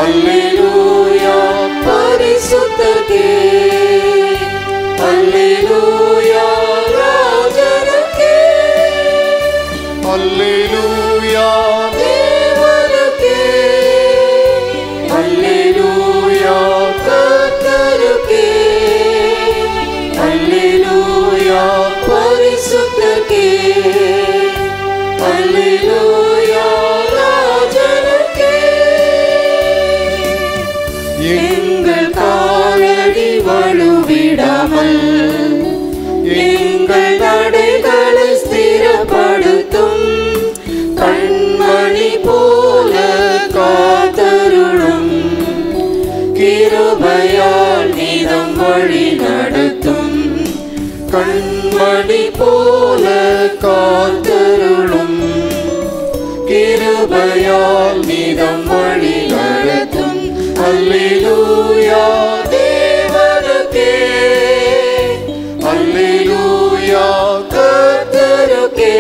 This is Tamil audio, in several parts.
அல்லேலூயா பரிசுத்தகே அல்லேலூயா ராஜனுக்கே அல்லேலூயா தேவனுக்கே அல்லேலூயா கர்த்தருக்கே அல்லேலூயா பரிசுத்தகே அல்லேலூயா ராஜனுக்கே எங்கள் காலடி வலுவிடாமல் எங்கள் நடைகளை ஸ்திரப்படுத்தும் கண்மணி போல காத்தருளும் கிருபையால் நீதம் வழி நடத்தும் கண்மணி போல காத்தருளும் கிருபையால் நீதம் வழி நடத்தும் அல்லேலூயா தேவனுக்கே அல்லேலூயா கர்த்தருக்கே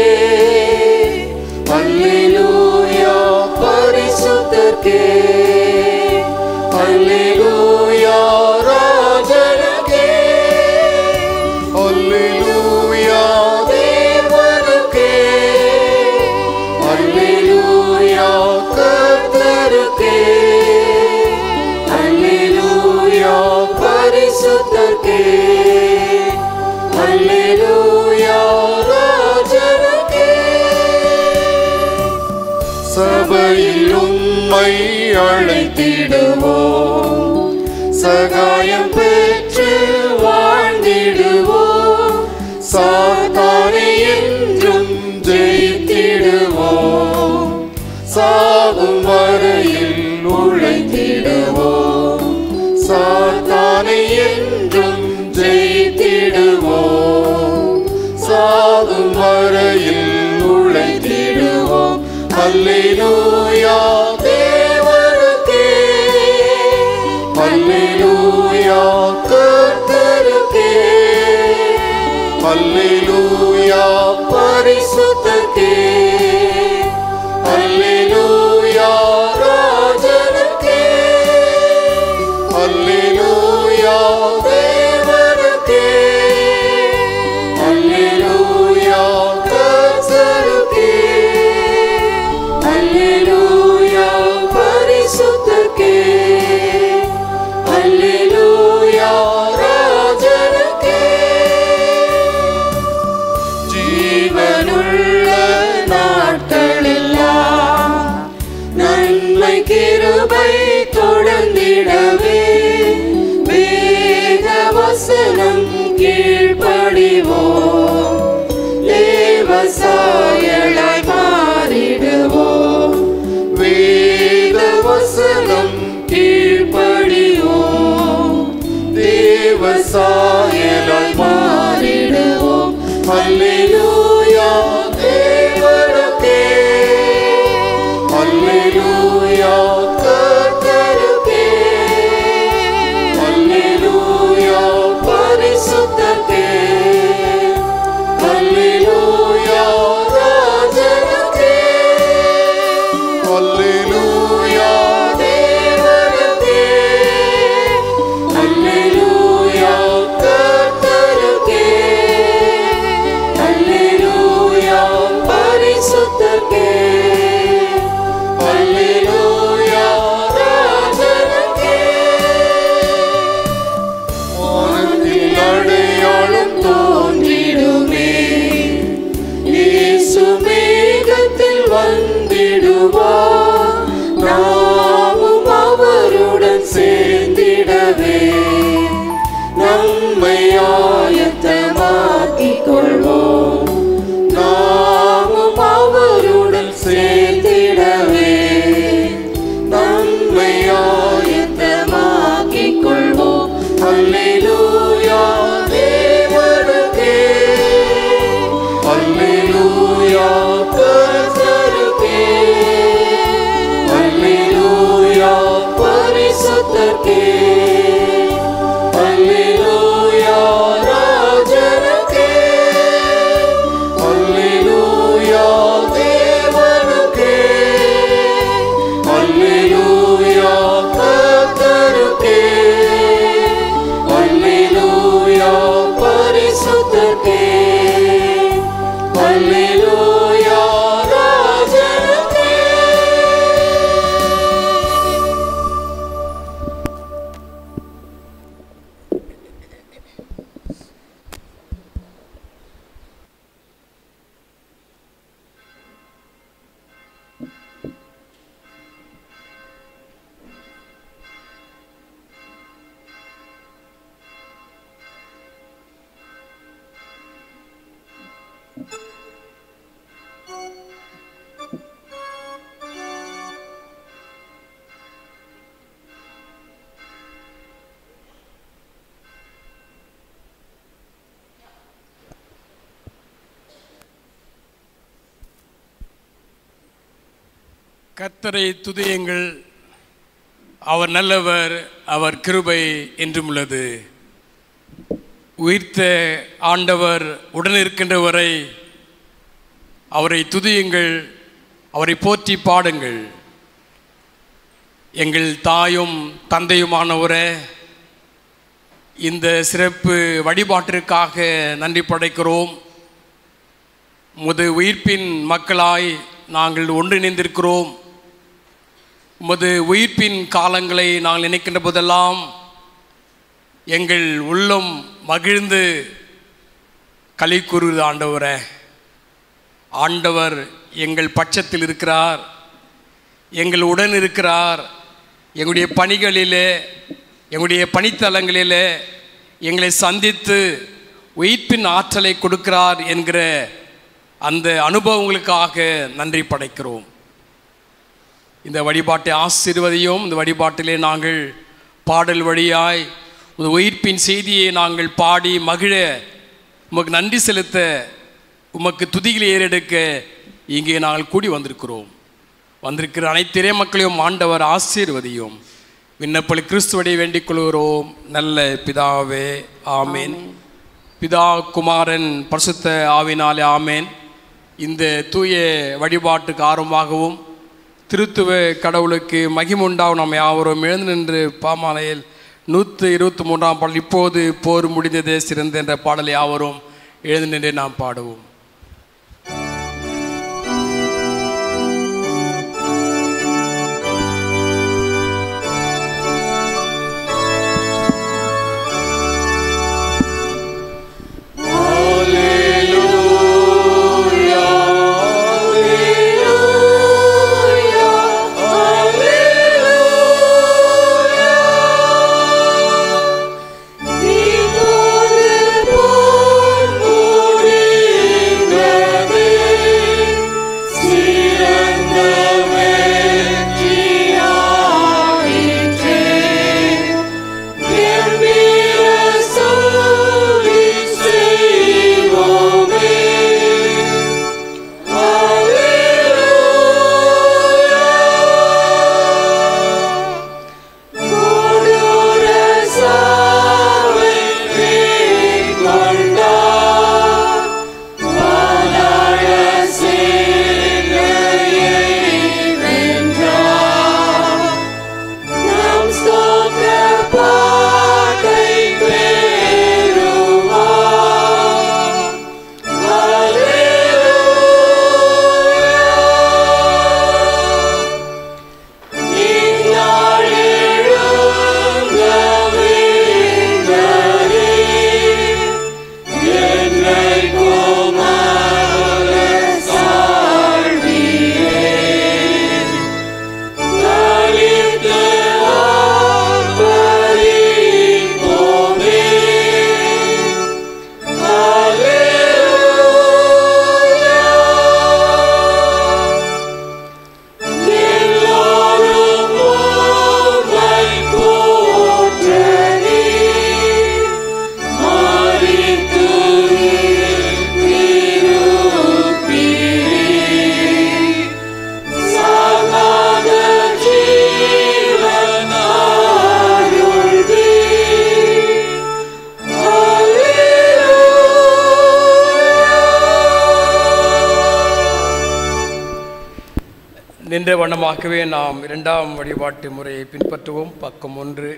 அல்லேலூயா பரிசுத்தர்க்கே அல்லேலூயா ராஜனுக்கே அல்லேலூயா தேவனுக்கே அல்லேலூயா கர்த்தருக்கே அல்லேலூயா பரிசுத்தர்க்கே அல்லேலூயா ராஜனுக்கே சபையில் உம்மை அழைத்திடுவோம் சகாயம் பெற்று வாழ்ந்திடுவோம் சாத்தானை என்றும் ஜெயித்திடுவோம் சாகும் வரையில் உழைத்திடுவோம் சாத்தானை என்றும் ஜெயித்திடுவோம் சாகும் வரையில் உழைத்திடுவோம் அல்லேலூயா தேவனுக்கே அல்லேலூயா கர்த்தருக்கே அல்லேலூயா பரிசுத்தர்க்கே அல்லேலூயா ராஜனுக்கே அல்லேலூயா தேவனுக்கே அல்லேலூயா கர்த்தருக்கே அல்லேலூயா கர்த்தரை துதியுங்கள் அவர் நல்லவர் அவர் கிருபை என்றும் உள்ளது உயிர்த்த ஆண்டவர் உடன் இருக்கின்றவரை அவரை துதியுங்கள் அவரை போற்றி பாடுங்கள் எங்கள் தாயும் தந்தையுமானவரே இந்த சிறப்பு வழிபாட்டிற்காக நன்றி படைக்கிறோம் உமது உயிர்ப்பின் மக்களாய் நாங்கள் ஒன்றிணைந்திருக்கிறோம் உமது உயிர்ப்பின் காலங்களை நாங்கள் நினைக்கின்ற போதெல்லாம் எங்கள் உள்ளம் மகிழ்ந்து களி கூறுவது ஆண்டவரே ஆண்டவர் எங்கள் பட்சத்தில் இருக்கிறார் எங்கள் உடன் இருக்கிறார் எங்களுடைய பணிகளிலே எங்களுடைய பணித்தலங்களிலே எங்களை சந்தித்து உயிர்ப்பின் ஆற்றலை கொடுக்கிறார் என்கிற அந்த அனுபவங்களுக்காக நன்றி படைக்கிறோம் இந்த வழிபாட்டை ஆசீர்வதியும் இந்த வழிபாட்டிலே நாங்கள் பாடல் வழியாய் இந்த உயிர்ப்பின் செய்தியை நாங்கள் பாடி மகிழ உமக்கு நன்றி செலுத்த உமக்கு துதிகளை ஏறெடுக்க இங்கே நாங்கள் கூடி வந்திருக்கிறோம் வந்திருக்கிற அனைத்து இறை மக்களையும் ஆண்டவர் ஆசீர்வதியும் விண்ணப்பல் கிறிஸ்துவடை வேண்டிக் கொள்கிறோம் நல்ல பிதாவே ஆமேன் பிதா குமாரன் பரிசுத்த ஆவினாலே ஆமேன் இந்த தூய வழிபாட்டுக்கு ஆர்வமாகவும் திருத்துவ கடவுளுக்கு மகிமுண்டாவும் நாம் யாவரும் எழுந்து நின்று பாமாலையில் நூற்று இருபத்தி மூன்றாம் பாடல் இப்போது போர் முடிந்ததே சிறந்த என்ற பாடலை யாவரும் எழுந்து நின்று நாம் பாடுவோம் நின்ற வண்ணமாகவே நாம் இரண்டாம் வழிபாட்டு முறையை பின்பற்றுவோம் பக்கம் ஒன்று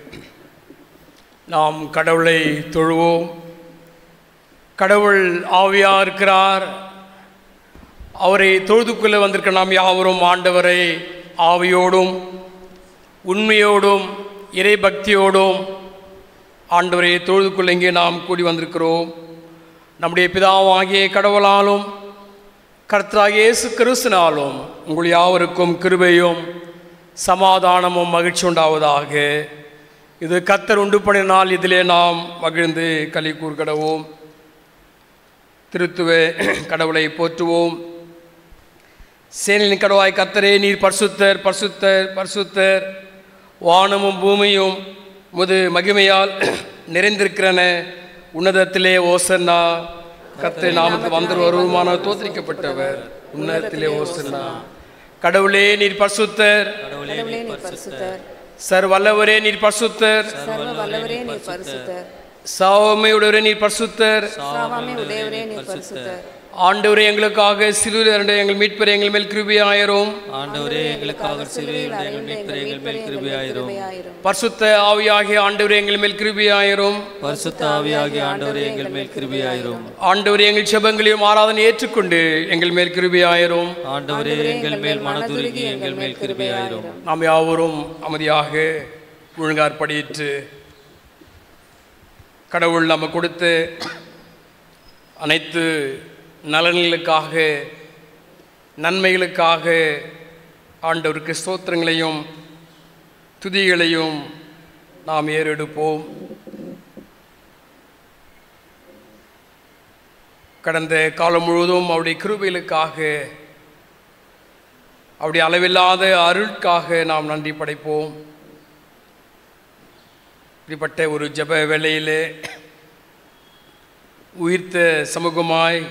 நாம் கடவுளை தொழுவோம் கடவுள் ஆவியா இருக்கிறார் அவரை தொழுது கொள்ள வந்திருக்க நாம் யாவரும் ஆண்டவரை ஆவியோடும் உண்மையோடும் இறை பக்தியோடும் ஆண்டவரை தொழுது கொள்ள இங்கே நாம் கூடி வந்திருக்கிறோம் நம்முடைய பிதாவாகிய கடவுளாலும் கர்த்தராகிய இயேசு கிறிஸ்துனாலும் உங்கள் யாவருக்கும் கிருபையும் சமாதானமும் மகிழ்ச்சி உண்டாவதாக இது கத்தர் உண்டு பண்ணினால் இதிலே நாம் மகிழ்ந்து களி கூர்கடவோம் திருத்துவ கடவுளை போற்றுவோம் சேனின் கடவாய் கத்தரே நீர் பரிசுத்தர் பரிசுத்தர் பரிசுத்தர் வானமும் பூமியும் முது மகிமையால் நிறைந்திருக்கிறன உன்னதத்திலே ஓசன்னா கத்தை நாமத்து வந்து வருமான தோத்திரிக்கப்பட்டவர் உன்னதத்திலே ஓசன்னா கடவுளே நீர் பரிசுத்தர் கடவுளே நீர் பரிசுத்தர் சர் வல்லவரே நீர் பரிசுத்தர் சர்வ வல்லவரே நீர் பரிசுத்தர் சாவமையுடவரே நீர் பரிசுத்தர் சாவாமை உடையவரே நீர் பரிசுத்தர் ஆண்டவரே எங்களுக்காக சிலுவையில் இரண்டு எங்கள் மீட்பர் எங்கள் மேல் கிருபியாயிரும் ஆண்டவரே எங்களுக்காக சிலுவையில் எங்கள் மீட்பர் எங்கள் மேல் கிருபையாயிரும் கிருபையாயிரும் பரிசுத்த ஆவியாகிய ஆண்டவரே எங்கள் மேல் கிருபியாயிரும் பரிசுத்த ஆவியாகிய ஆண்டவரே எங்கள் மேல் கிருபையாயிரும் ஆண்டவரே எங்கள் செபங்களையும் ஆராதனை ஏற்றுக்கொண்டு எங்கள் மேல் கிருபியாயிரும் ஆண்டவரே எங்கள் மேல் மனதுருகி எங்கள் மேல் கிருபையாயிரும் நாம் யாவரும் அமைதியாக ஒழுங்காற்படியிட்டு கடவுள் நம்ம கொடுத்த அனைத்து நலன்களுக்காக நன்மைகளுக்காக ஆண்டவருக்கு ஸ்தோத்திரங்களையும் துதிகளையும் நாம் ஏறெடுப்போம் கடந்த காலம் முழுவதும் அவருடைய கிருபைகளுக்காக அவருடைய அளவில்லாத அருளுக்காக நாம் நன்றி படைப்போம் இப்படிப்பட்ட ஒரு ஜெப வேளையிலே உயிர்த்த சமூகமாய்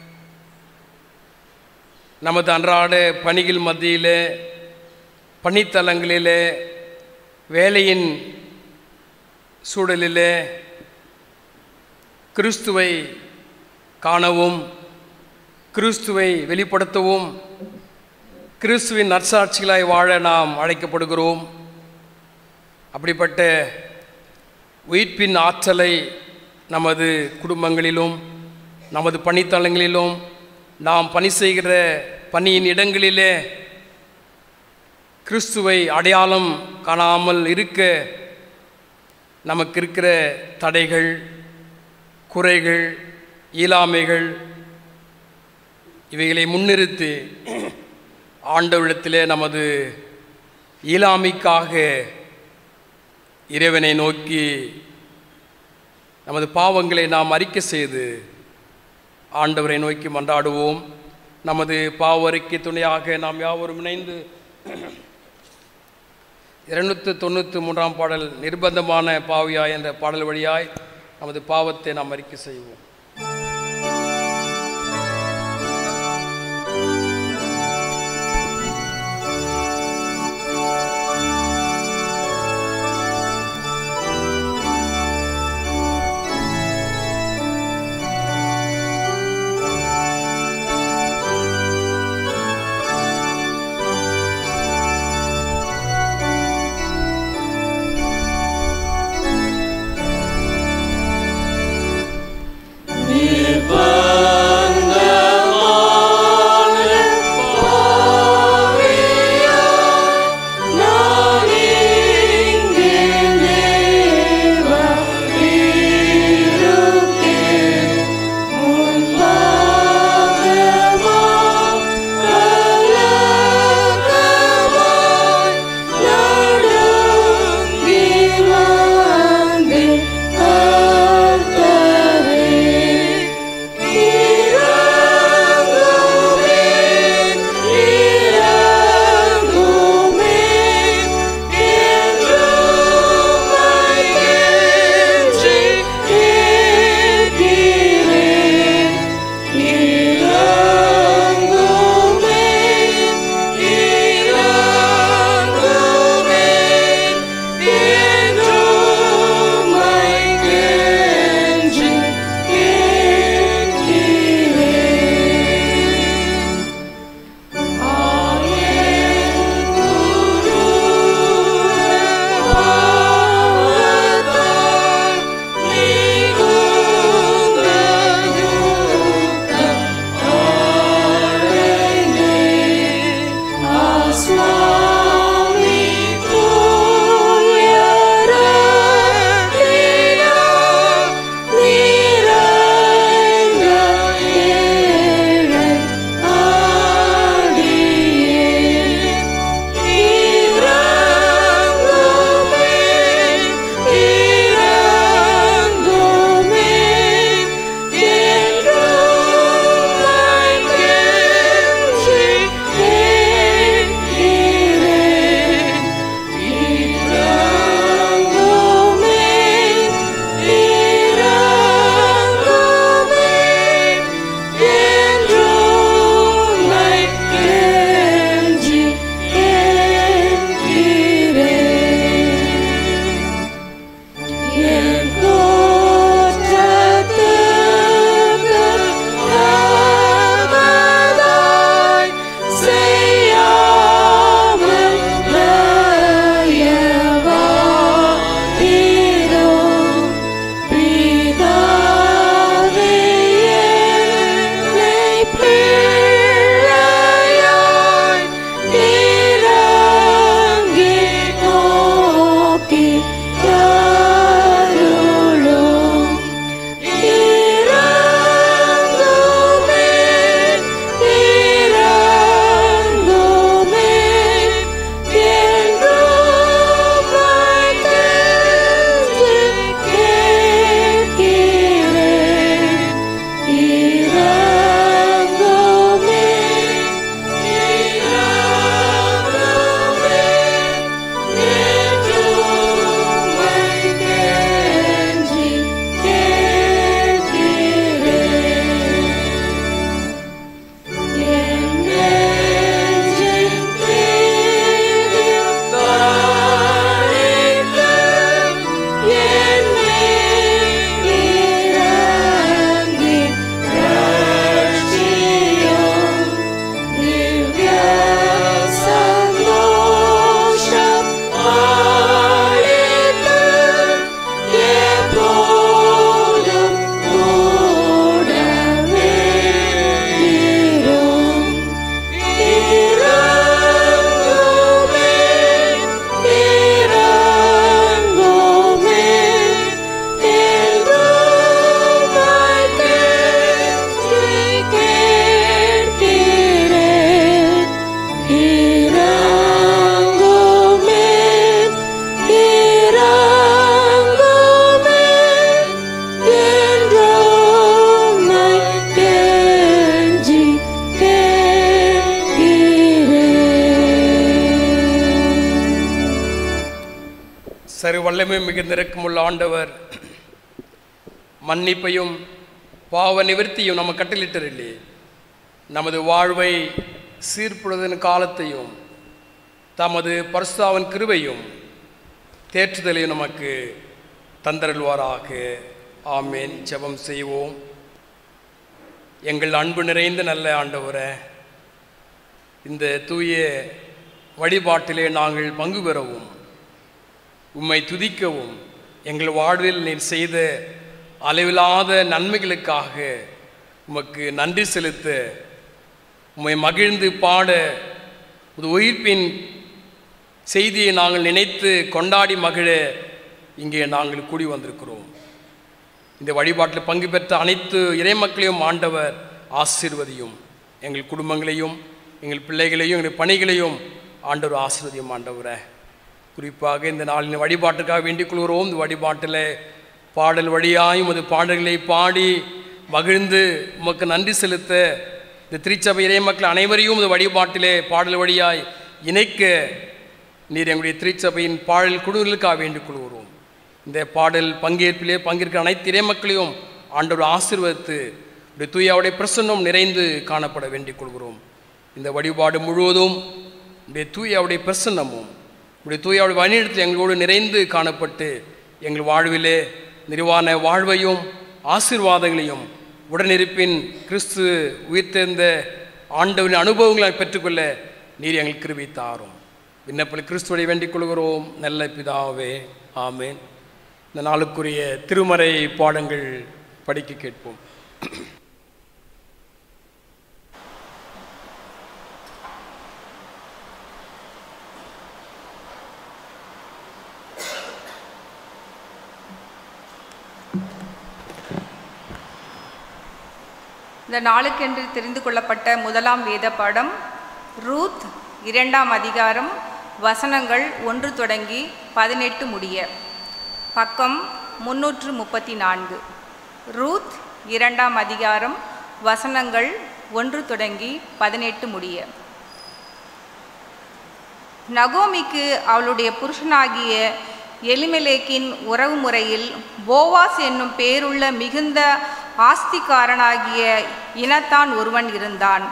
நமது அன்றாட பணிகள் மத்தியிலே பணித்தலங்களிலே வேலையின் சூழலிலே கிறிஸ்துவை காணவும் கிறிஸ்துவை வெளிப்படுத்தவும் கிறிஸ்துவின் நற்சாட்சிகளாய் வாழ நாம் அழைக்கப்படுகிறோம் அப்படிப்பட்ட உயிர்ப்பின் ஆற்றலை நமது குடும்பங்களிலும் நமது பணித்தளங்களிலும் நாம் பணி செய்கிற பணியின் இடங்களிலே கிறிஸ்துவை அடையாளம் காணாமல் இருக்க நமக்கு இருக்கிற தடைகள் குறைகள் இயலாமைகள் இவைகளை முன்னிறுத்தி ஆண்டவரிடத்திலே நமது இயலாமைக்காக இறைவனை நோக்கி நமது பாவங்களை நாம் அறிக்கை செய்து ஆண்டவரை நோக்கி மன்றாடுவோம் நமது பாவ அறிக்கை துணையாக நாம் யாவரும் இணைந்து இருநூற்று தொண்ணூற்றி மூன்றாம் பாடல் நிர்பந்தமான பாவியாய் என்ற பாடல் வழியாய் நமது பாவத்தை நாம் அறிக்கை செய்வோம் சரு வல்லமை மிகுந்த இரக்கமுள்ள ஆண்டவர் மன்னிப்பையும் பாவ நிவர்த்தியும் நம்ம கட்டளிட்டரில்லே நமது வாழ்வை சீர்படுவதன் காலத்தையும் தமது பரிசுத்தாவின் கிருபையும் தேற்றுதலையும் நமக்கு தந்தருள்வாராக ஆமேன் ஜெபம் செய்வோம் எங்கள் அன்பு நிறைந்த நல்ல ஆண்டவரே இந்த தூய வழிபாட்டிலே நாங்கள் பங்கு பெறவும் உம்மை துதிக்கவும் எங்கள் வாழ்வில் நீர் செய்த அளவிலாத நன்மைகளுக்காக உமக்கு நன்றி செலுத்த உம்மை மகிழ்ந்து பாட ஒரு உயிர்ப்பின் செய்தியை நாங்கள் நினைத்து கொண்டாடி மகிழ இங்கே நாங்கள் கூடி வந்திருக்கிறோம் இந்த வழிபாட்டில் பங்கு பெற்ற அனைத்து இறைமக்களையும் ஆண்டவர் ஆசீர்வதியும் எங்கள் குடும்பங்களையும் எங்கள் பிள்ளைகளையும் எங்கள் பணிகளையும் ஆண்டவர் ஆசீர்வதியும் ஆண்டவரை குறிப்பாக இந்த நாளின் வழிபாட்டுக்காக வேண்டிக் கொள்கிறோம் இந்த வழிபாட்டில் பாடல் வழியாயும் அது பாடல்களை பாடி மகிழ்ந்து உமக்கு நன்றி செலுத்த இந்த திருச்சபை இறைமக்கள் அனைவரையும் இந்த வழிபாட்டிலே பாடல் வழியாய் இணைக்க நீர் எங்களுடைய திருச்சபையின் பாடல் குழுவிற்காக வேண்டிக் கொள்கிறோம் இந்த பாடல் பங்கேற்பிலே பங்கேற்கிற அனைத்து இறைமக்களையும் ஆண்டவர் ஆசீர்வதித்து உடைய தூயாவுடைய பிரசன்னம் நிறைந்து காணப்பட வேண்டிக் கொள்கிறோம் இந்த வழிபாடு முழுவதும் உடைய தூயாவுடைய பிரசன்னமும் உடைய தூயாவுடைய வழிநடத்தில் எங்களோடு நிறைந்து காணப்பட்டு எங்கள் வாழ்விலே நிர்வாண வாழ்வையும் ஆசீர்வாதங்களையும் உடனிருப்பின் கிறிஸ்து உயிர்த்தெழுந்த ஆண்டவரின் அனுபவங்களை பெற்றுக்கொள்ள நீர் எங்களுக்கு கிருபை தாரும் விண்ணப்பில் கிறிஸ்துவை வேண்டிக் கொள்கிறோம் நல்ல பிதாவே ஆமேன் இந்த நாளுக்குரிய திருமறை பாடங்கள் படிக்க கேட்போம் இந்த நாளுக்கென்று தெரிந்து கொள்ளப்பட்ட முதலாம் வேத பாடம் ரூத் இரண்டாம் அதிகாரம் வசனங்கள் ஒன்று தொடங்கி பதினெட்டு முடிய பக்கம் முன்னூற்று முப்பத்தி நான்கு ரூத் இரண்டாம் அதிகாரம் வசனங்கள் ஒன்று தொடங்கி பதினெட்டு முடிய நகோமிக்கு அவளுடைய புருஷனாகிய எலிமெலேக்கின் உறவு முறையில் போவாஸ் என்னும் பேருள்ள மிகுந்த ஆஸ்திகாரனாகிய இனத்தான் ஒருவன் இருந்தான்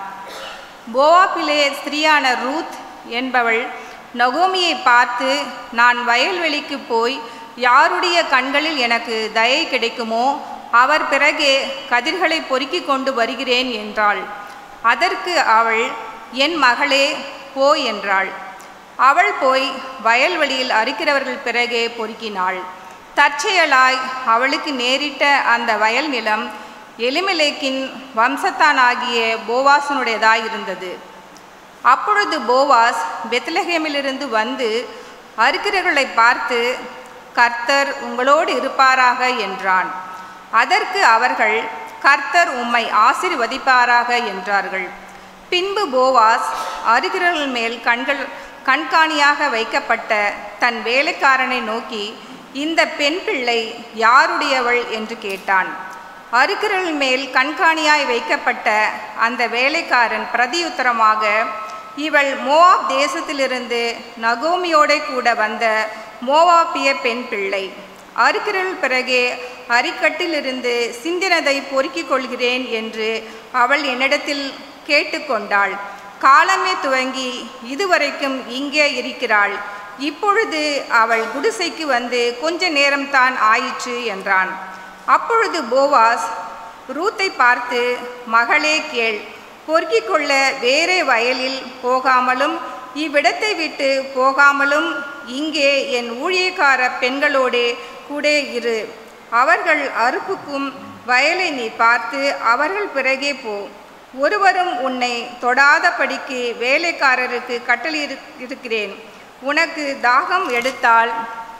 போவாப்பிலே ஸ்திரியான ரூத் என்பவள் நகோமியை பார்த்து நான் வயல்வெளிக்கு போய் யாருடைய கண்களில் எனக்கு தயை கிடைக்குமோ அவர் பிறகே கதிர்களை பொறுக்கிக் கொண்டு வருகிறேன் என்றாள் அதற்கு அவள் என் மகளே போ என்றாள் அவள் போய் வயல்வெளியில் அறுக்கிறவர்கள் பிறகே பொறுக்கினாள் தற்செயலாய் அவளுக்கு நேரிட்ட அந்த வயல் நிலம் எலிமெலேக்கின் வம்சத்தானாகிய போவாசனுடையதாயிருந்தது அப்பொழுது போவாஸ் பெத்லஹேமிலிருந்து வந்து அறுக்கிறவர்களை பார்த்து கர்த்தர் உங்களோடு இருப்பாராக என்றான் அதற்கு அவர்கள் கர்த்தர் உம்மை ஆசீர்வதிப்பாராக என்றார்கள் பின்பு போவாஸ் அருகிறவர்கள் மேல் கண்கள் கண்காணியாக வைக்கப்பட்ட தன் வேலைக்காரனை நோக்கி இந்த பெண் பிள்ளை யாருடையவள் என்று கேட்டான் அருக்கிறவர்கள் மேல் கண்காணியாய் வைக்கப்பட்ட அந்த வேலைக்காரன் பிரதியுத்தரமாக இவள் மோவாப் தேசத்திலிருந்து நகோமியோட கூட வந்த மோவாப்பிய பெண் பிள்ளை அறுக்கிறல் பிறகே அரிக்கட்டிலிருந்து சிந்தினதை பொறுக்கிக் கொள்கிறேன் என்று அவள் என்னிடத்தில் கேட்டுக்கொண்டாள் காலமே துவங்கி இதுவரைக்கும் இங்கே இருக்கிறாள் இப்பொழுது அவள் குடிசைக்கு வந்து கொஞ்ச நேரம்தான் ஆயிற்று என்றான் அப்பொழுது போவாஸ் ரூத்தை பார்த்து மகளே கேள் பொறுக்கிக் கொள்ள வேறே வயலில் போகாமலும் இவ்விடத்தை விட்டு போகாமலும் இங்கே என் ஊழியக்கார பெண்களோடே கூட இரு அவர்கள் அறுப்புக்கும் வயலை நீ பார்த்து அவர்கள் பிறகே போ ஒருவரும் உன்னை தொடாதபடிக்கு வேலைக்காரருக்கு கட்டளை இருக்கிறேன் உனக்கு தாகம் எடுத்தால்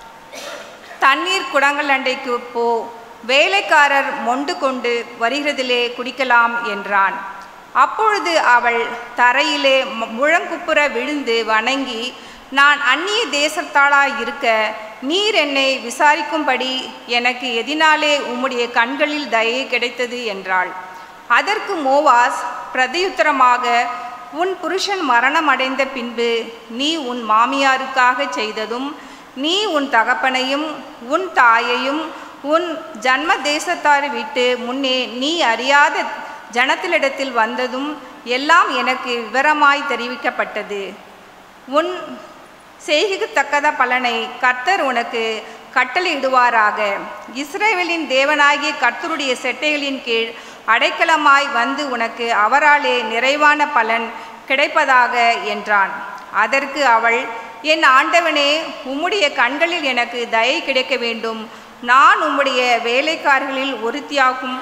தண்ணீர் குடங்கள் அண்டைக்கு போ வேலைக்காரர் மொண்டு கொண்டு வருகிறதிலே குடிக்கலாம் என்றான் அப்பொழுது அவள் தரையிலே மு- முழங்குப்புற விழுந்து வணங்கி நான் அந்நிய தேசத்தாளாய் இருக்க நீர் என்னை விசாரிக்கும்படி எனக்கு எதினாலே உம்முடைய கண்களில் தயை கிடைத்தது என்றாள் அதற்கு மோவாஸ் பிரதியுத்தரமாக உன் புருஷன் மரணம் அடைந்த பின்பு நீ உன் மாமியாருக்காக செய்ததும் நீ உன் தகப்பனையும் உன் தாயையும் உன் ஜன்ம தேசத்தாரை விட்டு முன்னே நீ அறியாத ஜனத்திலிடத்தில் வந்ததும் எல்லாம் எனக்கு விவரமாய் தெரிவிக்கப்பட்டது உன் செய்கத்தக்கத பலனை கர்த்தர் உனக்கு கட்டளையிடுவாராக இஸ்ரேவேலின் தேவனாகிய கர்த்தருடைய செட்டைகளின் கீழ் அடைக்கலமாய் வந்து உனக்கு அவராலே நிறைவான பலன் கிடைப்பதாக என்றான் அதற்கு அவள் என் ஆண்டவனே உம்முடைய கண்களில் எனக்கு தயை கிடைக்க வேண்டும் நான் உம்முடைய வேலைக்காரர்களில் ஒருத்தியாகும்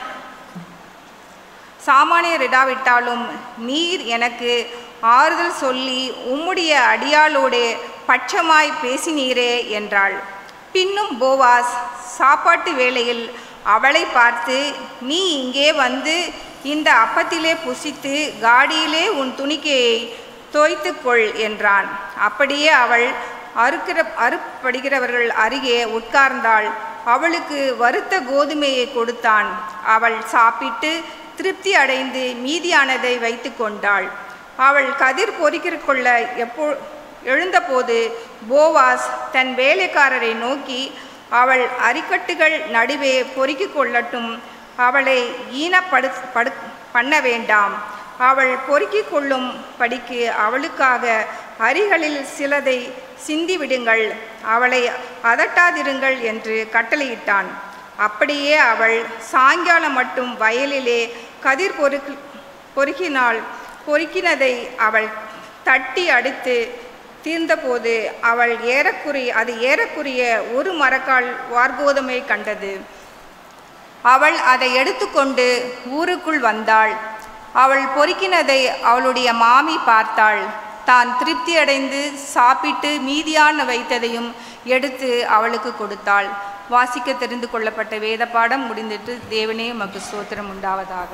சாமானியரிடாவிட்டாலும் நீர் எனக்கு ஆறுதல் சொல்லி உம்முடைய அடியாளோடு பட்சமாய் பேசினீரே என்றாள் பின்னும் போவாஸ் சாப்பாட்டு வேளையில் அவளை பார்த்து நீ இங்கே வந்து இந்த அப்பத்திலே புசித்து காடியிலே உன் துணிக்கையை தோய்த்துக்கொள் என்றான் அப்படியே அவள் அறுக்கிற அறுப்படுகிறவர்கள் அருகே உட்கார்ந்தாள் அவளுக்கு வறுத்த கோதுமையை கொடுத்தான் அவள் சாப்பிட்டு திருப்தி அடைந்து மீதியானதை வைத்து கொண்டாள் அவள் கதிர் பொறிக்கிற கொள்ள எப்போ எழுந்தபோது போவாஸ் தன் வேலைக்காரரை நோக்கி அவள் அரிக்கட்டுகள் நடுவே பொறுக்கிக் கொள்ளட்டும் அவளை ஈனப்படு படு பண்ண வேண்டாம் அவள் பொறுக்கிக் கொள்ளும் படிக்கு அவளுக்காக அரிகளில் சிலதை சிந்திவிடுங்கள் அவளை அதட்டாதிருங்கள் என்று கட்டளையிட்டான் அப்படியே அவள் சாயங்காலம் மட்டும் வயலிலே கதிர் பொறுக்கு பொறுக்கினாள் பொறுக்கினதை அவள் தட்டி அடித்து தீர்ந்தபோது அவள் ஏறக்குறைய அது ஏறக்குறைய ஒரு மரக்கால் வார்கோதுமை கண்டது அவள் அதை எடுத்துக்கொண்டு ஊருக்குள் வந்தாள் அவள் பொறுக்கினதை அவளுடைய மாமி பார்த்தாள் தான் திருப்தி அடைந்து சாப்பிட்டு மீதியான வைத்ததையும் எடுத்து அவளுக்கு கொடுத்தாள் வாசிக்க தெரிந்து கொள்ளப்பட்ட வேத பாடம் முடிந்துட்டு தேவனே உமக்கு ஸ்தோத்திரம் உண்டாவதாக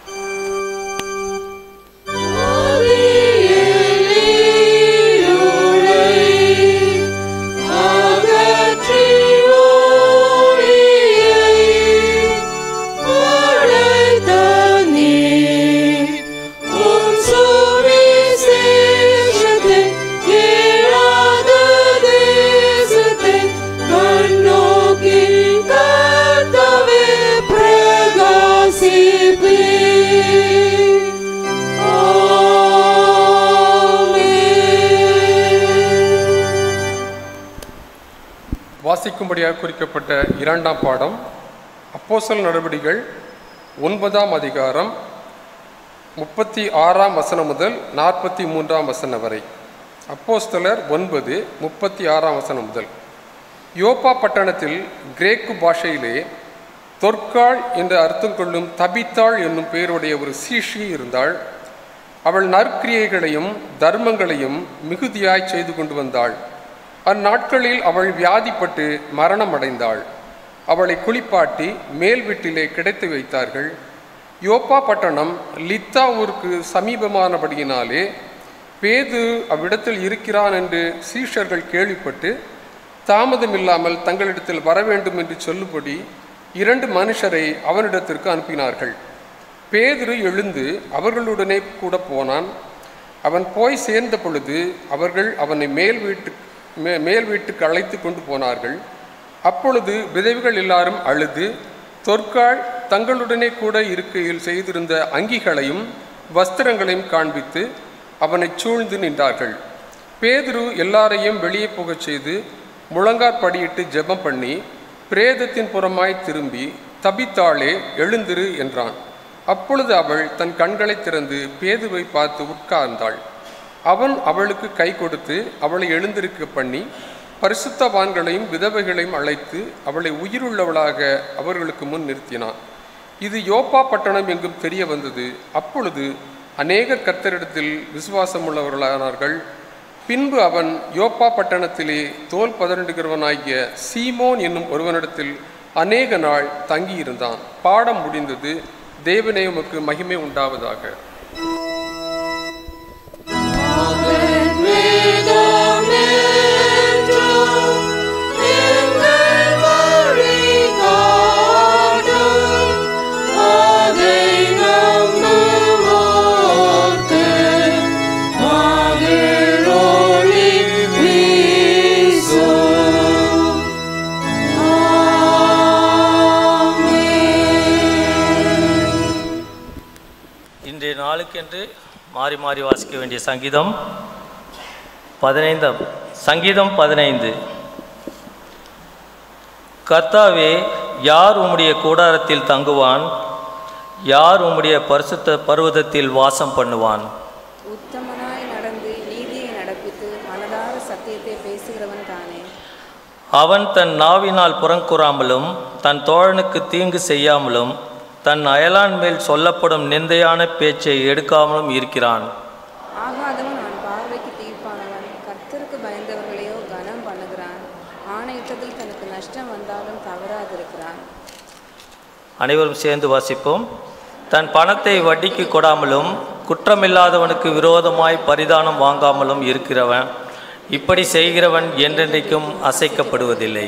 வாசிக்கும்படியாக குறிக்கப்பட்ட இரண்டாம் பாடம் அப்போஸ்தல நடவடிகள் ஒன்பதாம் அதிகாரம் முப்பத்தி ஆறாம் வசனம் முதல் நாற்பத்தி மூன்றாம் வசனம் வரை அப்போஸ்தலர் ஒன்பது முப்பத்தி ஆறாம் வசனம் முதல் யோப்பா பட்டணத்தில் கிரேக்கு பாஷையிலே தொற்காள் என்று அர்த்தம் கொள்ளும் தபித்தாள் என்னும் பெயருடைய ஒரு சீஷி இருந்தாள் அவள் நற்கிரியைகளையும் தர்மங்களையும் மிகுதியாய் செய்து கொண்டு வந்தாள் அந்நாட்களில் அவள் வியாதிப்பட்டு மரணம் அடைந்தாள் அவளை குளிப்பாட்டி மேல் வீட்டிலே கிடைத்து வைத்தார்கள் யோப்பா பட்டணம் லித்தா ஊருக்கு சமீபமானபடியினாலே பேது அவ்விடத்தில் இருக்கிறான் என்று சீஷர்கள் கேள்விப்பட்டு தாமதமில்லாமல் தங்களிடத்தில் வர வேண்டும் என்று சொல்லும்படி இரண்டு மனுஷரை அவனிடத்திற்கு அனுப்பினார்கள் பேதுரு எழுந்து அவர்களுடனே கூட போனான் அவன் போய் சேர்ந்த பொழுது அவர்கள் அவனை மேல் வீட்டு மே மேல் வீட்டுக்கு அழைத்து கொண்டு போனார்கள் அப்பொழுது விதவைகள் எல்லாரும் அழுது தொற்காள் தங்களுடனே கூட இருக்கையில் செய்திருந்த அங்கிகளையும் வஸ்திரங்களையும் காண்பித்து அவனை சூழ்ந்து நின்றார்கள் பேதுரு எல்லாரையும் வெளியே போகச் செய்து முழங்காற்படியிட்டு ஜெபம் பண்ணி பிரேதத்தின் புறமாய் திரும்பி தபித்தாளே எழுந்திரு என்றான் அப்பொழுது அவள் தன் கண்களை திறந்து பேதுவை பார்த்து உட்கார்ந்தாள் அவன் அவளுக்கு கை கொடுத்து அவளை எழுந்திருக்க பண்ணி பரிசுத்தவான்களையும் விதவைகளையும் அழைத்து அவளை உயிருள்ளவளாக அவர்களுக்கு முன் நிறுத்தினான் இது யோப்பா பட்டணம் எங்கும் தெரிய வந்தது அப்பொழுது அநேகர் கர்த்தரிடத்தில் விசுவாசம் உள்ளவர்களானார்கள் பின்பு அவன் யோப்பா பட்டணத்திலே தோல் பதனிடுகிறவனாகிய சீமோன் என்னும் ஒருவனிடத்தில் அநேக நாள் தங்கியிருந்தான் பாடம் முடிந்தது தேவனே உமக்கு மகிமை உண்டாவதாக Hallelujah. மாறி மாறி வாசிக்க வேண்டிய சங்கீதம் பதினைந்தாம் சங்கீதம் பதினைந்து கர்த்தாவே யார் உம்முடைய கூடாரத்தில் தங்குவான் யார் உம்முடைய பரிசுத்த பர்வதத்தில் வாசம் பண்ணுவான் உத்தமனாய் நடந்து நீதியை நடப்பித்து மனதார சத்தியத்தை பேசுகிறவன் தானே அவன் தன் நாவினால் புறங்கூறாமலும் தன் தோழனுக்கு தீங்கு செய்யாமலும் தன் அயலான் மேல் சொல்லப்படும் நிந்தையான பேச்சை எடுக்காமலும் இருக்கிறான் ஆகாதவன் அவன் பார்வைக்கு தீர்ப்பானவன் கர்த்தருக்கு பயந்தவர்களையோ கனம் பண்ணுகிறான் ஆணையிட்டதில் தனக்கு நஷ்டம் வந்தாலும் தவறாதிருக்கிறான் அனைவரும் சேர்ந்து வாசிப்போம் தன் பணத்தை வட்டிக்கு கொடாமலும் குற்றமில்லாதவனுக்கு விரோதமாய் பரிதானம் வாங்காமலும் இருக்கிறவன் இப்படி செய்கிறவன் என்றென்றைக்கும் அசைக்கப்படுவதில்லை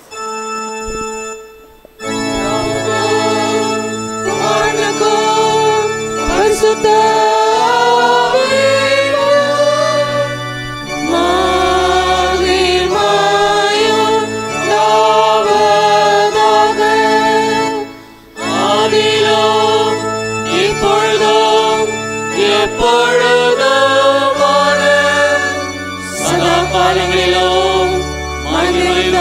காலங்களிலும் மகிழ்ந்தாவதாக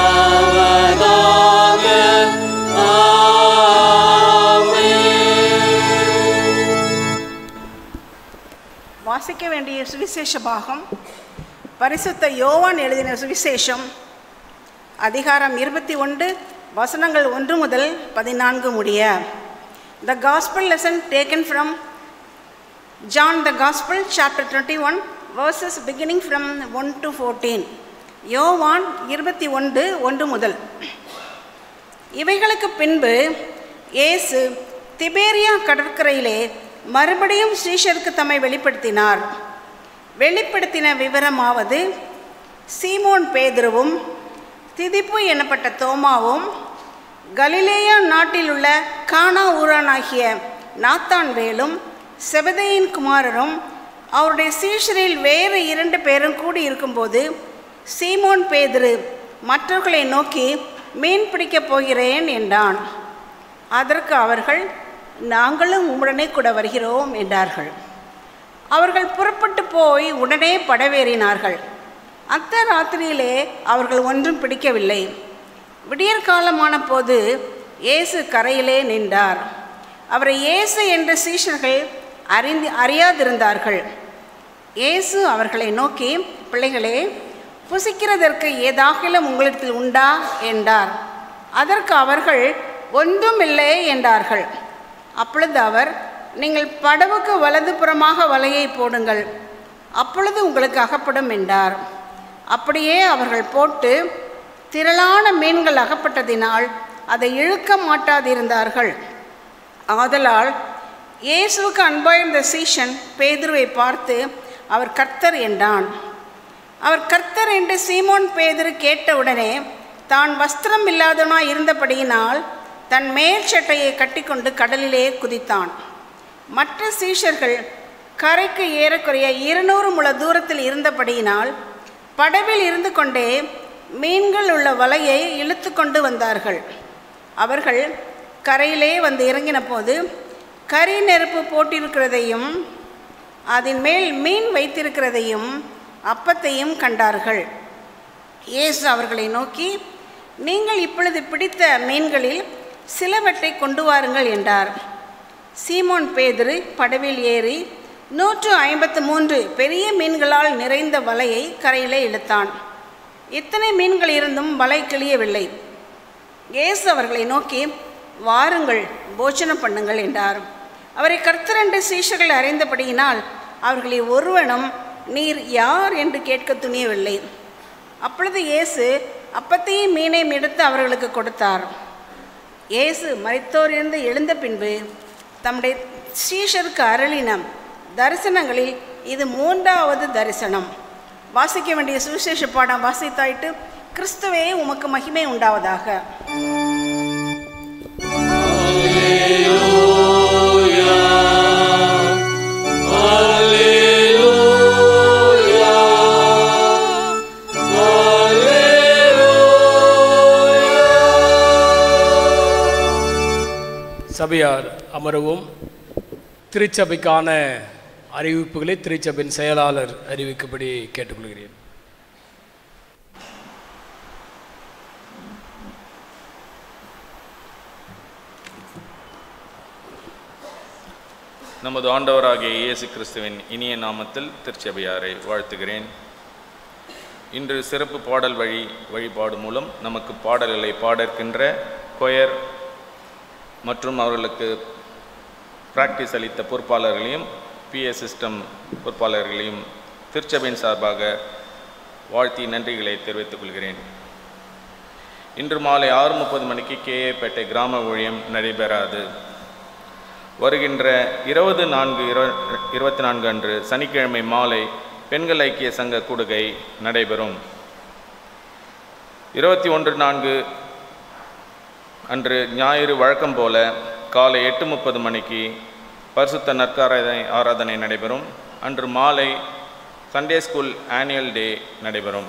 வாசிக்க வேண்டிய சுவிசேஷ பாகம் பரிசுத்த யோவான் எழுதின சுவிசேஷம் அதிகாரம் இருபத்தி ஒன்று வசனங்கள் ஒன்று முதல் பதினான்கு முடிய the gospel lesson taken from John the gospel chapter twenty one verses beginning from one to fourteen Yovan இருபத்தி ஒன்று ஒன்று முதல் இவைகளுக்கு பின்பு இயேசு திபேரியா கடற்கரையிலே மறுபடியும் ஸ்ரீஷருக்கு தம்மை வெளிப்படுத்தினார் வெளிப்படுத்தின விவரமாவது சீமோன் பேதுருவும் திதிப்பு எனப்பட்ட தோமாவும் கலிலேயா நாட்டிலுள்ள கானா ஊரானாகிய நாத்தான் வேலும் செபதையின் குமாரரும் அவருடைய சீஷரில் வேறு இரண்டு பேரும் கூடி இருக்கும்போது சீமோன் பேதுரு மற்றவர்களை நோக்கி மீன் பிடிக்கப் போகிறேன் என்றான் அதற்கு அவர்கள் நாங்களும் உடனே கூட வருகிறோம் என்றார்கள் அவர்கள் புறப்பட்டு போய் உடனே படவேறினார்கள் அந்த ராத்திரியிலே அவர்கள் ஒன்றும் பிடிக்கவில்லை விடியற்காலமான போது இயேசு கரையிலே நின்றார் அவரை இயேசு என்ற சீஷர்கள் அறிந்து அறியாதிருந்தார்கள் இயேசு அவர்களை நோக்கி பிள்ளைகளே புசிக்கிறதற்கு ஏதாகிலும் உங்களிடத்தில் உண்டா என்றார் அதற்கு அவர்கள் ஒன்றுமில்லை என்றார்கள் அப்பொழுது அவர் நீங்கள் படவுக்கு வலதுபுறமாக வலையை போடுங்கள் அப்பொழுது உங்களுக்கு அகப்படும் என்றார் அப்படியே அவர்கள் போட்டு திரளான மீன்கள் அகப்பட்டதினால் அதை இழுக்க மாட்டாதிருந்தார்கள் ஆதலால் இயேசுவுக்கு அன்பாயிருந்த சீஷன் பேதுருவை பார்த்து அவர் கர்த்தர் என்றான் அவர் கர்த்தர் என்று சீமோன் பேதுரு கேட்டவுடனே தான் வஸ்திரம் இல்லாதவனாய் இருந்தபடியினால் தன் மேல் சட்டையை கட்டிக்கொண்டு கடலிலே குதித்தான் மற்ற சீஷர்கள் கரைக்கு ஏறக்குறைய இருநூறு முழ தூரத்தில் இருந்தபடியினால் படவில் இருந்து கொண்டே மீன்கள் உள்ள வலையை இழுத்து கொண்டு வந்தார்கள் அவர்கள் கரையிலே வந்து இறங்கின போது கரி நெருப்பு போட்டிருக்கிறதையும் அதன் மேல் மீன் வைத்திருக்கிறதையும் அப்பத்தையும் கண்டார்கள் இயேசு அவர்களை நோக்கி நீங்கள் இப்பொழுது பிடித்த மீன்களில் சிலவற்றை கொண்டு வாருங்கள் என்றார் சீமோன் பேதுரு படவில் ஏறி நூற்று ஐம்பத்து மூன்று பெரிய மீன்களால் நிறைந்த வலையை கரையிலே இழுத்தான் இத்தனை மீன்கள் இருந்தும் வலை கிளியவில்லை இயேசு அவர்களை நோக்கி வாருங்கள் போஜனம் பண்ணுங்கள் என்றார் அவரை கர்த்தரண்டு சீஷர்கள் அறிந்தபடியினால் அவர்களை ஒருவனும் நீர் யார் என்று கேட்க துணியவில்லை அப்பொழுது இயேசு அப்பத்தையும் மீனையும் எடுத்து அவர்களுக்கு கொடுத்தார் இயேசு மரித்தோரிலிருந்து எழுந்த பின்பு தம்முடைய சீஷருக்கு அருளின தரிசனங்களில் இது மூன்றாவது தரிசனம் வாசிக்க வேண்டிய சுவிசேஷ பாடம் வாசித்தாயிட்டு கிறிஸ்துவே உமக்கு மகிமை உண்டாவதாக சபையார் அமரவும் திருச்சபைக்கான அறிவிப்புகளை திருச்சபையின் செயலாளர் அறிவிக்கும்படி கேட்டுக்கொள்கிறேன் நமது ஆண்டவராகிய இயேசு கிறிஸ்துவின் இனிய நாமத்தில் திருச்சபையாரை வாழ்த்துகிறேன் இன்று சிறப்பு பாடல் வழி வழிபாடு மூலம் நமக்கு பாடல்களை பாடற்கின்ற கொயர் மற்றும் அவர்களுக்கு பிராக்டிஸ் அளித்த பொறுப்பாளர்களையும் பிஏ சிஸ்டம் பொறுப்பாளர்களையும் திருச்சபையின் சார்பாக வாழ்த்தி நன்றிகளை தெரிவித்துக் கொள்கிறேன் இன்று மாலை ஆறு முப்பது மணிக்கு கேஏப்பேட்டை கிராம ஊழியம் நடைபெறாது வருகின்ற இருபது நான்கு இரு இருபத்தி நான்கு அன்று சனிக்கிழமை மாலை பெண்கள் ஐக்கிய சங்க கூடுகை நடைபெறும் இருபத்தி ஒன்று நான்கு அன்று ஞாயிறு வழக்கம் போல காலை எட்டு முப்பது மணிக்கு பரிசுத்த நற்காராதனை ஆராதனை நடைபெறும் அன்று மாலை சண்டே ஸ்கூல் ஆனுவல் டே நடைபெறும்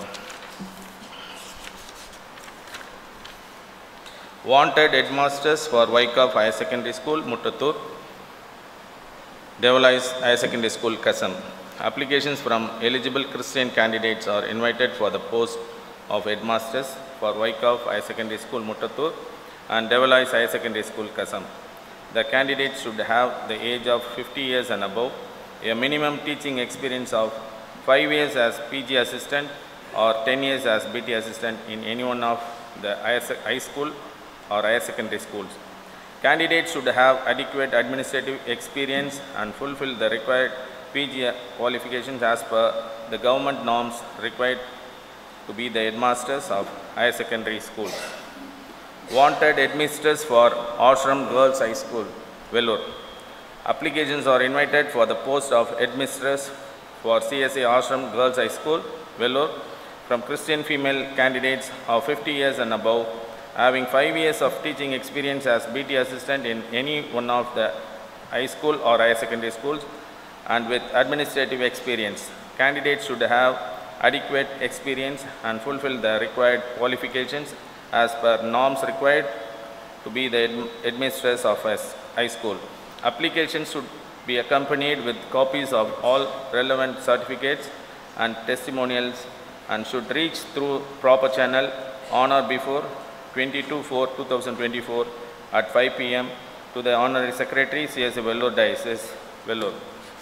வாண்டட் ஹெட்மாஸ்டர்ஸ் ஃபார் வைகாப் higher secondary school Muttathur Devalais Higher Secondary School, Kasam. Applications from eligible Christian candidates are invited for the post of headmasters for Wyckoff Higher Secondary School, Muttatur and Devalais Higher Secondary School, Kasam. The candidates should have the age of 50 years and above, a minimum teaching experience of 5 years as PG assistant or 10 years as BT assistant in any one of the higher sec- high school or higher secondary schools. Candidates should have adequate administrative experience and fulfill the required PG qualifications as per the government norms required to be the headmasters of higher secondary schools. Wanted headmasters for Ashram Girls High School, Vellore. Applications are invited for the post of headmistress for CSA Ashram Girls High School, Vellore, from Christian female candidates of 50 years and above, having 5 years of teaching experience as BT assistant in any one of the high school or higher secondary schools, and with administrative experience. Candidates should have adequate experience and fulfill the required qualifications as per norms required to be the adm- headmistress of a s- high school. Applications should be accompanied with copies of all relevant certificates and testimonials and should reach through proper channel on or before 22-4-2024 at 5 p.m. to the Honorary Secretary, CSA Vellore Diocese, Vellore.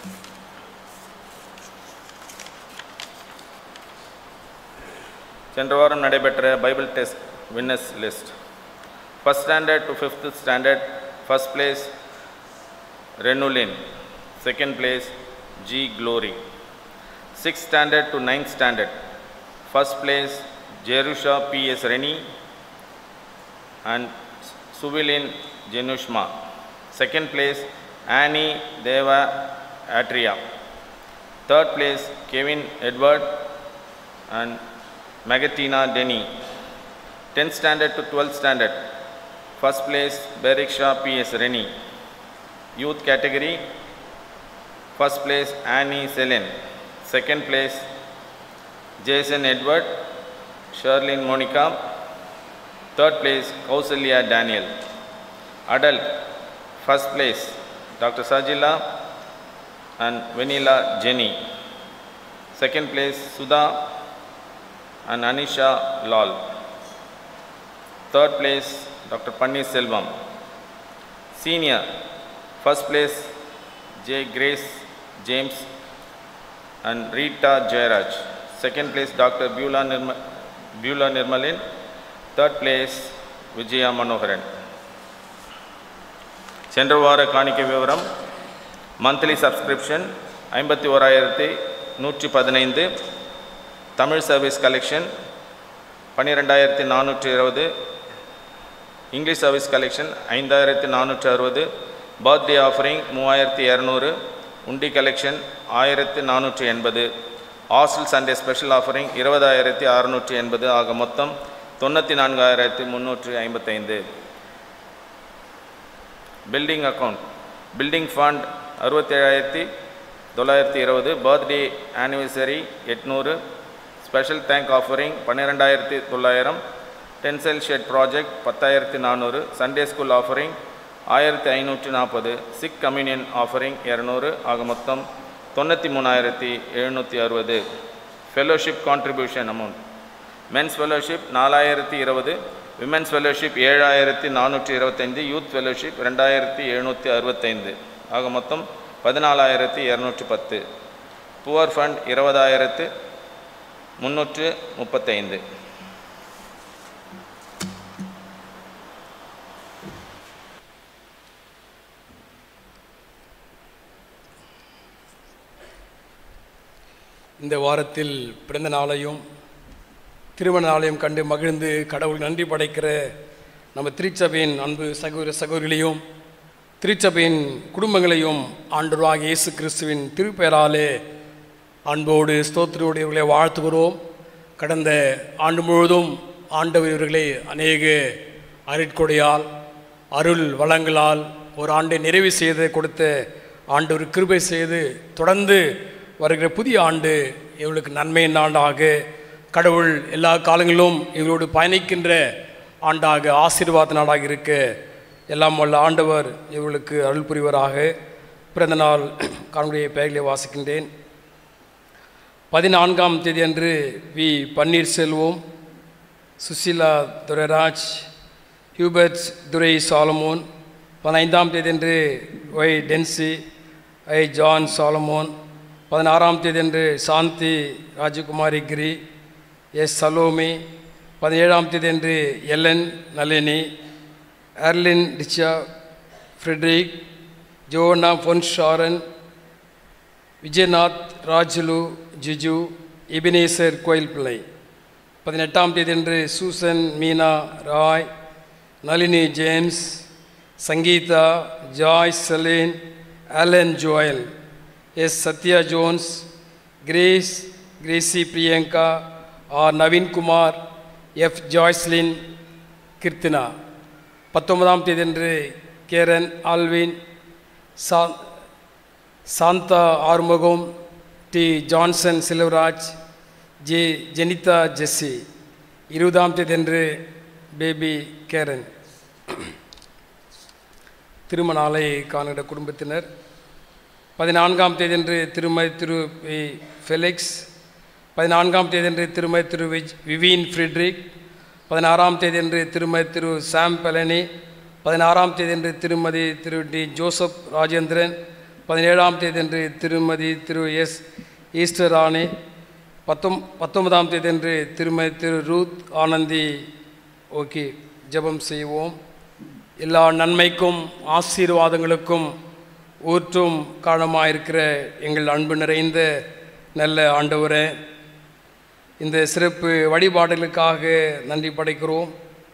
சென்ற வாரம் நடைபெற்ற Bible test winners list first standard to fifth standard first place Renulin second place G Glory sixth standard to ninth standard first place Jerusha P S Reni and Suvilin Jenushma. Second place, Annie Deva Atria. Third place, Kevin Edward and Magatina Denny. 10th standard to 12th standard. First place, Beriksha P.S. Rennie. Youth category, first place, Annie Selen. Second place, Jason Edward, Sherlyn Monica, Third place, Kausalya Daniel. Adult, first place, Dr. Sajila and Vanilla Jenny. Second place, Sudha and Anisha Lal. Third place, Dr. Panni Selvam. Senior, first place, J. Grace James and Rita Jairaj. Second place, Dr. Beulah, Nirma, Beulah Nirmalin. Third place, Vijaya Manoharan. சென்ற வார காணிக்கை விவரம் மந்த்லி சப்ஸ்கிரிப்ஷன் ஐம்பத்தி ஓராயிரத்தி நூற்றி பதினைந்து தமிழ் சர்வீஸ் கலெக்ஷன் பன்னிரெண்டாயிரத்தி நானூற்றி இருபது இங்கிலீஷ் சர்வீஸ் கலெக்ஷன் ஐந்தாயிரத்தி நானூற்றி அறுபது பர்த்டே ஆஃபரிங் மூவாயிரத்தி இரநூறு உண்டி கலெக்ஷன் ஆயிரத்தி நானூற்றி எண்பது ஹாஸ்டல் சண்டே ஸ்பெஷல் ஆஃபரிங் இருபதாயிரத்தி அறுநூற்றி எண்பது ஆக மொத்தம் தொண்ணூற்றி நான்காயிரத்தி முந்நூற்றி ஐம்பத்தைந்து பில்டிங் அக்கவுண்ட் பில்டிங் ஃபண்ட் அறுபத்தேழாயிரத்தி தொள்ளாயிரத்தி இருபது பர்த்டே ஆனிவர்சரி எட்நூறு ஸ்பெஷல் தேங்க் ஆஃபரிங் பன்னிரெண்டாயிரத்தி தொள்ளாயிரம் டென்செல் ஷெட் ப்ராஜெக்ட் பத்தாயிரத்தி நானூறு சண்டே ஸ்கூல் ஆஃபரிங் ஆயிரத்தி ஐநூற்றி நாற்பது சிக் கம்யூனியன் ஆஃபரிங் இரநூறு ஆக மொத்தம் தொண்ணூற்றி மூணாயிரத்தி எழுநூற்றி அறுபது fellowship contribution amount men's fellowship நாலாயிரத்தி இருபது விமென்ஸ் ஃபெலோஷிப் ஏழாயிரத்தி நானூற்றி இருபத்தைந்து யூத் ஃபெலோஷிப் ரெண்டாயிரத்தி எழுநூற்றி அறுபத்தைந்து ஆக மொத்தம் பதினாலாயிரத்தி இரநூற்றி பத்து புவர் ஃபண்ட் இருபதாயிரத்து முந்நூற்று முப்பத்தைந்து இந்த வாரத்தில் பிறந்த நாளையும் திருமண நாளையும் கண்டு மகிழ்ந்து கடவுள் நன்றி படைக்கிற நம்ம திருச்சபையின் அன்பு சகோதர சகோதரிகளையும் திருச்சபையின் குடும்பங்களையும் ஆண்டவராக இயேசு கிறிஸ்துவின் திருப்பெயராலே அன்போடு ஸ்தோத்திரோடையவர்களை வாழ்த்துகிறோம் கடந்த ஆண்டு முழுவதும் ஆண்டவர் இவர்களை அநேக அருட்கொடையால் அருள் வளங்களால் ஒரு ஆண்டை நிறைவு செய்து கொடுத்த ஆண்டவர் கிருபை செய்து தொடர்ந்து வருகிற புதிய ஆண்டு இவர்களுக்கு நன்மையின் ஆண்டாக கடவுள் எல்லா காலங்களிலும் இவர்களோடு பயணிக்கின்ற ஆண்டாக ஆசீர்வாத நாடாக இருக்க எல்லாம் வல்ல ஆண்டவர் இவர்களுக்கு அருள் புரிவராக பிறந்த நாள் காணொலியை பெயர்களை வாசிக்கின்றேன் பதினான்காம் தேதி அன்று வி பன்னீர்செல்வம் சுசிலா துரைராஜ் ஹியூபர்ட் துரை சாலமோன் பதினைந்தாம் தேதி அன்று ஒய் டென்சி ஐ ஜான் சாலமோன் பதினாறாம் தேதி அன்று சாந்தி ராஜகுமாரி கிரி எஸ் சலோமி பதினேழாம் தேதி அன்று எல்என் நளினி ஏர்லின் டிச்சா ஃப்ரெட்ரிக் ஜோனா பொன் ஷாரன் விஜயநாத் ராஜுலு ஜிஜு இபினேசர் கோயில் பிள்ளை பதினெட்டாம் தேதி அன்று Susan Meena Roy Nalini James Sangeetha Joy Saleen Alan Joel S Sathya Jones Grace Gracy Priyanka R Naveenkumar F Joyslin Keerthana பத்தொன்பதாம் தேதி அன்று கேரன் ஆல்வின் சா சாந்தா ஆறுமுகம் டி ஜான்சன் செல்வராஜ் ஜே ஜெனிதா ஜெஸ்ஸி இருபதாம் தேதி அன்று பேபி கேரன் திருமணாலை காணுகிற குடும்பத்தினர் பதினான்காம் தேதியன்று திருமதி திரு வி. ஃபெலிக்ஸ் பதினான்காம் தேதியன்று திருமதி திரு விஜ் விவீன் ஃப்ரிட்ரிக் பதினாறாம் தேதியன்று திருமதி திரு சாம் பழனி பதினாறாம் தேதியன்று திருமதி திரு டி ஜோசப் ராஜேந்திரன் பதினேழாம் தேதியன்று திருமதி திரு எஸ் ஈஸ்டர் ராணி பத்தொம் பத்தொன்பதாம் தேதியன்று திருமதி திரு ரூத் ஆனந்தி ஓகே ஜெபம் செய்வோம் எல்லா நன்மைக்கும் ஆசீர்வாதங்களுக்கும் ஊற்றும் காரணமாயிருக்கிற எங்கள் அன்பு நிறைந்த நல்ல ஆண்டவரே இந்த சிறப்பு வழிபாடுகளுக்காக நன்றி படைக்கிறோம்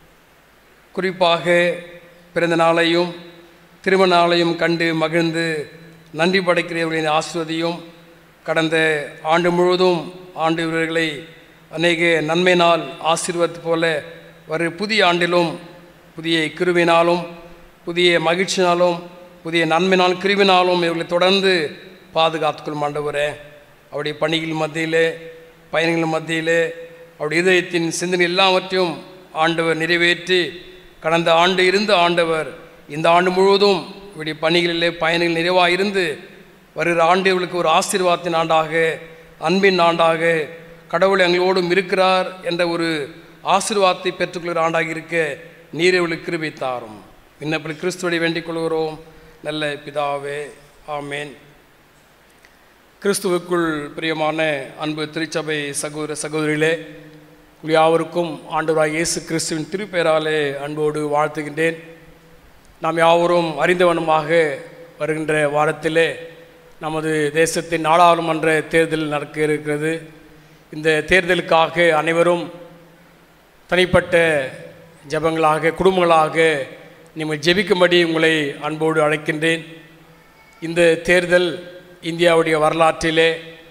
குறிப்பாக பிறந்த நாளையும் திருமண நாளையும் கண்டு மகிழ்ந்து நன்றி படைக்கிறவர்களின் ஆசிர்வதியும் கடந்த ஆண்டு முழுவதும் ஆண்டு இவர்களை அநேக நன்மை நாள் ஆசீர்வாதத்து போல வரு புதிய ஆண்டிலும் புதிய கிருவினாலும் புதிய மகிழ்ச்சினாலும் புதிய நன்மைனால் கிருவினாலும் இவர்களை தொடர்ந்து பாதுகாத்துக்கொள்ளும் ஆண்டவரே அவருடைய பணிகள் மத்தியிலே பயணங்கள் மத்தியிலே அவருடைய இதயத்தின் சிந்தனை எல்லாவற்றையும் ஆண்டவர் நிறைவேற்றி கடந்த ஆண்டு இருந்த ஆண்டவர் இந்த ஆண்டு முழுவதும் இவருடைய பணிகளிலே பயணிகள் நிறைவாக இருந்து வருகிற ஆண்டு இவர்களுக்கு ஒரு ஆசீர்வாதத்தின் ஆண்டாக அன்பின் ஆண்டாக கடவுள் எங்களோடும் இருக்கிறார் என்ற ஒரு ஆசீர்வாதத்தை பெற்றுக்கொள்கிற ஆண்டாக இருக்க நீர் இவர்களுக்கு கிருபை தாரும் விண்ணப்படி கிறிஸ்துவனை வேண்டிக் கொள்கிறோம் நல்ல பிதாவே ஆமேன் கிறிஸ்துவுக்குள் பிரியமான அன்பு திருச்சபை சகோதர சகோதரிகளே உங்கள் யாவருக்கும் ஆண்டவராக இயேசு கிறிஸ்துவின் திருப்பெயராலே அன்போடு வாழ்த்துகின்றேன் நாம் யாவரும் அறிந்தவனமாக வருகின்ற வாரத்திலே நமது தேசத்தின் நாடாளுமன்ற தேர்தல் நடக்க இருக்கிறது இந்த தேர்தலுக்காக அனைவரும் தனிப்பட்ட ஜபங்களாக குடும்பங்களாக நீங்கள் ஜெபிக்கும்படி உங்களை அன்போடு அழைக்கின்றேன் இந்த தேர்தல் இந்தியாவுடைய வரலாற்றிலே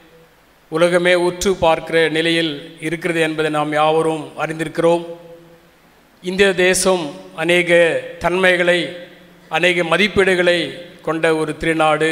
உலகமே உற்று பார்க்கிற நிலையில் இருக்கிறது என்பதை நாம் யாவரும் அறிந்திருக்கிறோம் இந்திய தேசம் அநேக தன்மைகளை அநேக மதிப்பீடுகளை கொண்ட ஒரு திருநாடு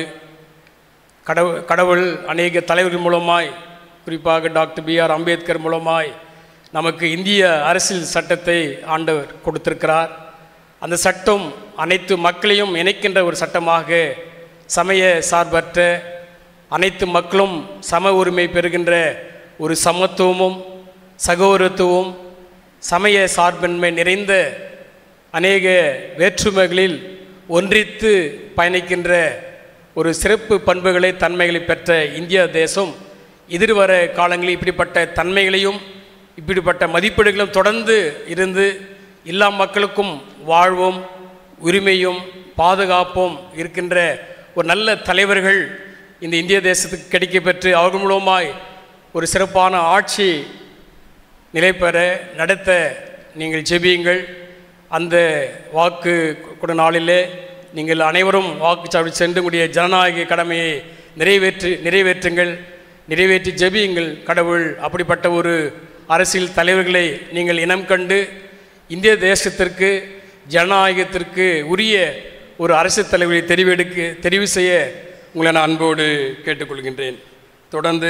கடவுள் கடவுள் அநேக தலைவர்கள் மூலமாய் குறிப்பாக டாக்டர் பி ஆர் அம்பேத்கர் மூலமாய் நமக்கு இந்திய அரசியல் சட்டத்தை ஆண்டவர் கொடுத்திருக்கிறார் அந்த சட்டம் அனைத்து மக்களையும் இணைக்கின்ற ஒரு சட்டமாக சமய சார்பற்ற அனைத்து மக்களும் சம உரிமை பெறுகின்ற ஒரு சமத்துவமும் சகோதரத்துவம் சமய சார்பின்மை நிறைந்த அநேக வேற்றுமைகளில் ஒன்றித்து பயணிக்கின்ற ஒரு சிறப்பு பண்புகளை தன்மைகளை பெற்ற இந்திய தேசம் எதிர்வர காலங்களில் இப்படிப்பட்ட தன்மைகளையும் இப்படிப்பட்ட மதிப்பீடுகளும் தொடர்ந்து இருந்து எல்லா மக்களுக்கும் வாழ்வும் உரிமையும் பாதுகாப்பும் இருக்கின்ற ஒரு நல்ல தலைவர்கள் இந்த இந்திய தேசத்துக்கு கிடைக்க பெற்று அவர்கள் மூலமாய் ஒரு சிறப்பான ஆட்சி நிலை பெற நடத்த நீங்கள் ஜெபியுங்கள் அந்த வாக்கு கொட நாளிலே நீங்கள் அனைவரும் வாக்குச்சாவடி சென்று உங்களுடைய ஜனநாயக கடமையை நிறைவேற்றி நிறைவேற்றுங்கள் நிறைவேற்றி ஜெபியுங்கள் கடவுள் அப்படிப்பட்ட ஒரு அரசியல் தலைவர்களை நீங்கள் இனம் கண்டு இந்திய தேசத்திற்கு ஜனநாயகத்திற்கு உரிய ஒரு அரசியல் தலைவரை தெரிவெடுக்க தெரிவு செய்ய உங்களை நான் அன்போடு கேட்டுக்கொள்கின்றேன் தொடர்ந்து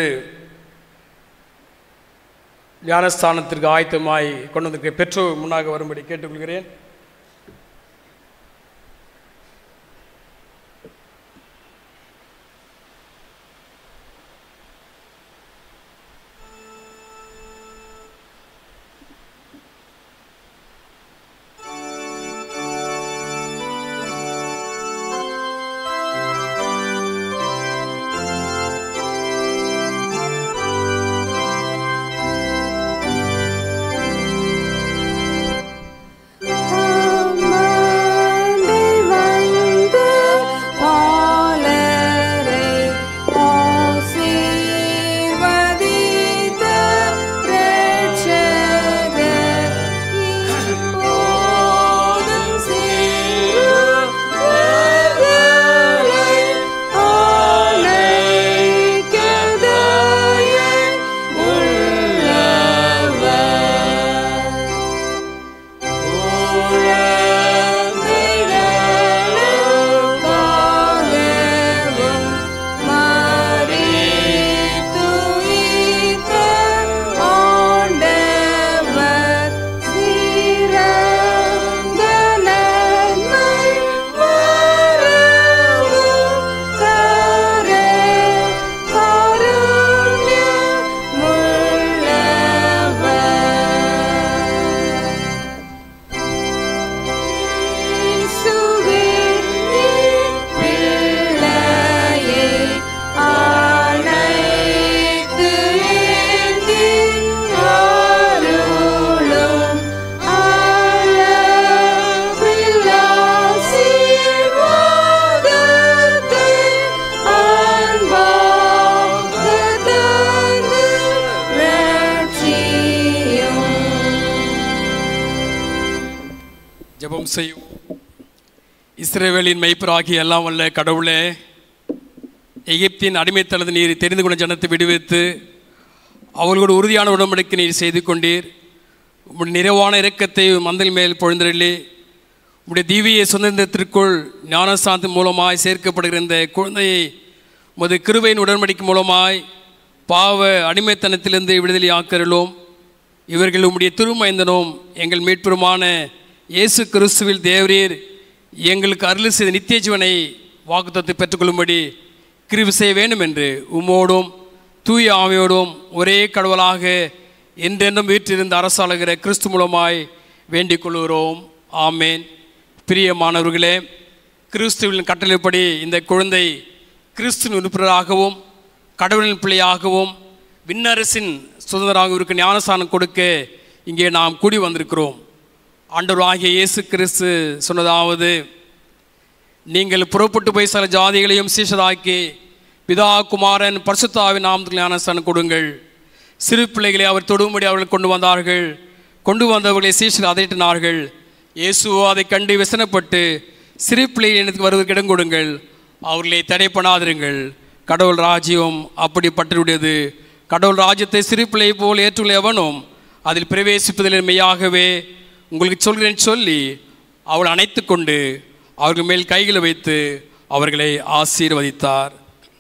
ஞானஸ்தானத்திற்கு ஆயத்தமாய் கொண்டு வந்திருக்க பெற்றோர் முன்னாக வரும்படி கேட்டுக்கொள்கிறேன் ஜெபம் செய்யும் இஸ்ரேவேலின் மெய்ப்பராகிய எல்லாம் வல்ல கடவுளே எகிப்தின் அடிமைத்தனது நீர் தெரிந்து கொண்ட ஜனத்தை விடுவித்து அவர்களோடு உறுதியான உடம்படிக்கை நீர் செய்து கொண்டீர் உம்முடைய நிறைவான இரக்கத்தை மந்தில் மேல் பொழுந்தருளி உம்முடைய தீவிய சுதந்திரத்திற்குள் ஞானசாந்தி மூலமாய் சேர்க்கப்படுகிற இந்த குழந்தையை உமது கிருபையின் உடன்படிக்கை மூலமாய் பாவ அடிமைத்தனத்திலிருந்து விடுதலை ஆக்கருளோம் இவர்கள் உம்முடைய திருமைந்தனும் எங்கள் மீட்பெருமான இயேசு கிறிஸ்துவில் தேவரீர் எங்களுக்கு அருள் செய்த நித்திய ஜீவனை வாக்குத்தத்தை பெற்றுக்கொள்ளும்படி கிருபை செய்ய வேண்டும் என்று உம்மோடும் தூய ஆவியோடும் ஒரே கடவுளாக என்றென்றும் வீற்றிருந்து அரசாளுகிற கிறிஸ்து மூலமாய் வேண்டிக் கொள்கிறோம் ஆமேன் பிரியமானவர்களே கிறிஸ்துவின் கட்டளைப்படி இந்த குழந்தை கிறிஸ்துவின் உறுப்பினராகவும் கடவுளின் பிள்ளையாகவும் விண்ணரசின் சுதந்திராக இருக்க ஞானஸ்தானம் கொடுக்க இங்கே நாம் கூடி வந்திருக்கிறோம் ஆண்டவராகிய இயேசு கிறிஸ்து சொன்னதாவது நீங்கள் புறப்பட்டு போய் சில ஜாதிகளையும் சீஷராக்கி பிதா குமாரன் பரிசுத்தாவின் நாமத்தில் ஞானஸ்தானம் கொடுங்கள் சிறு பிள்ளைகளை அவர் தொடும்படி அவர்கள் கொண்டு வந்தார்கள் கொண்டு வந்தவர்களை சீஷர் அதட்டினார்கள் இயேசுவோ அதை கண்டு விசனப்பட்டு சிறு பிள்ளைகள் எனக்கு வருவதற்கு இடம் கொடுங்கள் அவர்களை தடை பண்ணாதிருங்கள் கடவுள் ராஜ்யம் அப்படிப்பட்டதுடையது கடவுள் ராஜ்யத்தை சிறு பிள்ளை போல் ஏற்றுள்ள எவனும் அதில் பிரவேசிப்பதில் மெய்யாகவே உங்களுக்கு சொல்கிறேன் சொல்லி அவள் அணைத்து கொண்டு அவர்கள் மேல் கைகளை வைத்து அவர்களை ஆசீர்வதித்தார்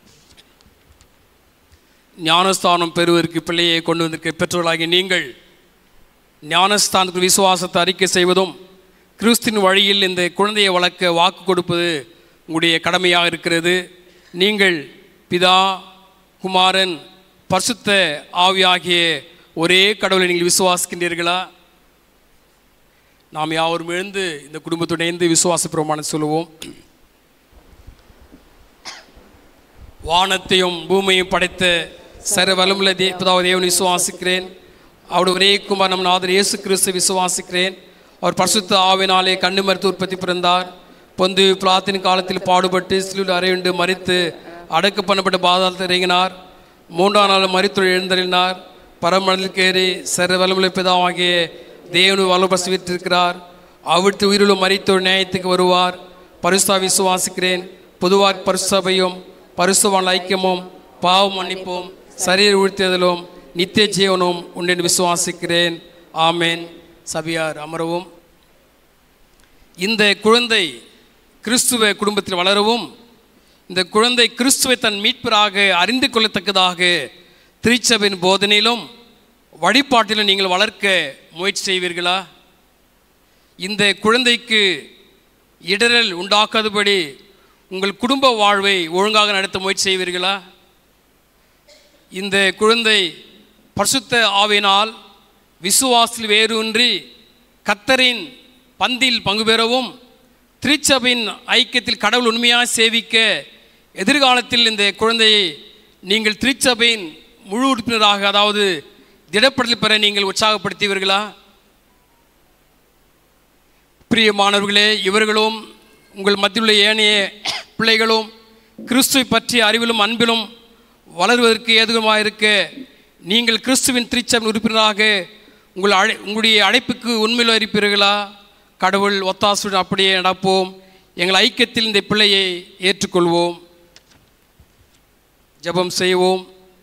ஞானஸ்தானம் பெறுவதற்கு பிள்ளையை கொண்டு வந்திருக்க பெற்றோர்களாகிய நீங்கள் ஞானஸ்தானத்துக்கு விசுவாசத்தை அறிக்கை செய்வதும் கிறிஸ்தின் வழியில் இந்த குழந்தையை வளர்க்க வாக்கு கொடுப்பது உங்களுடைய கடமையாக இருக்கிறது நீங்கள் பிதா குமாரன் பரிசுத்த ஆவியாகிய ஒரே கடவுளை நீங்கள் விசுவாசிக்கின்றீர்களா நாம் யாவரும் எழுந்து இந்த குடும்பத்துடன் இணைந்து விசுவாச பிரமாணம் சொல்லுவோம் வானத்தையும் பூமியையும் படைத்த சர வளமுள்ள தே பிதாவை தேவனை விசுவாசிக்கிறேன் அவருடைய ஒரே குமார் நம் நாதர் இயேசு கிறிஸ்து விசுவாசிக்கிறேன் அவர் பரிசுத்த ஆவினாலே கண்ணு மருத்துவ உற்பத்தி பிறந்தார் பொந்து பிளாத்தின் காலத்தில் பாடுபட்டு சிலுவில் அறையுண்டு மறித்து அடக்கு பண்ணப்பட்ட பாதாளத்தில் இறங்கினார் மூன்றாம் நாள் மறித்துள் எழுந்தறினார் பரமண்டலில் கேறி சர வளமுள்ள பிதாவாகிய தேவனு வலுபசு விட்டிருக்கிறார் அவிழ்த்து உயிருள்ள மறித்தோர் நியாயத்துக்கு வருவார் பரிசுத்தா விசுவாசிக்கிறேன் பொதுவாக பரிசுசபையும் பரிசுவான் ஐக்கியமும் பாவ மன்னிப்பும் சரீர உழ்த்தியதிலும் நித்திய ஜீவனும் உண்டென்று விசுவாசிக்கிறேன் ஆமேன் சபியார் அமரவும் இந்த குழந்தை கிறிஸ்துவ குடும்பத்தில் வளரவும் இந்த குழந்தை கிறிஸ்துவை தன் மீட்பராக அறிந்து கொள்ளத்தக்கதாக திருச்சபையின் போதனையிலும் வழிபாட்டிலும் நீங்கள் வளர்க்க முயற்சி செய்வீர்களா இந்த குழந்தைக்கு இடரல் உண்டாக்காதபடி உங்கள் குடும்ப வாழ்வை ஒழுங்காக நடத்த முயற்சி செய்வீர்களா இந்த குழந்தை பரிசுத்த ஆவினால் விசுவாசில் வேரூன்றி கத்தரின் பந்தில் பங்கு பெறவும் திருச்சபையின் ஐக்கியத்தில் கடவுள் உண்மையாக சேவிக்க எதிர்காலத்தில் இந்த குழந்தையை நீங்கள் திருச்சபையின் முழு உறுப்பினராக அதாவது திடப்படல் பெற நீங்கள் உற்சாகப்படுத்துவீர்களா பிரியமானவர்களே இவர்களும் உங்கள் மத்தியில் உள்ள ஏனைய பிள்ளைகளும் கிறிஸ்துவை பற்றிய அறிவிலும் அன்பிலும் வளருவதற்கு ஏதுகமாக இருக்க நீங்கள் கிறிஸ்துவின் திருச்சபை உறுப்பினராக உங்கள் அழை உங்களுடைய அழைப்புக்கு உண்மையில் இருப்பீர்களா கடவுள் ஒத்தாசுடன் அப்படியே நடப்போம் எங்கள் ஐக்கியத்தில் இந்த பிள்ளையை ஏற்றுக்கொள்வோம் ஜெபம் செய்வோம்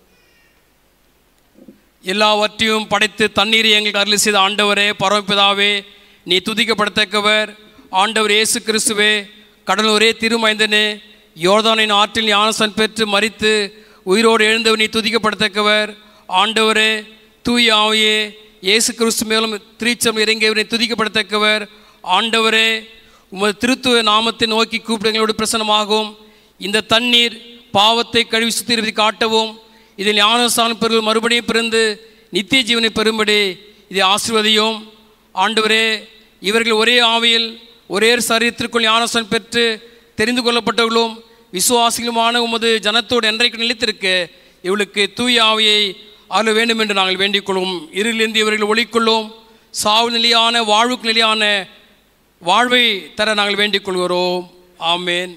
எல்லாவற்றையும் படைத்து தண்ணீரை எங்களுக்கு அருள் செய்த ஆண்டவரே பரமபிதாவே நீ துதிக்கப்படத்தக்கவர் ஆண்டவர் இயேசு கிறிஸ்துவே கடல் ஒரே திருமைந்தனே யோர்தானின் ஆற்றில் ஞானசன் பெற்று மறித்து உயிரோடு எழுந்தவர் நீ துதிக்கப்படத்தக்கவர் ஆண்டவரே தூய ஆவியே இயேசு கிறிஸ்து மேலும் திருச்சம் இறங்கியவரை துதிக்கப்படத்தக்கவர் ஆண்டவரே உமது திருத்துவ நாமத்தை நோக்கி கூப்பிடுங்களோடு பிரசனமாகும் இந்த தண்ணீர் பாவத்தை கழுவி சுத்திரத்தை காட்டவும் இதில் ஞானஸ்தானம் பெறுவது மறுபடியும் பிறந்து நித்திய ஜீவனை பெறும்படி இதை ஆசிர்வதியும் ஆண்டவரே இவர்கள் ஒரே ஆவியில் ஒரே சரீரத்திற்குள் ஞானஸ்தானம் பெற்று தெரிந்து கொள்ளப்பட்டவர்களும் விசுவாசிகளுமான உமது ஜனத்தோடு என்றைக்கு நிலைத்திருக்க இவளுக்கு தூய ஆவியை அருள வேண்டும் என்று நாங்கள் வேண்டிக் கொள்வோம் இருளிலிருந்து இவர்கள் ஒளிக்கொள்ளும் சாவு நிலையான வாழ்வுக்கு நிலையான வாழ்வை தர நாங்கள் வேண்டிக் கொள்கிறோம் ஆமேன்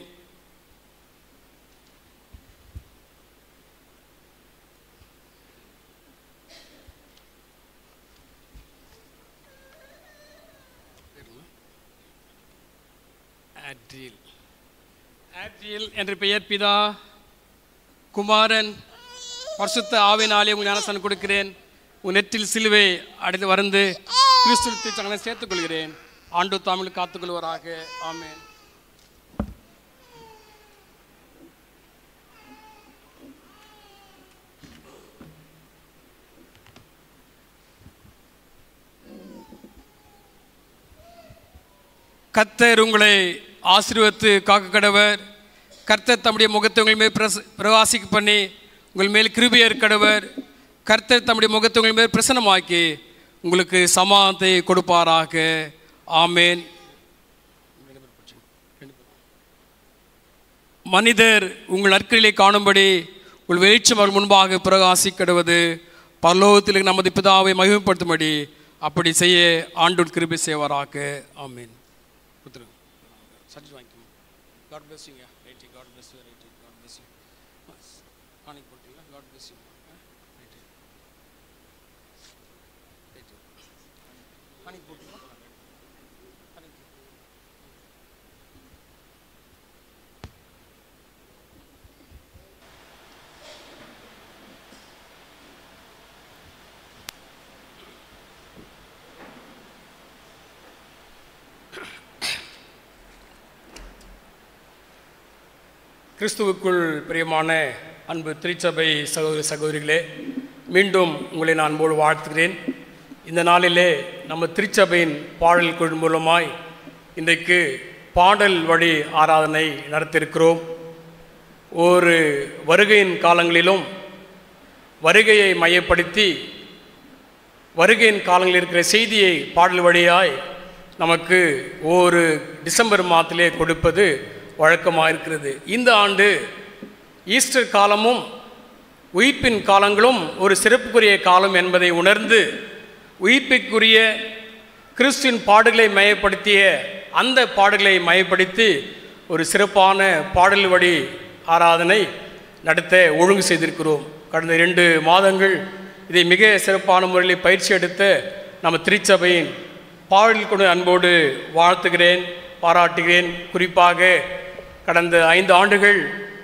ஆட்ரில் ஆட்ரில் என்ற பெயர் பிதா குமாரன் பரிசுத்த ஆவினாலே உங்கள் ஞானஸ்தானம் கொடுக்கிறேன் உன் நெற்றில் சிலுவை அடைந்து வந்து கிறிஸ்துவத்தை தங்களை சேர்த்துக் கொள்கிறேன் ஆண்டு தமிழ் காத்துக்கொள்வராக ஆமேன் கர்த்தர் உங்களை ஆசீர்வத்து காக்க கடவர் கர்த்தர் தம்முடைய முகத்தை உங்கள் மேல் பிரச பிரகாசிக்க பண்ணி உங்கள் மேல் கிருபியர் கடவர் கர்த்தர் தம்முடைய முகத்தை உங்கள் மேல் பிரசனமாக்கி உங்களுக்கு சமாதத்தை கொடுப்பாராக ஆமேன் மனிதர் உங்கள் நற்களிலே காணும்படி உங்கள் வெளிச்சம் அவர் முன்பாக பிரகாசிக்கிடுவது பரலோகத்தில் நமது பிதாவை மகிமைப்படுத்தும்படி அப்படி செய்ய ஆண்டோர் கிருபை செய்வாராக ஆமீன் கொடுத்துருங்க சர்டிஃபிகேட் வாங்கிக்கோங்க காட் பிளஸ் யூங்க ரைட்டி காட் பிளஸ் யூ ரைட்டி காட் பிளஸ் யூ காணிக்கு போட்டீங்களா காட் பிளஸ் யூ ரைட்டி ரைட்டி காணிக்கு போட்டீங்களா காணிக்கு கிறிஸ்துவுக்குள் பிரியமான அன்பு திருச்சபை சகோதரி சகோதரிகளே மீண்டும் உங்களை நான் அன்போடு வாழ்த்துகிறேன் இந்த நாளிலே நம்ம திருச்சபையின் பாடல் குழு மூலமாய் இன்றைக்கு பாடல் வழி ஆராதனை நடத்தியிருக்கிறோம் ஒரு வருகையின் காலங்களிலும் வருகையை மையப்படுத்தி வருகையின் காலங்களில் இருக்கிற செய்தியை பாடல் வழியாய் நமக்கு ஒரு டிசம்பர் மாதத்திலே கொடுப்பது வழக்கமாக இருக்கிறது இந்த ஆண்டு ஈஸ்டர் காலமும் உயிர்ப்பின் காலங்களும் ஒரு சிறப்புக்குரிய காலம் என்பதை உணர்ந்து உயிர்ப்பிற்குரிய கிறிஸ்துவின் பாடுகளை மையப்படுத்திய அந்த பாடல்களை மையப்படுத்தி ஒரு சிறப்பான பாடல் வழி ஆராதனை நடத்த ஒழுங்கு செய்திருக்கிறோம் கடந்த இரண்டு மாதங்கள் இதை மிக சிறப்பான முறையில் பயிற்சி எடுத்த நம்ம திருச்சபையின் பாடல் கொண்டு அன்போடு வாழ்த்துகிறேன் பாராட்டுகிறேன் குறிப்பாக கடந்த ஐந்து ஆண்டுகள்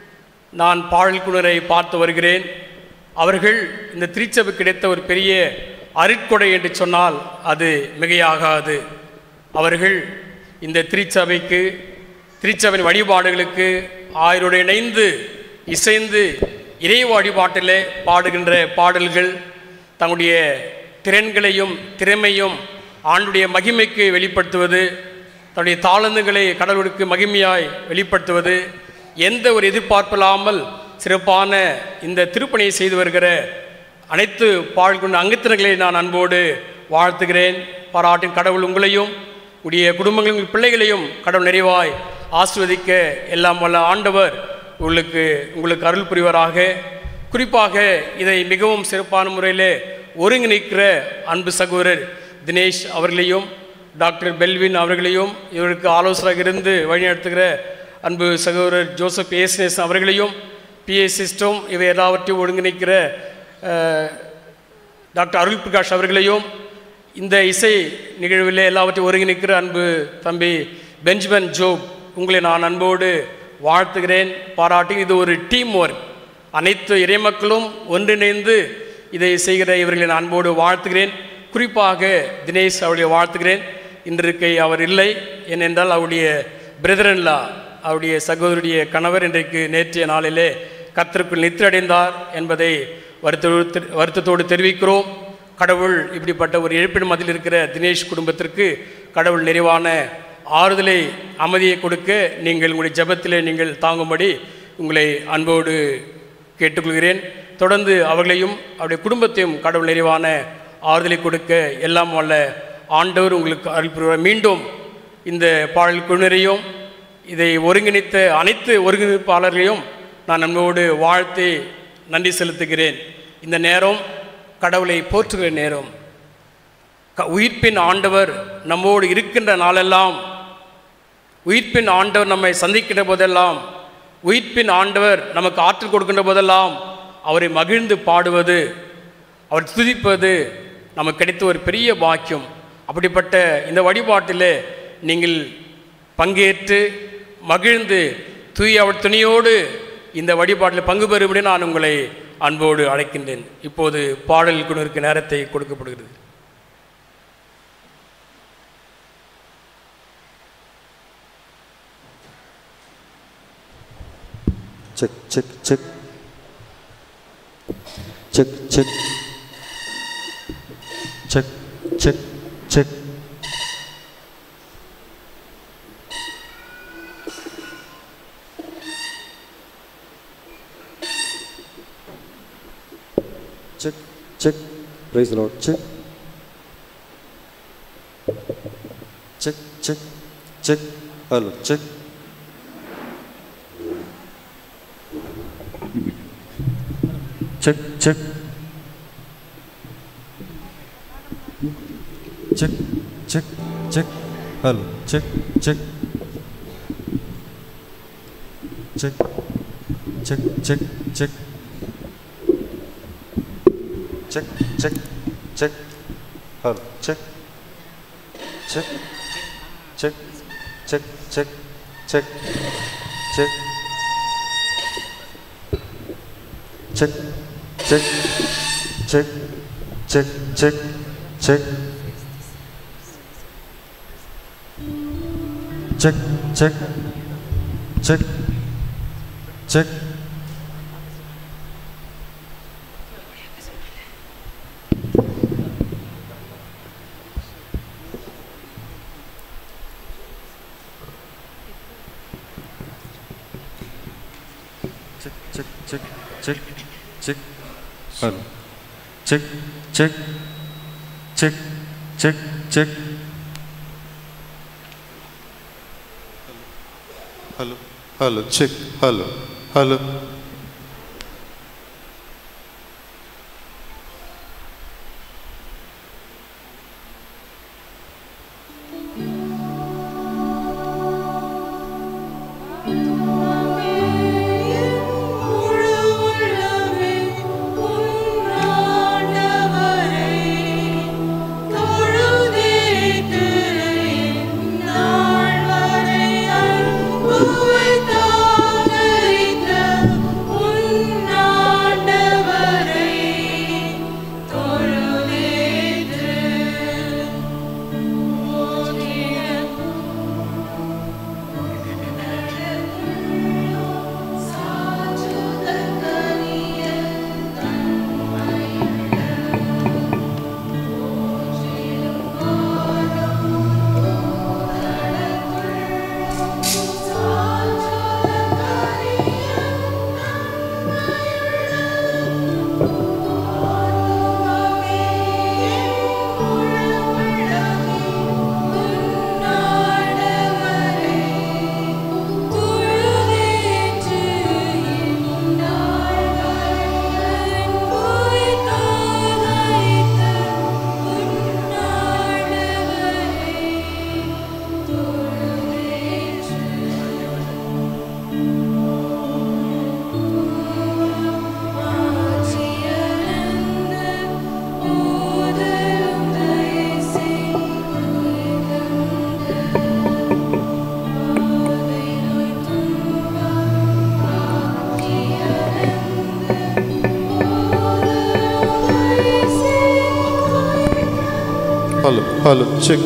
நான் பாடல் குழுரை பார்த்து வருகிறேன் அவர்கள் இந்த திருச்சபை கிடைத்த ஒரு பெரிய அருட்கொடை என்று சொன்னால் அது மிகையாகாது அவர்கள் இந்த திருச்சபைக்கு திருச்சபையின் வழிபாடுகளுக்கு ஆயரோடு இணைந்து இசைந்து இறை வழிபாட்டிலே பாடுகின்ற பாடல்கள் தங்களுடைய திறன்களையும் திறமையும் ஆண்டுடைய மகிமைக்கு வெளிப்படுத்துவது தன்னுடைய தாளந்துகளை கடவுளுக்கு மகிமையாய் வெளிப்படுத்துவது எந்த ஒரு எதிர்பார்ப்பில்லாமல் சிறப்பான இந்த திருப்பணியை செய்து வருகிற அனைத்து பாழ்கொண்ட அங்கத்தினர்களை நான் அன்போடு வாழ்த்துகிறேன் பாராட்டின் கடவுள் உங்களையும் உடைய குடும்பங்கள் உங்கள் பிள்ளைகளையும் கடவுள் நிறைவாய் ஆசிர்வதிக்க எல்லாம் வல்ல ஆண்டவர் உங்களுக்கு உங்களுக்கு அருள் புரிவராக குறிப்பாக இதை மிகவும் சிறப்பான முறையில் ஒருங்கிணைக்கிற அன்பு சகோதரர் தினேஷ் அவர்களையும் டாக்டர் பெல்வின் அவர்களையும் இவருக்கு ஆலோசகராக இருந்து வழிநடத்துகிற அன்பு சகோதரர் ஜோசப் ஏஸ்னேஸ் அவர்களையும் பிஏ சிஸ்டம் இவை எல்லாவற்றையும் ஒருங்கிணைக்கிற அஹ், டாக்டர் அருள் பிரகாஷ் அவர்களையும் இந்த இசை நிகழ்வில் எல்லாவற்றையும் ஒருங்கிணைக்கிற அன்பு தம்பி பெஞ்சமின் ஜோப் உங்களை நான் அன்போடு வாழ்த்துகிறேன் பாராட்டி இது ஒரு டீம் ஒர்க் அனைத்து இறைமக்களும் ஒன்றிணைந்து இதை செய்கிற இவர்களை நான் அன்போடு வாழ்த்துகிறேன் குறிப்பாக தினேஷ் அவருடைய வாழ்த்துகிறேன் இன்றைக்கு அவர் இல்லை ஏனென்றால் அவருடைய பிரதரன்லா அவருடைய சகோதரியுடைய கணவர் இன்றைக்கு நேற்றைய நாளிலே கர்த்தருக்குள் நித்திரடைந்தார் என்பதை வருத்த வருத்தத்தோடு தெரிவிக்கிறோம் கடவுள் இப்படிப்பட்ட ஒரு இழப்பின் மதில் இருக்கிற தினேஷ் குடும்பத்திற்கு கடவுள் நிறைவான ஆறுதலை அமைதியை கொடுக்க நீங்கள் உங்களுடைய ஜெபத்திலே நீங்கள் தாங்கும்படி உங்களை அன்போடு கேட்டுக்கொள்கிறேன் தொடர்ந்து அவர்களையும் அவருடைய குடும்பத்தையும் கடவுள் நிறைவான ஆறுதலை கொடுக்க எல்லாம் வல்ல ஆண்டவர் உங்களுக்கு அருள் புரிவார் மீண்டும் இந்த பாடல் குழுவினரையும் இதை ஒருங்கிணைத்த அனைத்து ஒருங்கிணைப்பாளர்களையும் நான் அன்போடு வாழ்த்தி நன்றி செலுத்துகிறேன் இந்த நேரம் கடவுளை போற்றுகிற நேரம் க- உயிர்ப்பின் ஆண்டவர் நம்மோடு இருக்கின்ற நாளெல்லாம் உயிர்ப்பின் ஆண்டவர் நம்மை சந்திக்கின்ற போதெல்லாம் உயிர்ப்பின் ஆண்டவர் நமக்கு ஆற்றல் கொடுக்கின்ற போதெல்லாம் அவரை மகிழ்ந்து பாடுவது அவர் துதிப்பது நமக்கு கிடைத்த ஒரு பெரிய பாக்கியம் அப்படிப்பட்ட இந்த வழிபாட்டிலே நீங்கள் பங்கேற்று மகிழ்ந்து தூய அவர் துணியோடு இந்த வழிபாட்டில் பங்கு பெறும்படி நான் உங்களை அன்போடு அழைக்கின்றேன் இப்போது பாடல் குழுவிற்கு நேரத்தை கொடுக்கப்படுகிறது check check check check check check check check check check praise the lord check check check check hello check check check check check check hello check check check check check check check check check hello check check check check check check check check check check check check check check check check check check check, check, check. Hello. Check, check, check, check, check. Hello. Hello. Check. Hello. Hello. Hello. Hello. Check.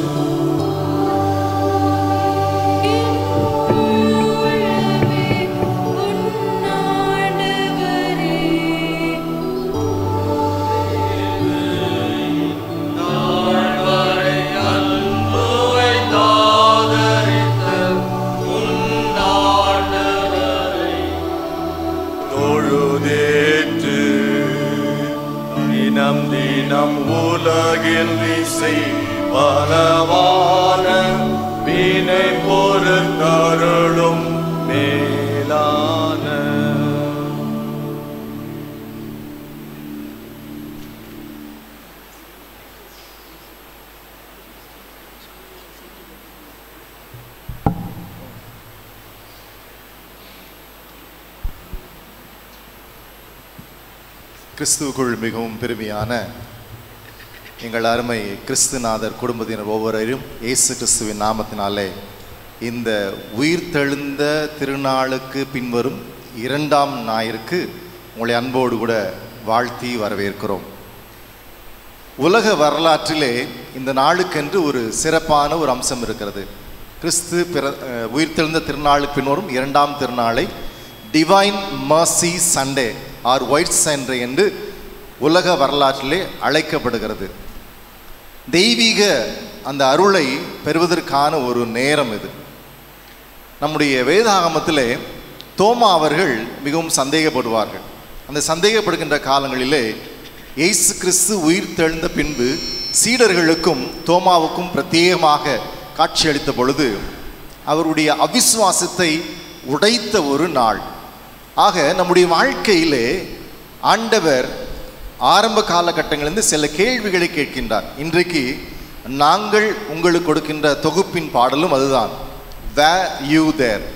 தொழுதேற்று தினம் தினம் உலகில் இசை பலவான வினை பொறுத்தருளும் மேலான கிறிஸ்துவுக்குள் மிகவும் பெருமையான எங்கள் அருமை கிறிஸ்துநாதர் குடும்பத்தினர் ஒவ்வொருவரும் இயேசு கிறிஸ்துவின் நாமத்தினாலே இந்த உயிர்த்தெழுந்த திருநாளுக்கு பின்வரும் இரண்டாம் ஞாயிற்கு உங்களை அன்போடு கூட வாழ்த்தி வரவேற்கிறோம் உலக வரலாற்றிலே இந்த நாளுக்கென்று ஒரு சிறப்பான ஒரு அம்சம் இருக்கிறது கிறிஸ்து பிற அஹ், உயிர்த்தெழுந்த திருநாளுக்கு பின்வரும் இரண்டாம் திருநாளை divine mercy Sunday or white Sunday என்று உலக வரலாற்றிலே அழைக்கப்படுகிறது தெய்வீக அந்த அருளை பெறுவதற்கான ஒரு நேரம் இது நம்முடைய வேதாகமத்திலே தோமா அவர்கள் மிகவும் சந்தேகப்படுவார்கள் அந்த சந்தேகப்படுகின்ற காலங்களிலே இயேசு கிறிஸ்து உயிர் தெழுந்த பின்பு சீடர்களுக்கும் தோமாவுக்கும் பிரத்யேகமாக காட்சியளித்த பொழுது அவருடைய அவிசுவாசத்தை உடைத்த ஒரு நாள் ஆக நம்முடைய வாழ்க்கையிலே ஆண்டவர் ஆரம்ப காலகட்டங்களிலிருந்து சில கேள்விகளை கேட்கின்றார் இன்றைக்கு நாங்கள் உங்களுக்கு கொடுக்கின்ற தொகுப்பின் பாடலும் அதுதான் வே யூ தேர்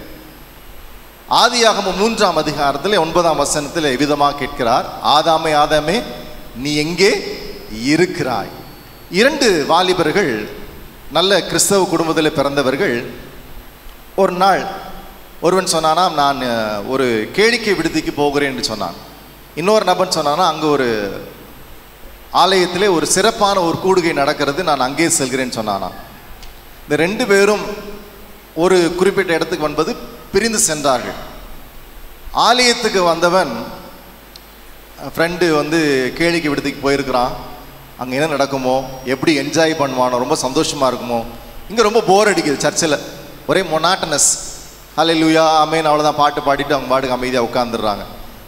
ஆதியாகமம் மூன்றாம் அதிகாரத்தில் ஒன்பதாம் வசனத்தில் விதமாக கேட்கிறார் ஆதாமே ஆதாமே நீ எங்கே இருக்கிறாய் இரண்டு வாலிபர்கள் நல்ல கிறிஸ்தவ குடும்பத்தில் பிறந்தவர்கள் ஒரு நாள் ஒருவன் சொன்னானா நான் அஹ், ஒரு கேளிக்கை விடுதிக்கு போகிறேன் என்று சொன்னான் இன்னொரு நபன் சொன்னானா அங்கே ஒரு ஆலயத்திலே ஒரு சிறப்பான ஒரு கூடுகை நடக்கிறது நான் அங்கே செல்கிறேன் சொன்னானா இந்த ரெண்டு பேரும் ஒரு குறிப்பிட்ட இடத்துக்கு வந்தது பிரிந்து சென்றார்கள் ஆலயத்துக்கு வந்தவன் ஃப்ரெண்டு வந்து கேளிக்கை விடுதிக்கு போயிருக்கிறான் அங்கே என்ன நடக்குமோ எப்படி என்ஜாய் பண்ணுவானோ ரொம்ப சந்தோஷமாக இருக்குமோ இங்கே ரொம்ப போர் அடிக்குது சர்ச்சில் ஒரே மொனாட்டனஸ் ஹalleluya ஆமென் அவ்வளோதான் பாட்டு பாடிட்டு அவங்க பாட்டுக்கு அமைதியாக உட்காந்துடுறாங்க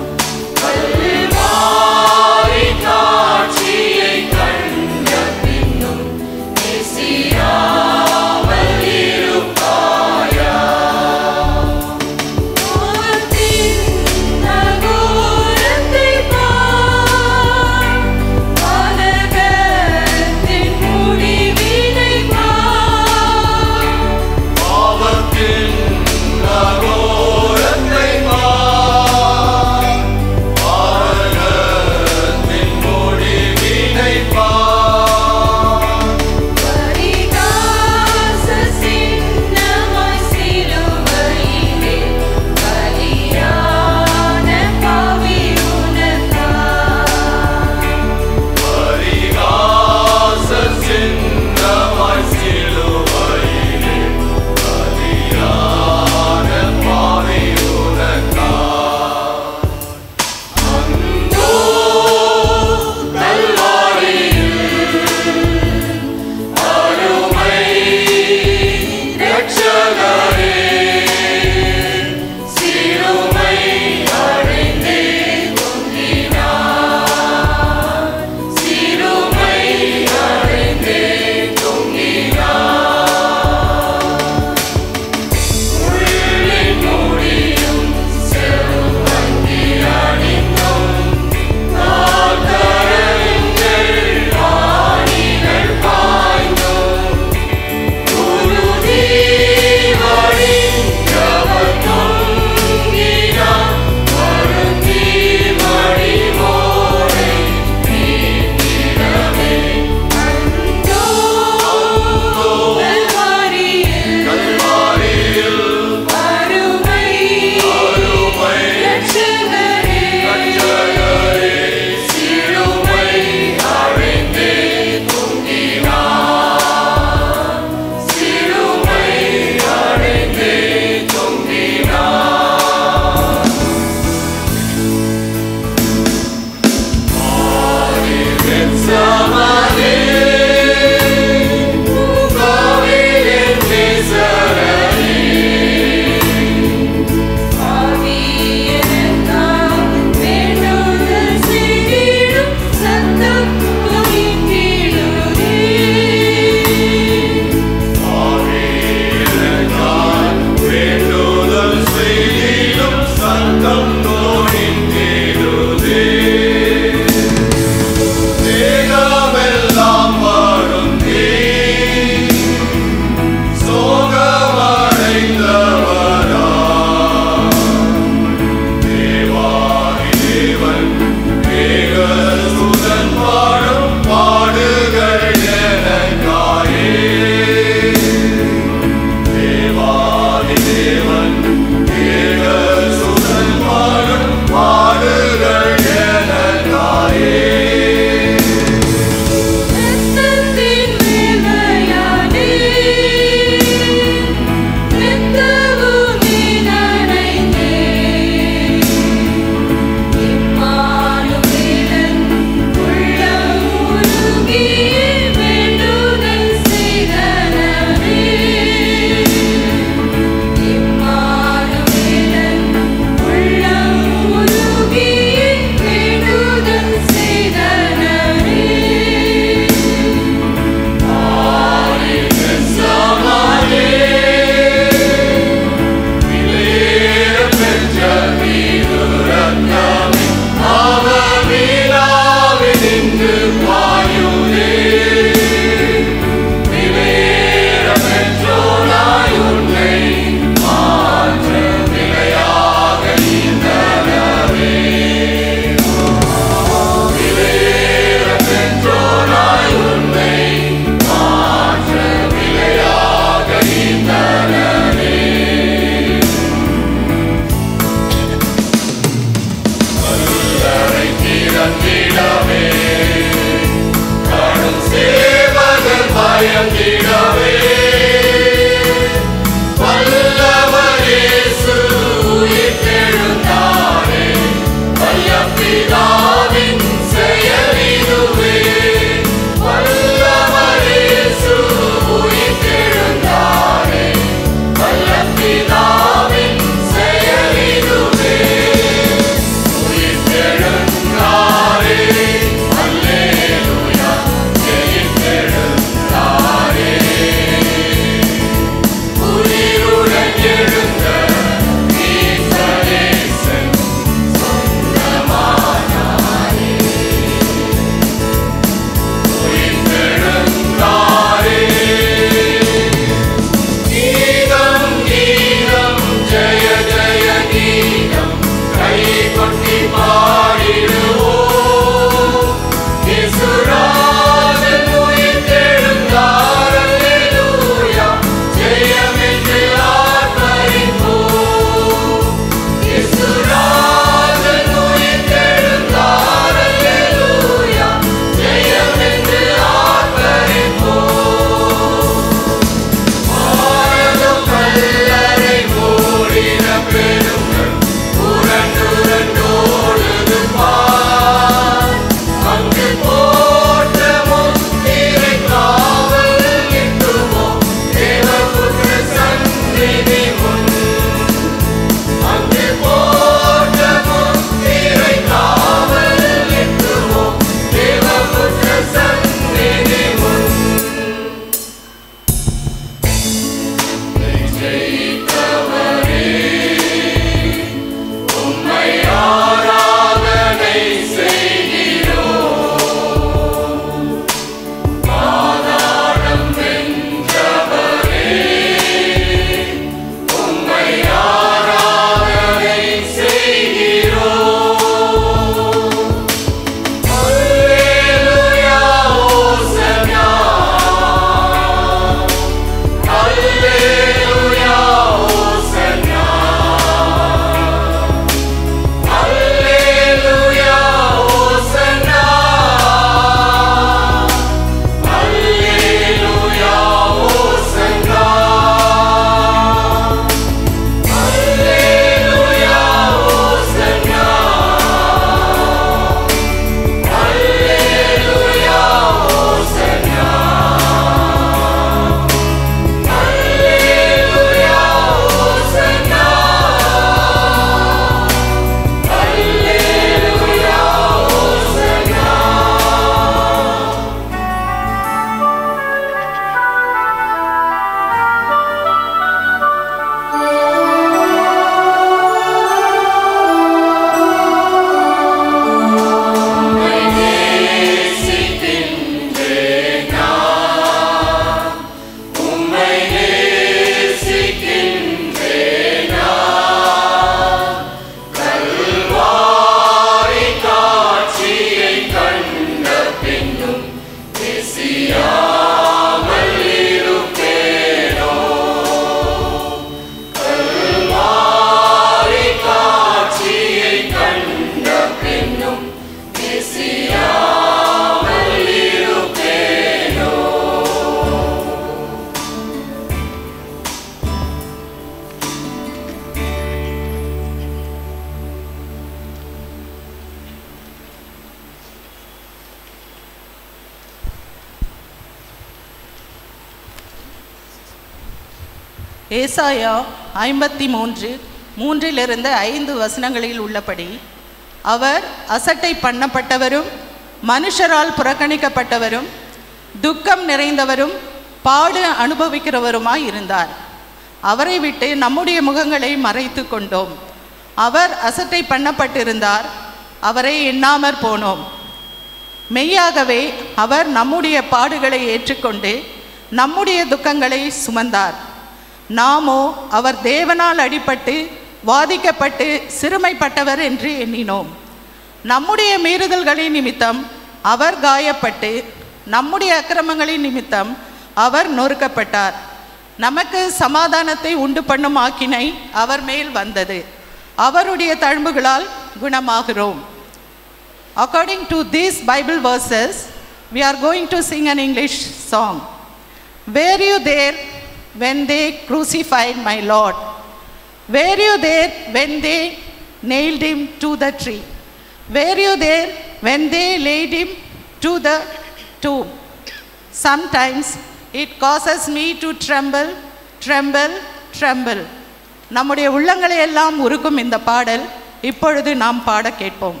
ஏசாயா ஐம்பத்தி மூன்று மூன்றிலிருந்து ஐந்து வசனங்களில் உள்ளபடி அவர் அசட்டை பண்ணப்பட்டவரும் மனுஷரால் புறக்கணிக்கப்பட்டவரும் துக்கம் நிறைந்தவரும் பாடு அனுபவிக்கிறவருமாய் இருந்தார் அவரை விட்டு நம்முடைய முகங்களை மறைத்து கொண்டோம் அவர் அசட்டை பண்ணப்பட்டிருந்தார் அவரை எண்ணாமற் போனோம் மெய்யாகவே அவர் நம்முடைய பாடுகளை ஏற்றுக்கொண்டு நம்முடைய துக்கங்களை சுமந்தார் நாமோ அவர் தேவனால் அடிபட்டு வாதிக்கப்பட்டு சிறுமைப்பட்டவர் என்று எண்ணினோம் நம்முடைய மீறுதல்களின் நிமித்தம் அவர் காயப்பட்டு நம்முடைய அக்கிரமங்களின் நிமித்தம் அவர் நொறுக்கப்பட்டார் நமக்கு சமாதானத்தை உண்டு பண்ணும் ஆக்கினை அவர் மேல் வந்தது அவருடைய தழும்புகளால் குணமாகிறோம் According to these Bible verses, we are going to sing an English song. Were you there when they crucified my Lord? Were you there when they nailed him to the tree? Were you there when they laid him to the tomb? Sometimes it causes me to tremble, tremble, tremble. நம்முடைய உள்ளங்களை எல்லாம் உருக்கும் இந்த பாடல் இப்பொழுது நாம் பாட கேட்போம்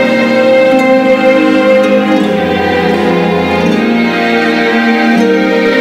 Thank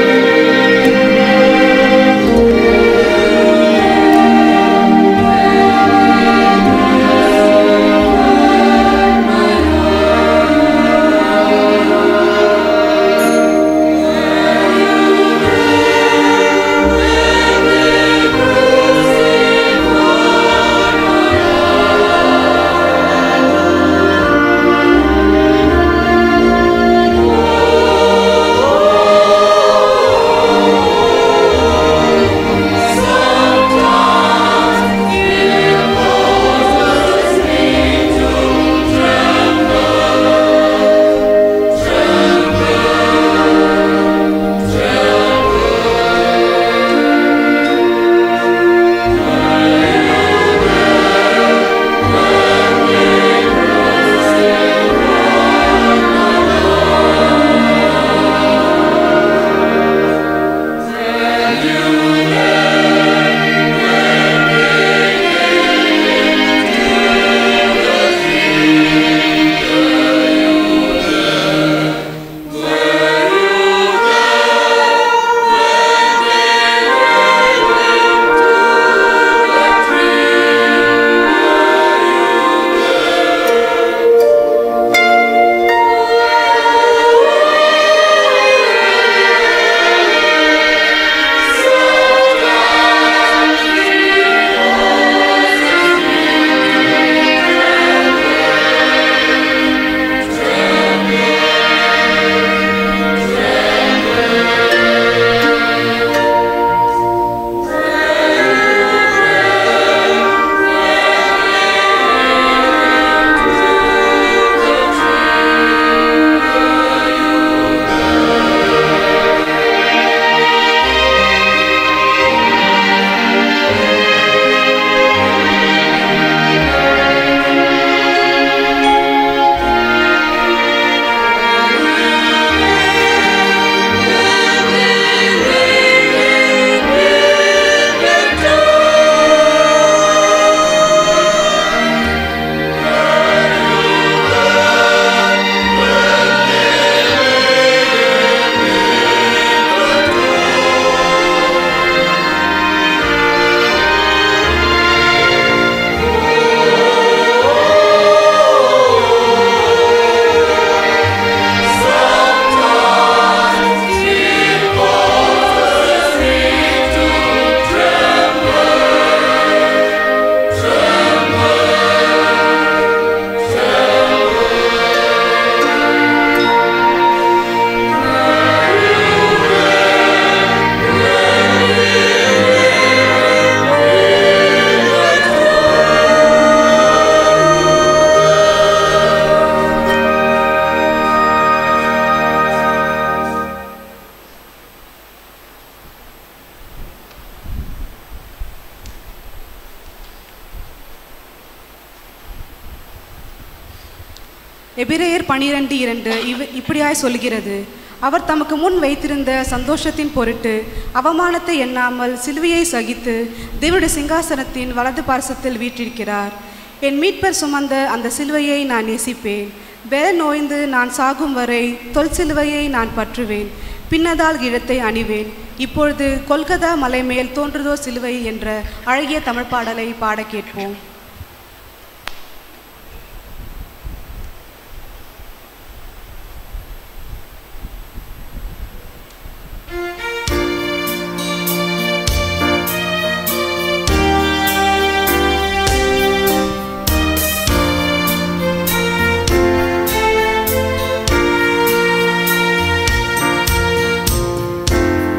எபிரேயர் பனிரெண்டு இரண்டு இவ் இப்படியாய் சொல்கிறது அவர் தமக்கு முன் வைத்திருந்த சந்தோஷத்தின் பொருட்டு அவமானத்தை எண்ணாமல் சிலுவையை சகித்து தேவனுடைய சிங்காசனத்தின் வலது பார்சத்தில் வீற்றிருக்கிறார் என் மீட்பர் சுமந்த அந்த சிலுவையை நான் நேசிப்பேன் பெல நோய்ந்து நான் சாகும் வரை தொல் சிலுவையை நான் பற்றுவேன் பின்னதால் கிழத்தை அணிவேன் இப்பொழுது கொல்கத்தா மலை மேல் தோன்றுதோ சிலுவை என்ற அழகிய தமிழ் பாடலை பாட கேட்போம்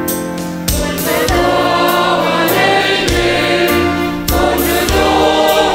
Thank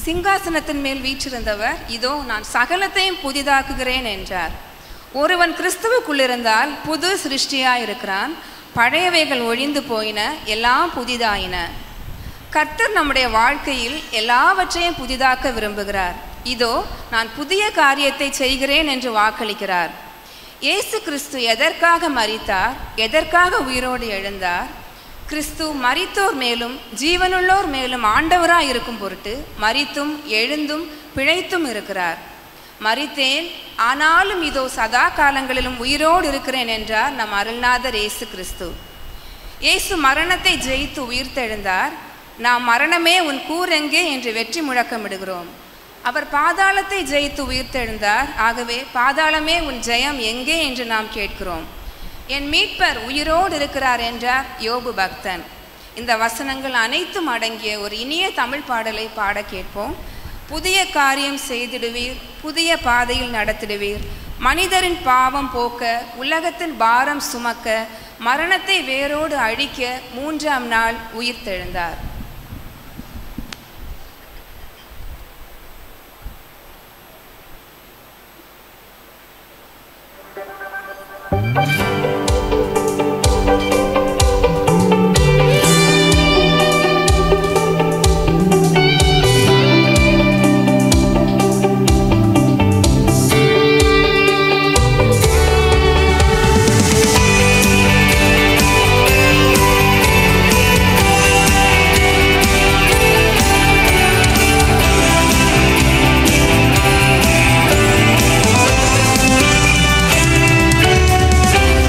சிங்காசனத்தின் மேல் வீற்றிருந்தவர் இதோ நான் சகலத்தையும் புதிதாக்குகிறேன் என்றார் ஒருவன் கிறிஸ்துவுக்குள்ளிருந்தால் புது சிருஷ்டியாயிருக்கிறான் பழையவைகள் ஒழிந்து போயின எல்லாம் புதிதாயின கர்த்தர் நம்முடைய வாழ்க்கையில் எல்லாவற்றையும் புதிதாக்க விரும்புகிறார் இதோ நான் புதிய காரியத்தை செய்கிறேன் என்று வாக்களிக்கிறார் இயேசு கிறிஸ்து எதற்காக மரித்தார் எதற்காக உயிரோடு எழுந்தார் கிறிஸ்து மரித்தோர் மேலும் ஜீவனுள்ளோர் மேலும் ஆண்டவராய் இருக்கும் பொருட்டு மரித்தும் எழுந்தும் பிழைத்தும் இருக்கிறார் மரித்தேன் ஆனாலும் இதோ சதா காலங்களிலும் உயிரோடு இருக்கிறேன் என்றார் நம் அருள்நாதர் இயேசு கிறிஸ்து இயேசு மரணத்தை ஜெயித்து உயிர்த்தெழுந்தார் நாம் மரணமே உன் கூரெங்கே என்று வெற்றி முழக்கமிடுகிறோம் அவர் பாதாளத்தை ஜெயித்து உயிர்த்தெழுந்தார் ஆகவே பாதாளமே உன் ஜெயம் எங்கே என்று நாம் கேட்கிறோம் என் மீட்பர் உயிரோடு இருக்கிறார் என்றார் யோபு பக்தன் இந்த வசனங்கள் அனைத்தும் அடங்கிய ஒரு இனிய தமிழ் பாடலை பாட கேட்போம் புதிய காரியம் செய்திடுவீர் புதிய பாதையில் நடத்திடுவீர் மனிதரின் பாவம் போக்க உலகத்தின் பாரம் சுமக்க மரணத்தை வேரோடு அழிக்க மூன்றாம் நாள் உயிர்த்தெழுந்தார் Thank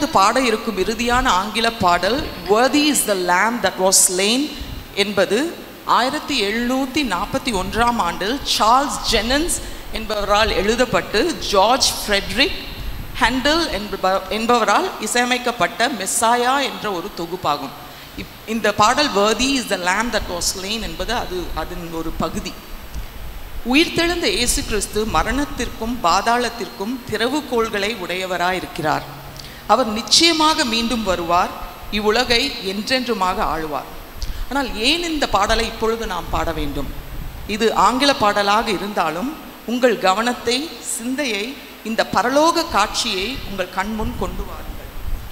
இப்பொழுது பாட இருக்கும் இறுதியான ஆங்கில பாடல் worthy is the lamb that was slain என்பது ஆயிரத்தி எழுநூற்றி நாற்பத்தி ஒன்றாம் ஆண்டில் சார்ல்ஸ் ஜெனன்ஸ் என்பவரால் எழுதப்பட்டு ஜார்ஜ் ஃப்ரெட்ரிக் ஹண்டல் என்பவ என்பவரால் இசையமைக்கப்பட்ட மெஸ்ஸாயா என்ற ஒரு தொகுப்பாகும் இப் இந்த பாடல் worthy is the lamb that was slain என்பது அது அதன் ஒரு பகுதி உயிர்த்தெழுந்த இயேசு கிறிஸ்து மரணத்திற்கும் பாதாளத்திற்கும் திறவுகோள்களை உடையவராயிருக்கிறார் அவர் நிச்சயமாக மீண்டும் வருவார் இவ்வுலகை என்றென்றுமாக ஆளுவார் ஆனால் ஏன் இந்த பாடலை இப்பொழுது நாம் பாட வேண்டும் இது ஆங்கில பாடலாக இருந்தாலும் உங்கள் கவனத்தை சிந்தையை இந்த பரலோக காட்சியை உங்கள் கண்முன் கொண்டு வாருங்கள்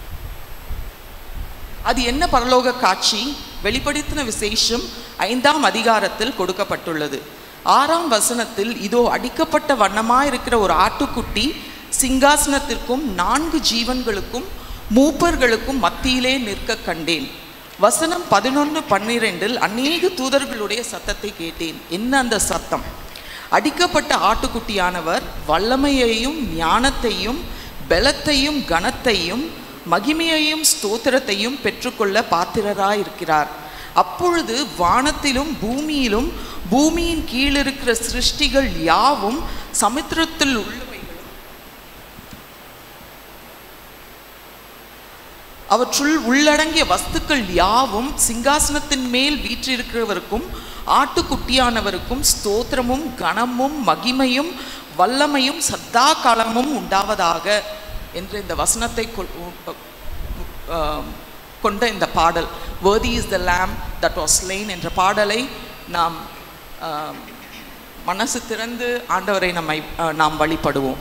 அது என்ன பரலோக காட்சி வெளிப்படுத்தின விசேஷம் ஐந்தாம் அதிகாரத்தில் கொடுக்கப்பட்டுள்ளது ஆறாம் வசனத்தில் இதோ அடிக்கப்பட்ட வண்ணமாயிருக்கிற ஒரு ஆட்டுக்குட்டி சிங்காசனத்திற்கும் நான்கு ஜீவன்களுக்கும் மூப்பர்களுக்கும் மத்தியிலே நிற்க கண்டேன் வசனம் பதினொன்று பன்னிரெண்டில் அநேக தூதர்களுடைய சத்தத்தை கேட்டேன் என்ன அந்த சத்தம் அடிக்கப்பட்ட ஆட்டுக்குட்டியானவர் வல்லமையையும் ஞானத்தையும் பலத்தையும் கனத்தையும் மகிமையையும் ஸ்தோத்திரத்தையும் பெற்றுக்கொள்ள பாத்திரராயிருக்கிறார் அப்பொழுது வானத்திலும் பூமியிலும் பூமியின் கீழ் இருக்கிற சிருஷ்டிகள் யாவும் சமுத்திரத்தில் உள்ளவைகளும் அவற்றுள் உள்ளடங்கிய வஸ்துக்கள் யாவும் சிங்காசனத்தின் மேல் வீற்றிருக்கிறவருக்கும் ஆட்டுக்குட்டியானவருக்கும் ஸ்தோத்திரமும் கனமும் மகிமையும் வல்லமையும் சதா காலமும் உண்டாவதாக என்று இந்த வசனத்தை கொள்- உ- ஆம், கொண்ட இந்த பாடல் worthy is the lamb that was slain என்ற பாடலை நாம் ஆம், மனசு திறந்து ஆண்டவரை நம்மை ஆ, நாம் வழிபடுவோம்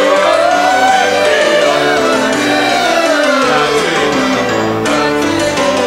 Thank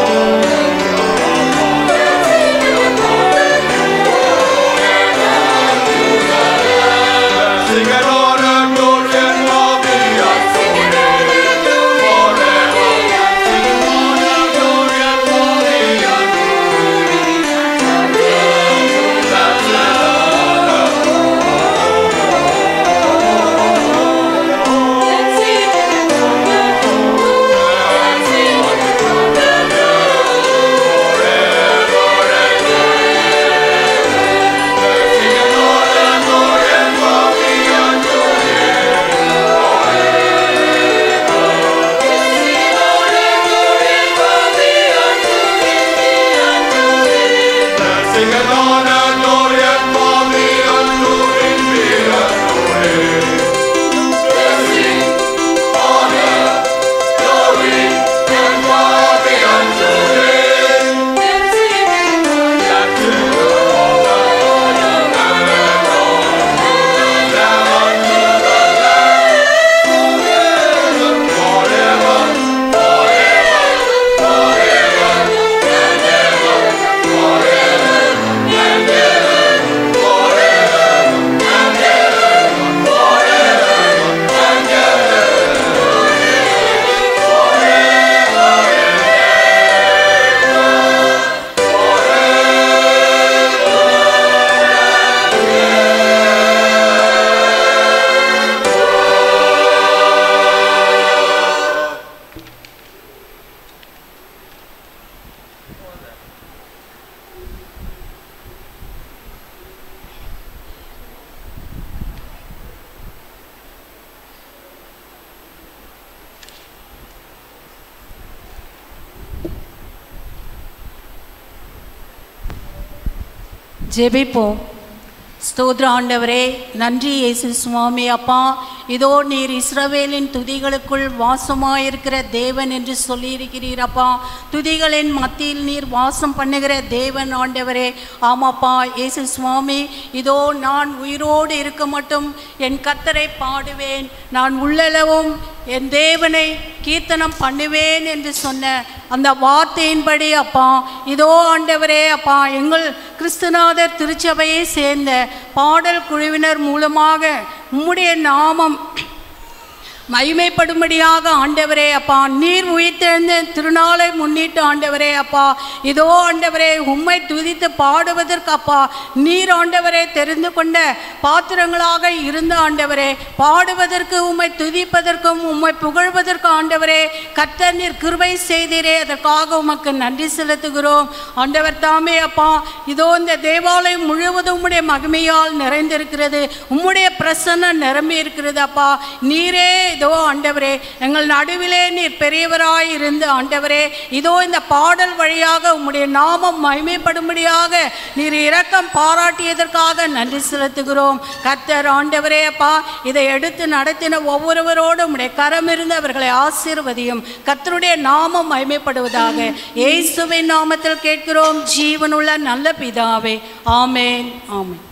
ஜெபிப்போம் ஸ்தோத்ர ஆண்டவரே நன்றி இயேசு சுவாமி அப்பா இதோ நீர் இஸ்ரவேலின் துதிகளுக்குள் வாசமாயிருக்கிற தேவன் என்று சொல்லியிருக்கிறீர் அப்பா துதிகளின் மத்தியில் நீர் வாசம் பண்ணுகிற தேவன் ஆண்டவரே ஆமாப்பா இயேசு சுவாமி இதோ நான் உயிரோடு இருக்க மட்டும் என் கத்தரை பாடுவேன் நான் உள்ளளவும் என் தேவனை கீர்த்தனம் பண்ணுவேன் என்று சொன்ன அந்த வார்த்தையின்படி அப்பா இதோ ஆண்டவரே அப்பா எங்கள் கிறிஸ்துநாதர் திருச்சபையை சேர்ந்த பாடல் குழுவினர் மூலமாக உம்முடைய நாமம் மகிமைப்படும்படியாக ஆண்டவரே அப்பா நீர் உயிர்த்தெழுந்த திருநாளை முன்னிட்டு ஆண்டவரே அப்பா இதோ ஆண்டவரே உம்மை துதித்து பாடுவதற்கு அப்பா நீர் ஆண்டவரே தெரிந்து கொண்ட பாத்திரங்களாக இருந்த ஆண்டவரே பாடுவதற்கு உம்மை துதிப்பதற்கும் உம்மை புகழ்வதற்கு ஆண்டவரே கர்த்தர் நீர் கிருபை செய்தீரே அதற்காக உமக்கு நன்றி செலுத்துகிறோம் ஆண்டவர் தாமே அப்பா இதோ இந்த தேவாலயம் முழுவதும் உம்முடைய மகிமையால் நிறைந்திருக்கிறது உம்முடைய பிரசன்னம் நிரம்பி இருக்கிறது அப்பா நீரே இதோ ஆண்டவரே எங்கள் நடுவிலே நீர் பெரியவராய் இருந்து ஆண்டவரே இதோ இந்த பாடல் வழியாக உம்முடைய நாமம் மகிமைப்படும்படியாக நீர் இரக்கம் பாராட்டியதற்காக நன்றி செலுத்துகிறோம் கர்த்தர் ஆண்டவரே அப்பா இதை எடுத்து நடத்தின ஒவ்வொருவரோடும் உம்முடைய கரம் இருந்து அவர்களை ஆசீர்வதியும் கர்த்தருடைய நாமம் மகிமைப்படுவதாக இயேசுவின் நாமத்தில் கேட்கிறோம் ஜீவனுள்ள நல்ல பிதாவே ஆமேன் ஆமேன்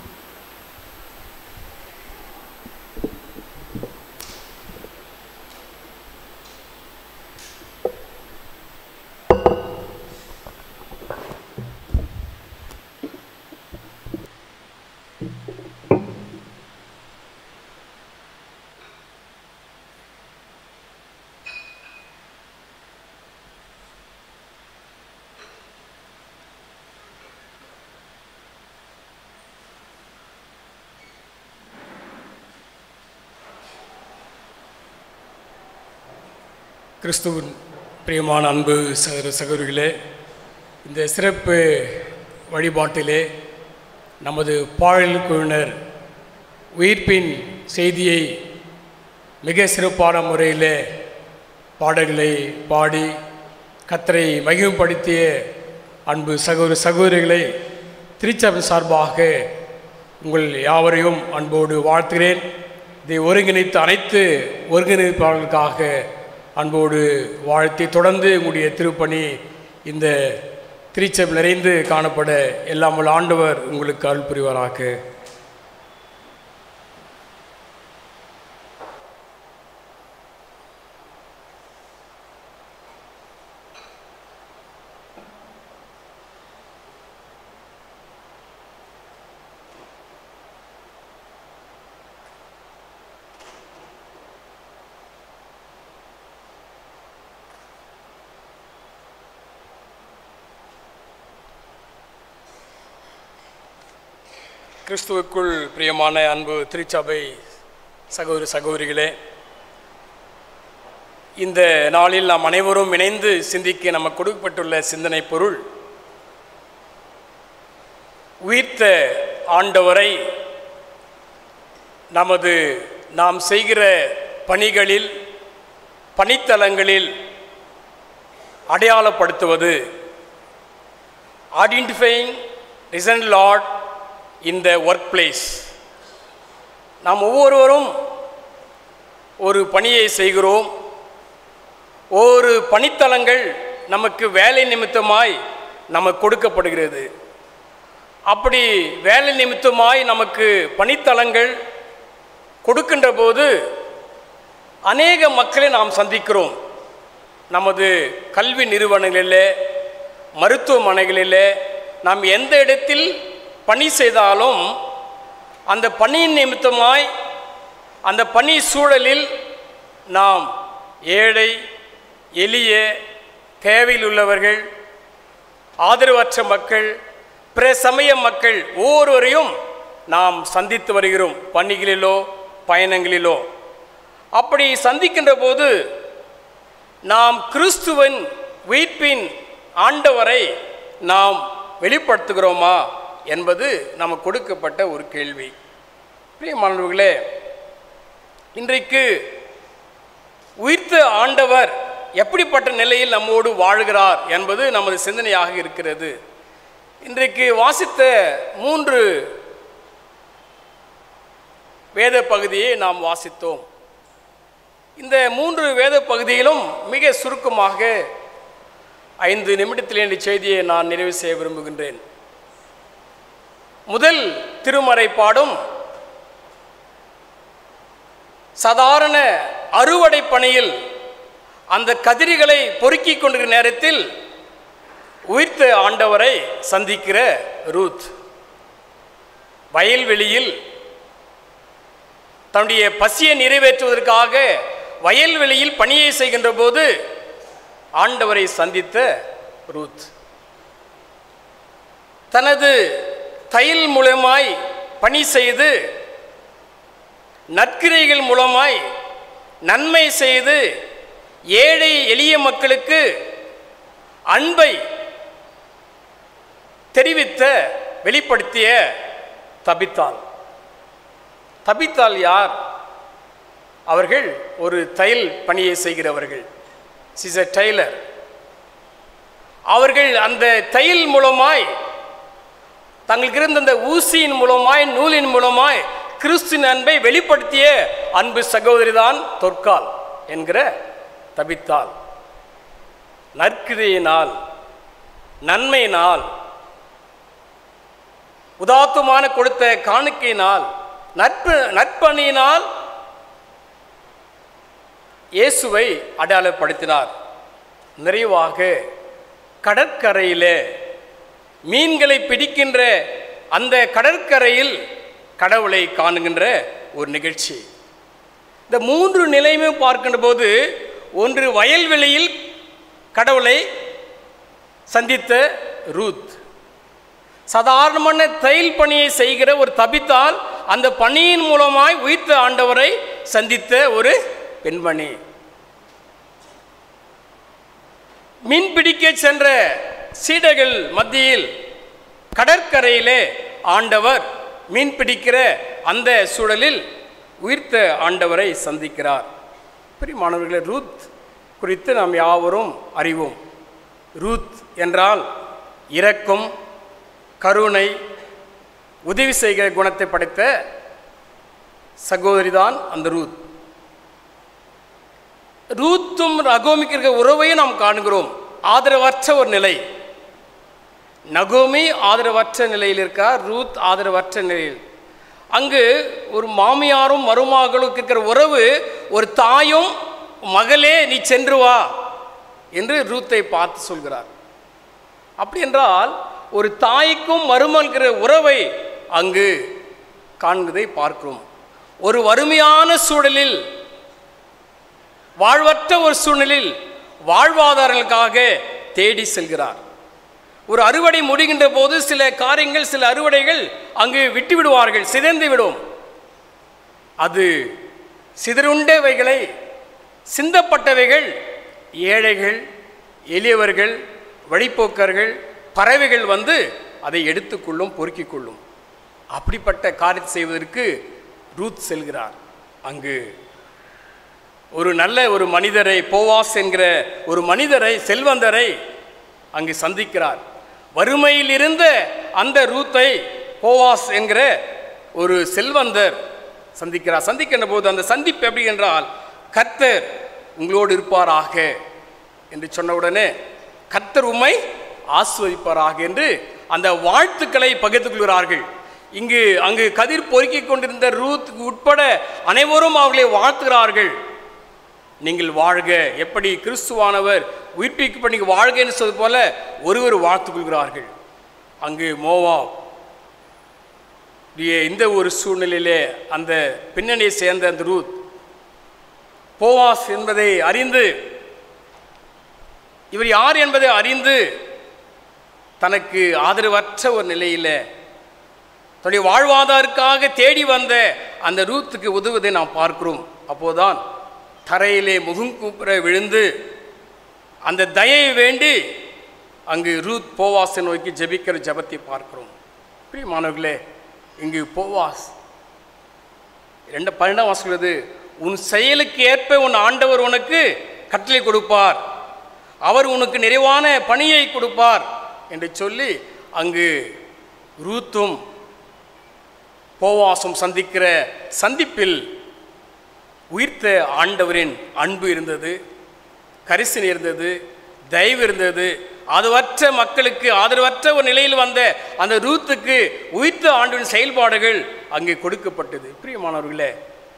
கிறிஸ்துவின் பிரியமான அன்பு சகோதர சகோதரிகளே இந்த சிறப்பு வழிபாட்டிலே நமது பாடல் குழுவினர் உயிர்ப்பின் செய்தியை மிக சிறப்பான முறையில் பாடல்களை பாடி கத்தரை மகிமைப்படுத்திய அன்பு சகோதர சகோதரிகளை திருச்சபை சார்பாக உங்கள் யாவரையும் அன்போடு வாழ்த்துகிறேன் இதை ஒருங்கிணைத்த அனைத்து ஒருங்கிணைப்பாளர்களுக்காக அன்போடு வாழ்த்தி தொடர்ந்து உங்களுடைய திருப்பணி இந்த திருச்சபை நிறைந்து காணப்பட எல்லாம் வல்ல ஆண்டவர் உங்களுக்கு அருள் புரிவாராக கிறிஸ்துவுக்குள் பிரியமான அன்பு திருச்சபை சகோதர சகோதரிகளே இந்த நாளில் நாம் அனைவரும் இணைந்து சிந்திக்க நமக்கு கொடுக்கப்பட்டுள்ள சிந்தனை பொருள் உயிர்த்த ஆண்டவரை நமது நாம் செய்கிற பணிகளில் பணித்தலங்களில் அடையாளப்படுத்துவது identifying risen Lord in the workplace நாம் ஒவ்வொருவரும் ஒரு பணியை செய்கிறோம் ஒரு பணித்தலங்கள் நமக்கு வேலை நிமித்தமாய் நமக்கு கொடுக்கப்படுகிறது அப்படி வேலை நிமித்தமாய் நமக்கு பணித்தலங்கள் கொடுக்கின்ற போது அநேக மக்களை நாம் சந்திக்கிறோம் நமது கல்வி நிறுவனங்களிலே மருத்துவமனைகளிலே நாம் எந்த இடத்தில் பணி செய்தாலும் அந்த பணியின் நிமித்தமாய் அந்த பணி சூழலில் நாம் ஏழை எளிய தேவையில் உள்ளவர்கள் ஆதரவற்ற மக்கள் பிற சமய மக்கள் ஒவ்வொருவரையும் நாம் சந்தித்து வருகிறோம் பணிகளிலோ பயணங்களிலோ அப்படி சந்திக்கின்ற போது நாம் கிறிஸ்துவன் உயிர்ப்பின் ஆண்டவரை நாம் வெளிப்படுத்துகிறோமா என்பது நமக்கு கொடுக்கப்பட்ட ஒரு கேள்வி பிரியமானவர்களே இன்றைக்கு உயிர்த்த ஆண்டவர் எப்படிப்பட்ட நிலையில் நம்மோடு வாழ்கிறார் என்பது நமது சிந்தனையாக இருக்கிறது இன்றைக்கு வாசித்த மூன்று வேத பகுதியை நாம் வாசித்தோம் இந்த மூன்று வேத பகுதியிலும் மிக சுருக்கமாக ஐந்து நிமிடத்தில் இந்த செய்தியை நான் நிறைவு செய்ய விரும்புகின்றேன் முதல் திருமறை பாடும் சாதாரண அறுவடை பணியில் அந்த கதிரிகளை பொறுக்கிக் கொண்டிருக்கிற நேரத்தில் உயிர்த்த ஆண்டவரை சந்திக்கிற ரூத் வயல்வெளியில் தன்னுடைய பசியை நிறைவேற்றுவதற்காக வயல்வெளியில் பணியை செய்கின்ற போது ஆண்டவரை சந்தித்த ரூத் தனது தையல் மூலமாய் பணி செய்து நற்கிரைகள் மூலமாய் நன்மை செய்து ஏழை எளிய மக்களுக்கு அன்பை தெரிவித்த வெளிப்படுத்திய தபித்தாள் தபித்தாள் யார் அவர்கள் ஒரு தையல் பணியை செய்கிறவர்கள் சிஸ் எ டெய்லர் அவர்கள் அந்த தையல் மூலமாய் தங்களுக்கு இருந்த அந்த ஊசியின் மூலமாய் நூலின் மூலமாய் கிறிஸ்துவின் அன்பை வெளிப்படுத்திய அன்பு சகோதரிதான் தொற்கால் என்கிற தபித்தாள் நற்கிரையினால் நன்மையினால் உதாத்தமான கொடுத்த காணிக்கையினால் நட்பு நற்பணியினால் இயேசுவை அடையாளப்படுத்தினார் நிறைவாக கடற்கரையிலே மீன்களை பிடிக்கின்ற அந்த கடற்கரையில் கடவுளை காணுகின்ற ஒரு நிகழ்ச்சி இந்த மூன்று நிலையுமே பார்க்கின்ற போது ஒன்று வயல்வெளியில் கடவுளை சந்தித்த ரூத் சாதாரணமான தையல் பணியை செய்கிற ஒரு தபித்தால் அந்த பணியின் மூலமாய் உயிர்த்த ஆண்டவரை சந்தித்த ஒரு பெண்மணி மீன் பிடிக்க சென்ற சீடர்கள் மத்தியில் கடற்கரையிலே ஆண்டவர் மீன் பிடிக்கிற அந்த சூழலில் உயிர்த்த ஆண்டவரை சந்திக்கிறார் பிரியமானவர்களே ரூத் குறித்து நாம் யாவரும் அறிவோம் ரூத் என்றால் இரக்கம் கருணை உதவி செய்கிற குணத்தை படைத்த சகோதரிதான் அந்த ரூத் ரூத்தும் நகோமிக்கு இருக்கிற உறவையும் நாம் காணுகிறோம் ஆதரவற்ற ஒரு நிலை நகோமி ஆதரவற்ற நிலையில் இருக்கார் ரூத் ஆதரவற்ற நிலையில் அங்கு ஒரு மாமியாரும் மருமகளுக்கு இருக்கிற உறவு ஒரு தாயும் மகளே நீ சென்று வா என்று ரூத்தை பார்த்து சொல்கிறார் அப்படி என்றால் ஒரு தாய்க்கும் மருமகிற உறவை அங்கு காண்பதை பார்க்கிறோம் ஒரு வறுமையான சூழலில் வாழ்வற்ற ஒரு சூழ்நிலையில் வாழ்வாதாரங்களுக்காக தேடி செல்கிறார் ஒரு அறுவடை முடிகின்ற போது சில காரியங்கள் சில அறுவடைகள் அங்கு விட்டு விடுவார்கள் சிதைந்து விடும் அது சிதறுண்டவைகளை சிந்தப்பட்டவைகள் ஏழைகள் எளியவர்கள் வழிப்போக்கர்கள் பறவைகள் வந்து அதை எடுத்துக்கொள்ளும் பொறுக்கிக் கொள்ளும் அப்படிப்பட்ட காரியத்தை செய்வதற்கு ரூத் செல்கிறார் அங்கு ஒரு நல்ல ஒரு மனிதரை போவாஸ் என்கிற ஒரு மனிதரை செல்வந்தரை அங்கு சந்திக்கிறார் வறுமையில் இருந்த அந்த ரூத்தை போவாஸ் என்கிற ஒரு செல்வந்தர் சந்திக்கிறார் சந்திக்கின்ற போது அந்த சந்திப்பு எப்படி என்றால் கர்த்தர் உங்களோடு இருப்பாராக என்று சொன்னவுடனே கர்த்தர் உம்மை ஆஸ்வதிப்பாராக என்று அந்த வாழ்த்துக்களை பகிர்ந்து கொள்கிறார்கள் இங்கு அங்கு கதிர் பொறுக்கிக் கொண்டிருந்த ரூத் உட்பட அனைவரும் அவர்களை வாழ்த்துகிறார்கள் நீங்கள் வாழ்க எப்படி கிறிஸ்துவானவர் உயிர்ப்பிக்கப்ப நீங்கள் வாழ்க என்று சொல்வது போல ஒருவர் வாழ்த்துக் கொள்கிறார்கள் அங்கு மோவா இந்த ஒரு சூழ்நிலையிலே அந்த பின்னணியை சேர்ந்த அந்த ரூத் போவாஸ் என்பதை அறிந்து இவர் யார் என்பதை அறிந்து தனக்கு ஆதரவற்ற ஒரு நிலையில் தன்னுடைய வாழ்வாதாரத்துக்காக தேடி வந்த அந்த ரூத்துக்கு உதவுவதை நாம் பார்க்கிறோம் அப்போதான் தரையிலே முகங்கூப்புற விழுந்து அந்த தயை வேண்டி அங்கு ரூத் போவாஸை நோக்கி ஜெபிக்கிற ஜபத்தை பார்க்கிறோம் பிரியமானவர்களே இங்கு போவாஸ் ரெண்டு பன்னெண்டாம் வாசிக்கிறது உன் செயலுக்கு ஏற்ப உன் ஆண்டவர் உனக்கு கட்டளை கொடுப்பார் அவர் உனக்கு நிறைவான பணியை கொடுப்பார் என்று சொல்லி அங்கு ரூத்தும் போவாசும் சந்திக்கிற சந்திப்பில் உயிர்த்த ஆண்டவரின் அன்பு இருந்தது கரிசனை இருந்தது தயவு இருந்தது அதுவற்ற மக்களுக்கு ஆதரவற்ற ஒரு நிலையில் வந்த அந்த ரூத்துக்கு உயிர்த்த ஆண்டவரின் செயல்பாடுகள் அங்கே கொடுக்கப்பட்டது பிரியமானவர்களே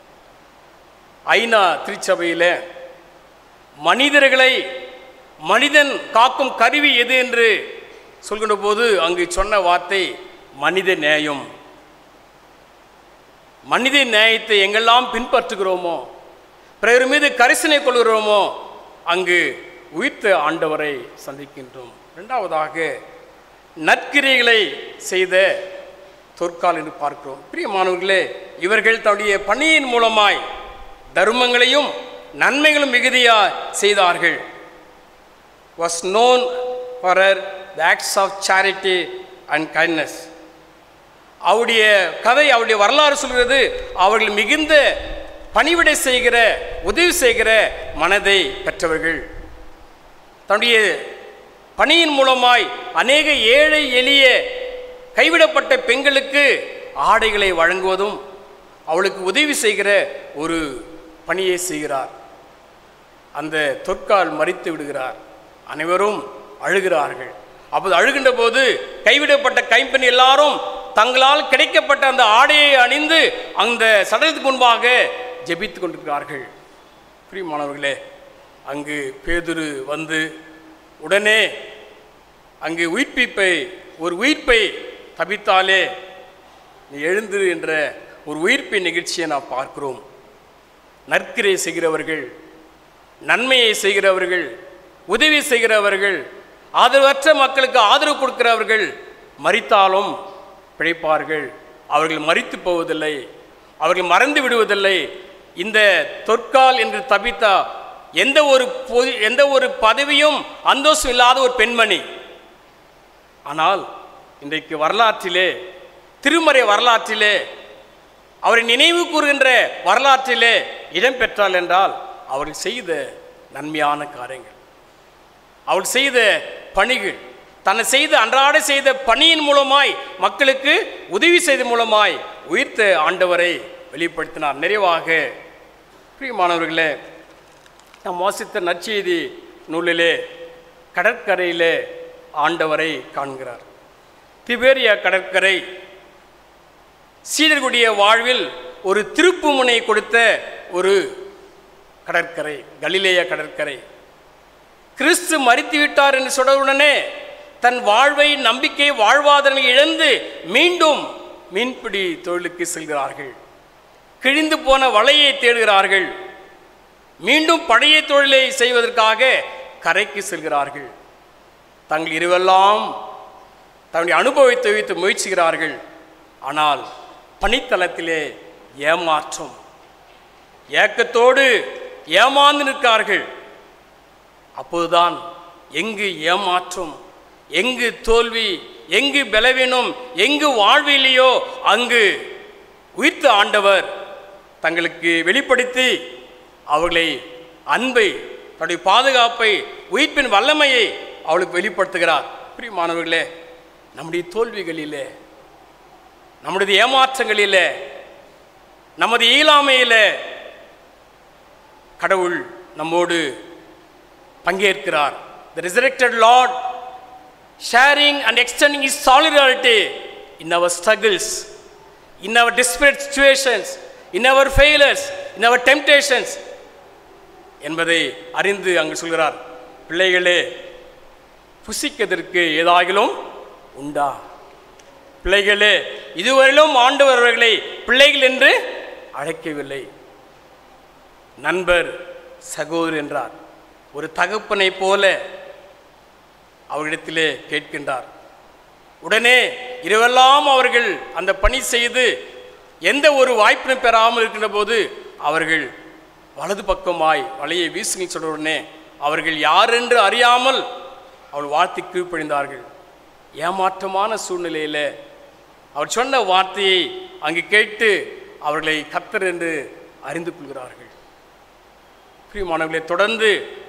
ஐநா திருச்சபையில் மனிதர்களை மனிதன் காக்கும் கருவி எது என்று சொல்கின்ற போது அங்கு சொன்ன வார்த்தை மனித நேயம் மனித நியாயத்தை எங்கெல்லாம் பின்பற்றுகிறோமோ பிறர் மீது கரிசனை கொள்கிறோமோ அங்கு உயிர்த்த ஆண்டவரை சந்திக்கின்றோம் இரண்டாவதாக நற்கிரைகளை செய்த தொற்கால் என்று பார்க்கிறோம் பிரியமானவர்களே இவர்கள் தன்னுடைய பணியின் மூலமாய் தர்மங்களையும் நன்மைகளும் மிகுதியா செய்தார்கள் was known for her the acts of charity and kindness அவருடைய கதை அவருடைய வரலாறு சொல்கிறது அவர்கள் மிகுந்த பணிவிடை செய்கிற உதவி செய்கிற மனதை பெற்றவர்கள் தன்னுடைய பணியின் மூலமாய் அநேக ஏழை எளிய கைவிடப்பட்ட பெண்களுக்கு ஆடைகளை வழங்குவதும் அவளுக்கு உதவி செய்கிற ஒரு பணியை செய்கிறார் அந்த தொற்கால் மறித்து விடுகிறார் அனைவரும் அழுகிறார்கள் அப்போது அழுகின்ற போது கைவிடப்பட்ட கைம்பெண் எல்லாரும் தங்களால் கிடைக்கப்பட்ட அந்த ஆடையை அணிந்து அந்த சடலத்துக்கு முன்பாக ஜெபித்து கொண்டிருக்கிறார்கள் பிரியமானவர்களே அங்கு பேதுரு வந்து உடனே அங்கு உயிர்ப்பிப்பை ஒரு உயிர்ப்பை தபித்தாலே நீ எழுந்திரு என்ற ஒரு உயிர்ப்பின் நிகழ்ச்சியை நாம் பார்க்கிறோம் நற்கிரை செய்கிறவர்கள் நன்மையை செய்கிறவர்கள் உதவி செய்கிறவர்கள் ஆதரவற்ற மக்களுக்கு ஆதரவு கொடுக்கிறவர்கள் மறித்தாலும் பிழைப்பார்கள் அவர்கள் மறித்து போவதில்லை அவர்கள் மறந்து விடுவதில்லை இந்த தொற்கால் என்று தபித்தா எந்த ஒரு பொது எந்த ஒரு பதவியும் அந்தோஷம் இல்லாத ஒரு பெண்மணி ஆனால் இன்றைக்கு வரலாற்றிலே திருமறை வரலாற்றிலே அவரை நினைவு கூறுகின்ற வரலாற்றிலே இடம்பெற்றால் என்றால் அவர்கள் செய்த நன்மையான காரியங்கள் அவள் செய்த பணிகள் தன்னை செய்த அன்றாட செய்த பணியின் மூலமாய் மக்களுக்கு உதவி செய்த மூலமாய் உயிர்த்த ஆண்டவரை வெளிப்படுத்தினார் நிறைவாக பிரியமானவர்களே நாம் வாசித்த நற்செய்தி நூலிலே கடற்கரையிலே ஆண்டவரை காண்கிறார் திபேரியா கடற்கரை சீடர்களுடைய வாழ்வில் ஒரு திருப்பு முனை கொடுத்த ஒரு கடற்கரை கலிலேய கடற்கரை கிறிஸ்து மறித்து விட்டார் என்று சொன்னவுடனே தன் வாழ்வை நம்பிக்கை வாழ்வாதாரம் இழந்து மீண்டும் மீன்பிடி தொழிலுக்கு செல்கிறார்கள் கிழிந்து போன வலையை தேடுகிறார்கள் மீண்டும் பழைய தொழிலை செய்வதற்காக கரைக்கு செல்கிறார்கள் தங்கள் இருவெல்லாம் தன்னுடைய அனுபவத்தை வைத்து முயற்சிக்கிறார்கள் ஆனால் பணித்தளத்திலே ஏமாற்றம் ஏக்கத்தோடு ஏமாந்து நிற்கிறார்கள் அப்போதுதான் எங்கு ஏமாற்றம் எங்கு தோல்வி எங்கு பலவீனம் எங்கு வாழ்விலையோ அங்கு உயிர்த்த ஆண்டவர் தங்களுக்கு வெளிப்படுத்தி அவர்களை அன்பை தன்னுடைய பாதுகாப்பை உயிர்ப்பின் வல்லமையை அவளுக்கு வெளிப்படுத்துகிறார் பிரியமானவர்களே நம்முடைய தோல்விகளிலே நம்முடைய ஏமாற்றங்களிலே நமது இயலாமையிலே கடவுள் நம்மோடு பங்கேற்கிறார் the resurrected Lord sharing and extending his solidarity in our struggles in our desperate situations in our failures in our temptations என்பதை அறிந்து அங்கு சொல்கிறார் பிள்ளைகளே புசிக்கதற்கு ஏதாகிலும் உண்டா பிள்ளைகளே இதுவரையிலும் ஆண்டவர் அவர்களை பிள்ளைகள் என்று அழைக்கவில்லை நண்பர் சகோதரர் என்றார் ஒரு தகப்பனை போல அவரிடத்திலே கேட்கின்றார் உடனே இரவெல்லாம் அவர்கள் அந்த பணி செய்து எந்த ஒரு வாய்ப்பினும் பெறாமல் இருக்கின்ற போது அவர்கள் வலது பக்கமாய் வலையை வீசுங்க சொன்ன உடனே அவர்கள் யார் என்று அறியாமல் அவள் வாழ்த்தி கீழ்ப்பழிந்தார்கள் ஏமாற்றமான சூழ்நிலையில் அவர் சொன்ன வார்த்தையை அங்கு கேட்டு அவர்களை கத்தர் என்று அறிந்து கொள்கிறார்கள் பிரியமானவர்களை தொடர்ந்து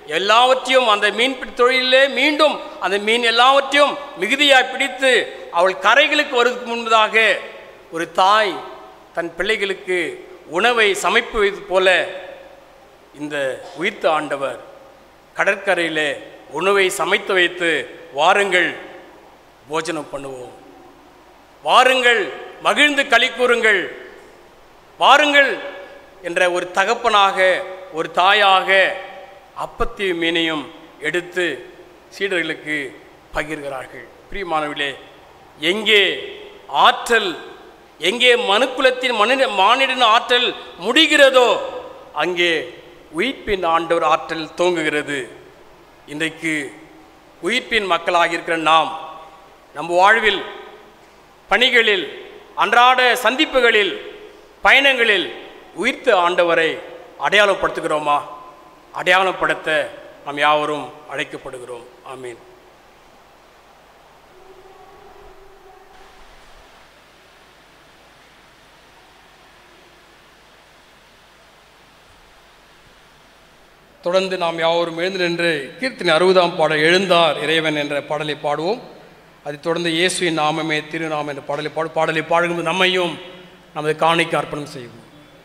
எல்லாவற்றையும் அந்த மீன்பிடி தொழிலிலே மீண்டும் அந்த மீன் எல்லாவற்றையும் மிகுதியாய் பிடித்து அவள் கரைகளுக்கு வருவதற்கு முன்பதாக ஒரு தாய் தன் பிள்ளைகளுக்கு உணவை சமைப்பது போல இந்த உயிர்த்த ஆண்டவர் கடற்கரையிலே உணவை சமைத்து வைத்து வாருங்கள் போஜனம் பண்ணுவோம் வாருங்கள் மகிழ்ந்து களி கூறுங்கள் வாருங்கள் என்ற ஒரு தகப்பனாக ஒரு தாயாக அப்பத்தையும் மீனையும் எடுத்து சீடர்களுக்கு பகிர்கிறார்கள் பிரியமானவிலே எங்கே ஆற்றல் எங்கே மனுக்குலத்தின் மனித மானிடன் ஆற்றல் முடிகிறதோ அங்கே உயிர்ப்பின் ஆண்டவர் ஆற்றல் தோங்குகிறது இன்றைக்கு உயிர்ப்பின் மக்களாக இருக்கிற நாம் நம் வாழ்வில் பணிகளில் அன்றாட சந்திப்புகளில் பயணங்களில் உயிர்த்த ஆண்டவரை அடையாளப்படுத்துகிறோமா அடையாளப்படுத்த நாம் யாவரும் அழைக்கப்படுகிறோம் ஆமீன் தொடர்ந்து நாம் யாவரும் எழுந்து நின்று கீர்த்தனை அறுபதாம் பாடல் எழுந்தார் இறைவன் என்ற பாடலை பாடுவோம் அதைத் தொடர்ந்து இயேசுவின் நாமமே திருநாமம் என்ற பாடலை பாடு பாடலை பாடும்போது நம்மையும் நமது காணிக்கு அர்ப்பணம் செய்வோம்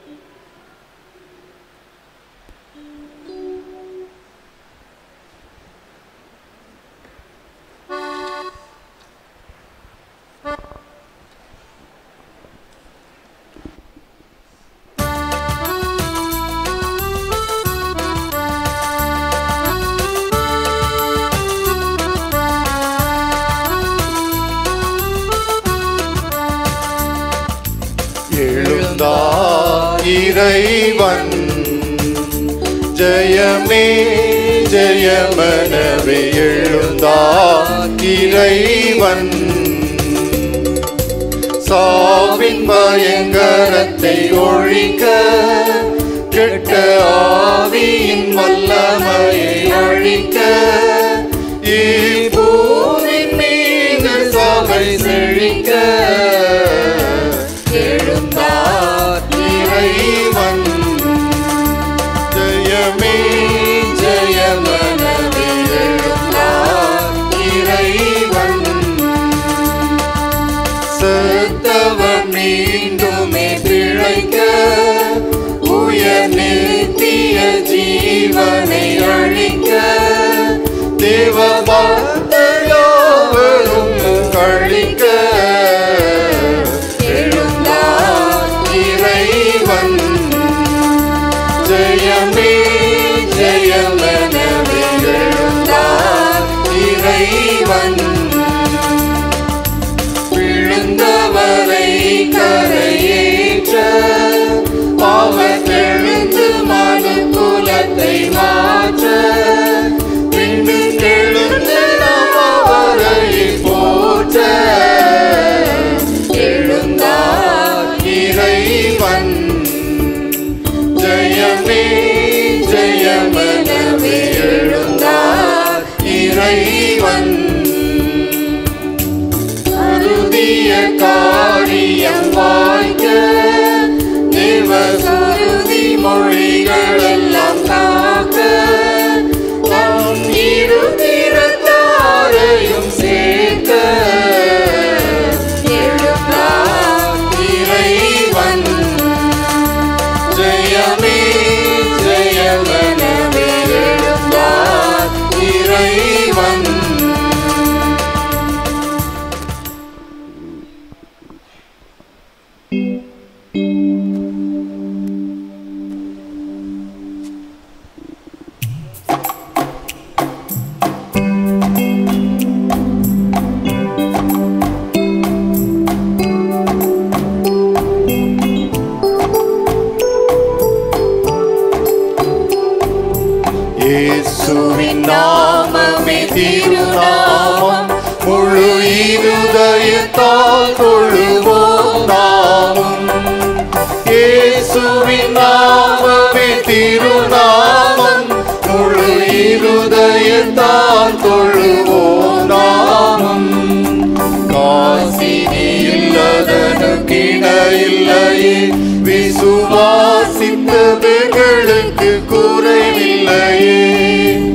எழுந்தார் இறைவன் ஜெயமே ஜெயமனவே எழுந்தார் இறைவன் சாவின் பயங்கரத்தை ஒழிக்க கெட்ட ஆவியின் வல்லமையை அழிக்க இப்பூவின் மீது சபை செழிக்க எழுந்தார் இறைவன் ஜெயமே ஜெயமனவே எழுந்தார் இறைவன் செத்தவர் மீண்டுமே பிழைக்க உயர் நித்திய ஜீவனை அழிக்க தேவ பக்தயாவரும் கழிக்க எழுந்தார் இறைவன் ஜெயமே ஜெயமெனவே எழுந்தார் இறைவன் விழுந்தவரை கரையேற்ற அவர் எழுந்து மனு குலத்தை மாற்ற பின்னு எழுந்து நாம் அவரை போற்ற எழுந்தார் இறைவன் ஜெயமே ஜெயமெனவே எழுந்தார் இறைவன் அருதிய காரியம் வாய்க்க தேவ சுருதி மொழிகள் எல்லாம் காக்க தம் இரு திறத்தாரையும் சேர்க்க எழுந்தார் இறைவன் ஜெயமே ஜெயமெனவே எழுந்தார் இறைவன் இயேசுவின் நாமமே திருநாமம் முழு இருதயத்தால் தொழுவோம் நாமம் இயேசுவின் நாமமே திருநாமம் முழு இருதயத்தால் தொழுவோம் நாமம் காசினி இல்லதனுக்கிட இல்லையே விசுவாசித்தவர்களுக்கு குறைவில்லையே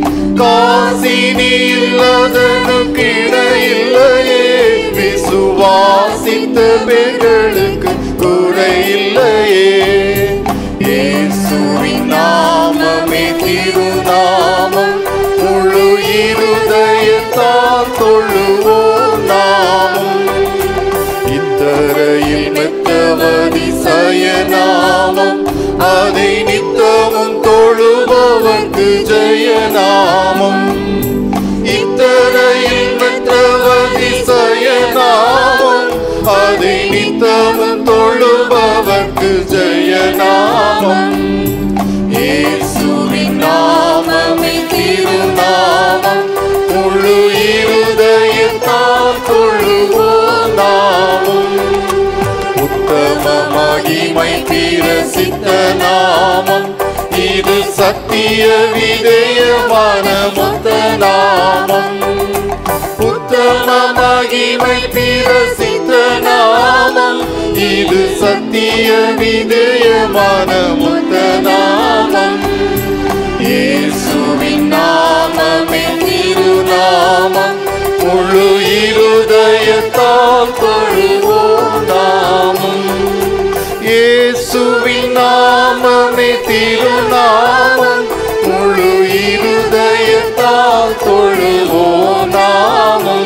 காசினி இல்லாதனுக்கு இடையில்லையே விசுவாசித்த பேர்களுக்கு குறையில்லையே இயேசுவின் நாமமே திருநாமம் முழு இருதயத்தால் தொழுவோம் நாமம் இத்தரையில் மெத்தவதி சயநாமம் அதை நித்தமும் தொழுபவர்க்கு ஜெயநாமம் இத்தரையில் மெத்தவதி சயநாமம் அதை நித்தமும் தொழுபவர்க்கு ஜெயநாமம் இயேசுவின் நாமமே திருநாமம் முழு இருதயத்தால் தொழுவோம் நாமம் உத்தம மகிமை பிரசித்த நாமம் இது சத்திய விதயமான மொத்த நாமம் உத்தம மகிமை பிரசித்த நாமம் இது சத்திய விதயமான மொத்த நாமம் இயேசுவின் நாமமே திருநாமம் முழு இருதயத்தால் தொழுவோம் நாமம் இயேசுவின் நாமமே திருநாமம் முழு இருதயத்தால் தொழுவோம் நாமம்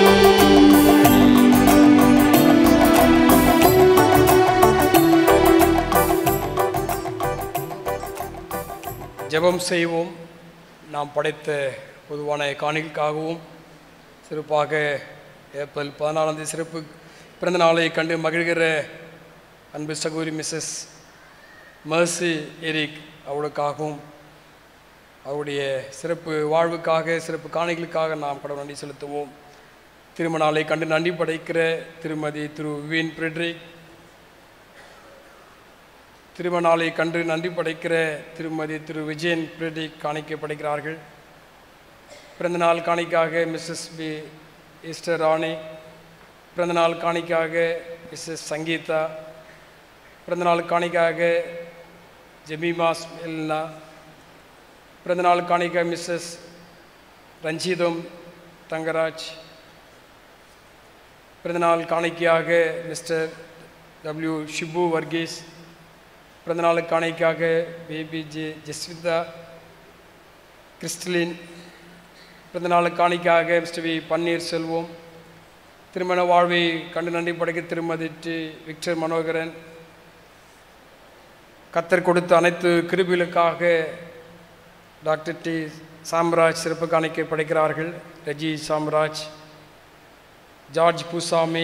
ஜெபம் செய்வோம் நாம் படைத்த பொதுவான காணிகளுக்காகவும் சிறப்பாக ஏப்ரல் பதினாலாம் தேதி சிறப்பு பிறந்த நாளை கண்டு மகிழ்கிற அன்பு சகோதரி மிஸ்ஸஸ் மர்சி எரிக் அவளுக்காகவும் அவருடைய சிறப்பு வாழ்வுக்காக சிறப்பு காணிகளுக்காக நாம் கடவுள் நன்றி செலுத்துவோம் திருமண நாளை கண்டு நன்றி படைக்கிற திருமதி திரு விவின் பிரெட்ரிக் திருமண நாளை கண்டு நன்றி படைக்கிற திருமதி திரு விஜயன் பிரெட்ரிக் காணிக்க படைக்கிறார்கள் பிறந்த நாள் காணிக்காக மிஸ்ஸஸ் பி ஈஸ்டர் ராணி பிறந்த நாள் காணிக்காக மிஸ்ஸஸ் சங்கீதா பிறந்த நாள் காணிக்காக ஜெமிமாஸ் எல்னா பிறந்த நாள் காணிக்க மிஸ்ஸஸ் ரஞ்சிதம் தங்கராஜ் பிறந்தநாள் காணிக்கையாக மிஸ்டர் டபிள்யூ ஷிபு வர்கீஸ் பிறந்தநாள் காணிக்கையாக பேபி ஜே ஜஸ்விதா கிறிஸ்டலின் பிறந்தநாள் காணிக்கையாக மிஸ்டர் வி பன்னீர் செல்வம் திருமண வாழ்வை கண்டு நன்றி படைக்க திருமதி டி விக்டர் மனோகரன் கத்தர் கொடுத்த அனைத்து கிருபிகளுக்காக டாக்டர் டி சாம்ராஜ் சிறப்பு காணிக்கை படைக்கிறார்கள் ரஜி சாம்ராஜ் ஜார்ஜ் பூசாமி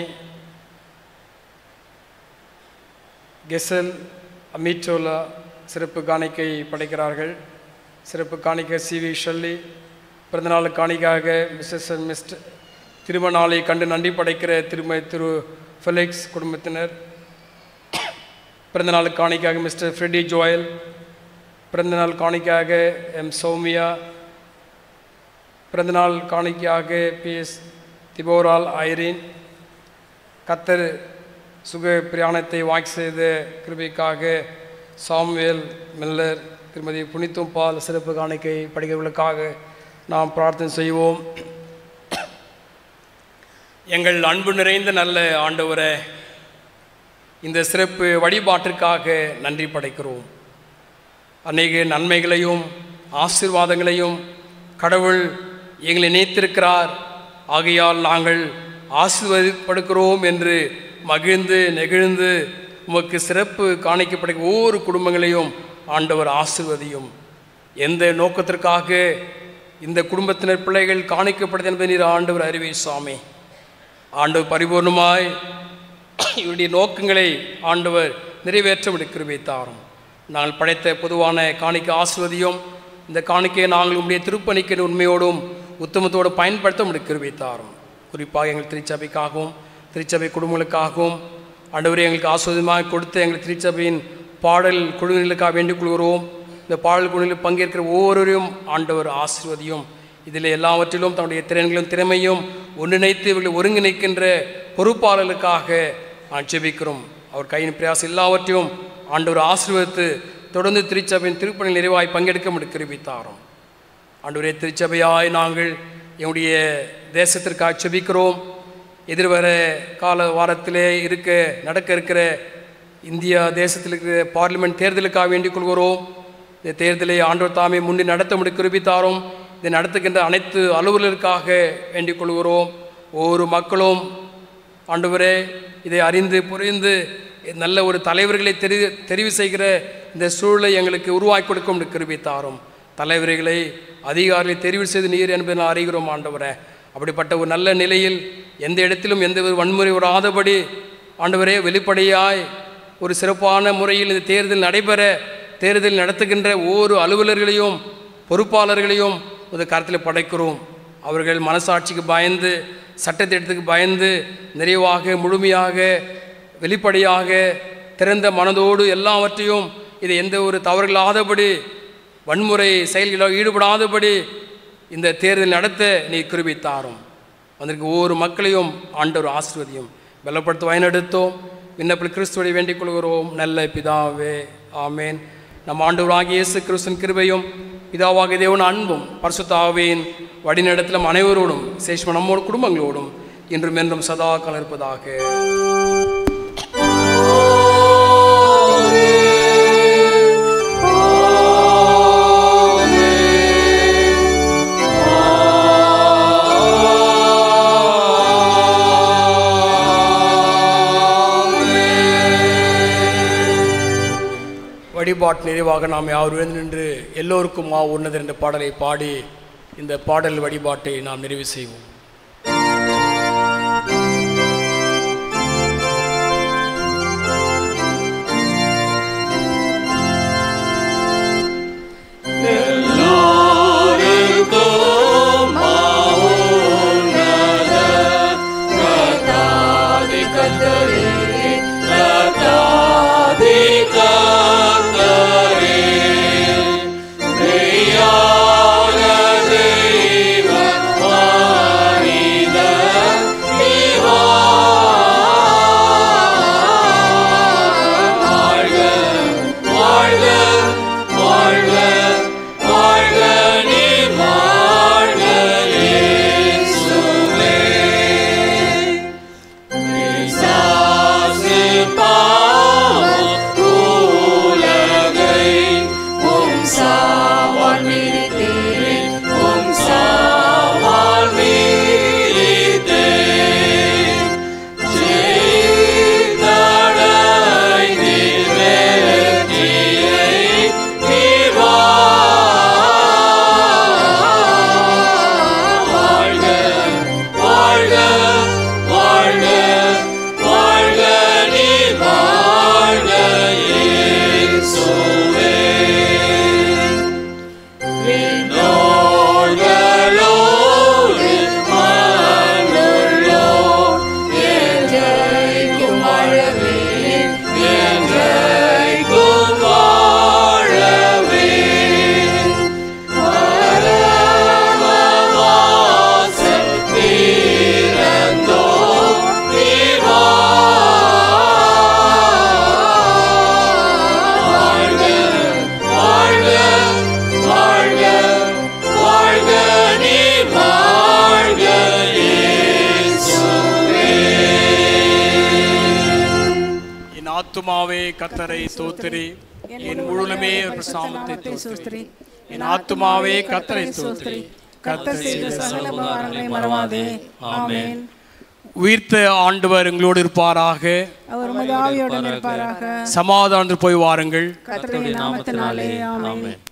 கெசல் அமிட்டோலா சிறப்பு காணிக்கை படைக்கிறார்கள் சிறப்பு காணிக்கை சி வி ஷல்லி பிறந்தநாள் காணிக்காக மிஸ்ஸஸ் அண்ட் மிஸ்டர் திருமண நாளை கண்டு நன்றி படைக்கிற திருமதி திரு ஃபெலிக்ஸ் குடும்பத்தினர் பிறந்தநாள் காணிக்காக மிஸ்டர் ஃப்ரெடி ஜோயல் பிறந்தநாள் காணிக்காக எம் சௌமியா பிறந்தநாள் காணிக்கையாக பி எஸ் திபோரால் ஐரீன் கத்தர் சுக பிரயாணத்தை வாக்கி செய்த கிருபைக்காக சாம்வேல் மில்லர் திருமதி புனித்தும் பால் சிறப்பு காணிக்கை படிக்கிறவர்களுக்காக நாம் பிரார்த்தனை செய்வோம் எங்கள் அன்பு நிறைந்த நல்ல ஆண்டவரை இந்த சிறப்பு வழிபாட்டிற்காக நன்றி படைக்கிறோம் அநேக நன்மைகளையும் ஆசீர்வாதங்களையும் கடவுள் எங்களை நினைத்திருக்கிறார் ஆகையால் நாங்கள் ஆசீர்வதிப்படுகிறோம் என்று மகிழ்ந்து நெகிழ்ந்து உமக்கு சிறப்பு காணிக்கப்பட்ட ஒவ்வொரு குடும்பங்களையும் ஆண்டவர் ஆசிர்வதியும் எந்த நோக்கத்திற்காக இந்த குடும்பத்தினர் பிள்ளைகள் காணிக்கப்படுது என்பதை நீர் ஆண்டவர் அறிவை சுவாமி ஆண்டவர் பரிபூர்ணமாய் இவருடைய நோக்கங்களை ஆண்டவர் நிறைவேற்ற விடுக்கிருவை தாரும் நாங்கள் படைத்த பொதுவான காணிக்க ஆசிர்வதியும் இந்த காணிக்கையை நாங்கள் உங்களுடைய திருப்பணிக்கிற உண்மையோடும் உத்தமத்தோடு பயன்படுத்த முடிக்கிருவை தாரும் குறிப்பாக எங்கள் திருச்சபைக்காகவும் திருச்சபை குடும்பங்களுக்காகவும் ஆண்டவரே எங்களுக்கு ஆஸ்வதமாக கொடுத்து எங்கள் திருச்சபையின் பாடல் குழுவினர்களுக்காக வேண்டிக் கொள்கிறோம் இந்த பாடல் குழுவில் பங்கேற்கிற ஒவ்வொருவரையும் ஆண்டவர் ஆசிர்வதியும் இதில் எல்லாவற்றிலும் தன்னுடைய திறன்களும் திறமையும் ஒன்றிணைத்து இவர்களை ஒருங்கிணைக்கின்ற பொறுப்பாளர்களுக்காக நான் ஜெபிக்கிறோம் அவர் கையின் பிரயாசம் எல்லாவற்றையும் ஆண்டவர் ஆசீர்வதித்து தொடர்ந்து திருச்சபையின் திருப்பணி நிறைவாய் பங்கெடுக்க முடிக்கிருவித்தாரோம் ஆண்டவரே திருச்சபையாய் நாங்கள் எங்களுடைய தேசத்திற்காக செபிக்கிறோம் எதிர்வர கால வாரத்திலே இருக்க நடக்க இருக்கிற இந்தியா தேசத்தில் இருக்கிற பார்லிமெண்ட் தேர்தலுக்காக வேண்டிக் கொள்கிறோம் இந்த தேர்தலை ஆண்டவர் தாமே முன்னே நடத்த முடி குறிப்பித்தாரும் இதை நடத்துகின்ற அனைத்து அலுவலருக்காக வேண்டிக் கொள்கிறோம் ஒவ்வொரு மக்களும் ஆண்டவரே இதை அறிந்து புரிந்து நல்ல ஒரு தலைவர்களை தெரி தெரிவு செய்கிற இந்த சூழலை எங்களுக்கு உருவாக்கி கொடுக்கும் என்று கிருபித்தாரும் தலைவர்களை அதிகாரிகளை தெரிவு செய்து நீர் என்பதை நான் அறிகிறோம் ஆண்டவரே அப்படிப்பட்ட ஒரு நல்ல நிலையில் எந்த இடத்திலும் எந்த ஒரு வன்முறை வராதபடி ஆண்டவரே வெளிப்படையாய் ஒரு சிறப்பான முறையில் இந்த தேர்தல் நடைபெற தேர்தல் நடத்துகின்ற ஒவ்வொரு அலுவலர்களையும் பொறுப்பாளர்களையும் ஒரு கருத்தில் படைக்கிறோம் அவர்கள் மனசாட்சிக்கு பயந்து சட்டத்திட்டத்துக்கு பயந்து நிறைவாக முழுமையாக வெளிப்படையாக திறந்த மனதோடு எல்லாவற்றையும் இது எந்த ஒரு தவறுகளாதபடி வன்முறை செயல்களில் ஈடுபடாதபடி இந்த தேர்தல் நடத்த நீ கிருபித்தாரும் அதற்கு ஒவ்வொரு மக்களையும் ஆண்டவர் ஆசிர்வதியும் பலப்படுத்த வயனெடுத்தோம் விண்ணப்பில் கிறிஸ்துவை வேண்டிக் கொள்கிறோம் நல்ல பிதாவே ஆமேன் நம் ஆண்டவராகிய இயேசு கிறிஸ்துவின் கிருபையும் பிதாவாகிய தேவன் அன்பும் பரிசுத்தாவின் வழிநடத்திலும் அனைவரோடும் சேஷ்ம நம்மோடு குடும்பங்களோடும் இன்றும் என்றும் சதா கலர்ப்பதாக வழிபாட்டு நிறைவாக நாம் யார் எழுந்து நின்று எல்லோருக்கும் மா உன்னது என்ற பாடலை பாடி இந்த பாடல் வழிபாட்டை நாம் நிறைவு செய்வோம் எல்லோருக்கும் மவுனத கதாதி கத்தரே கதாதி கத்தரே மெய்யான தெய்வ மனித நீவா வாழ்க வாழ்க வாழ்க வாழ்க நீ வாழ்க இயேசுவே பிசாசு பாவம் உலகை உம் சாவால் மிதித்தீரே, உம் சாவால் மிதித்தே. ஜெயித்தடைந்தீர் வெற்றியை நீர் வாழ்க, வாழ்க, வாழ்க, வாழ்க நீ வாழ்க இயேசுவே. விண்ணோர்களோடு மண்ணுள்ளோர் என்றைக்கும் வாழவே, என்றைக்கும் வாழவே. பரமவாசல் திறந்தோர் நீர் வாழ்க, வாழ்க, வாழ்க, வாழ்க நீ வாழ்க இயேசுவே. என் ஆத்துமாவே கத்தரை தோத்திரி என் முழுமே சாமத்தை தோத்திரி என் ஆத்துமாவே கத்தரை தோத்திரி கத்தர் செய்த சகல உபகாரங்களை மறவாதே ஆமென் உயிர்த்த ஆண்டவர் எங்களோடு இருப்பாராக அவர் உமது ஆவியோடு இருப்பாராக சமாதானத்தில் போய் வாருங்கள் கர்த்தருடைய நாமத்தினாலே ஆமென்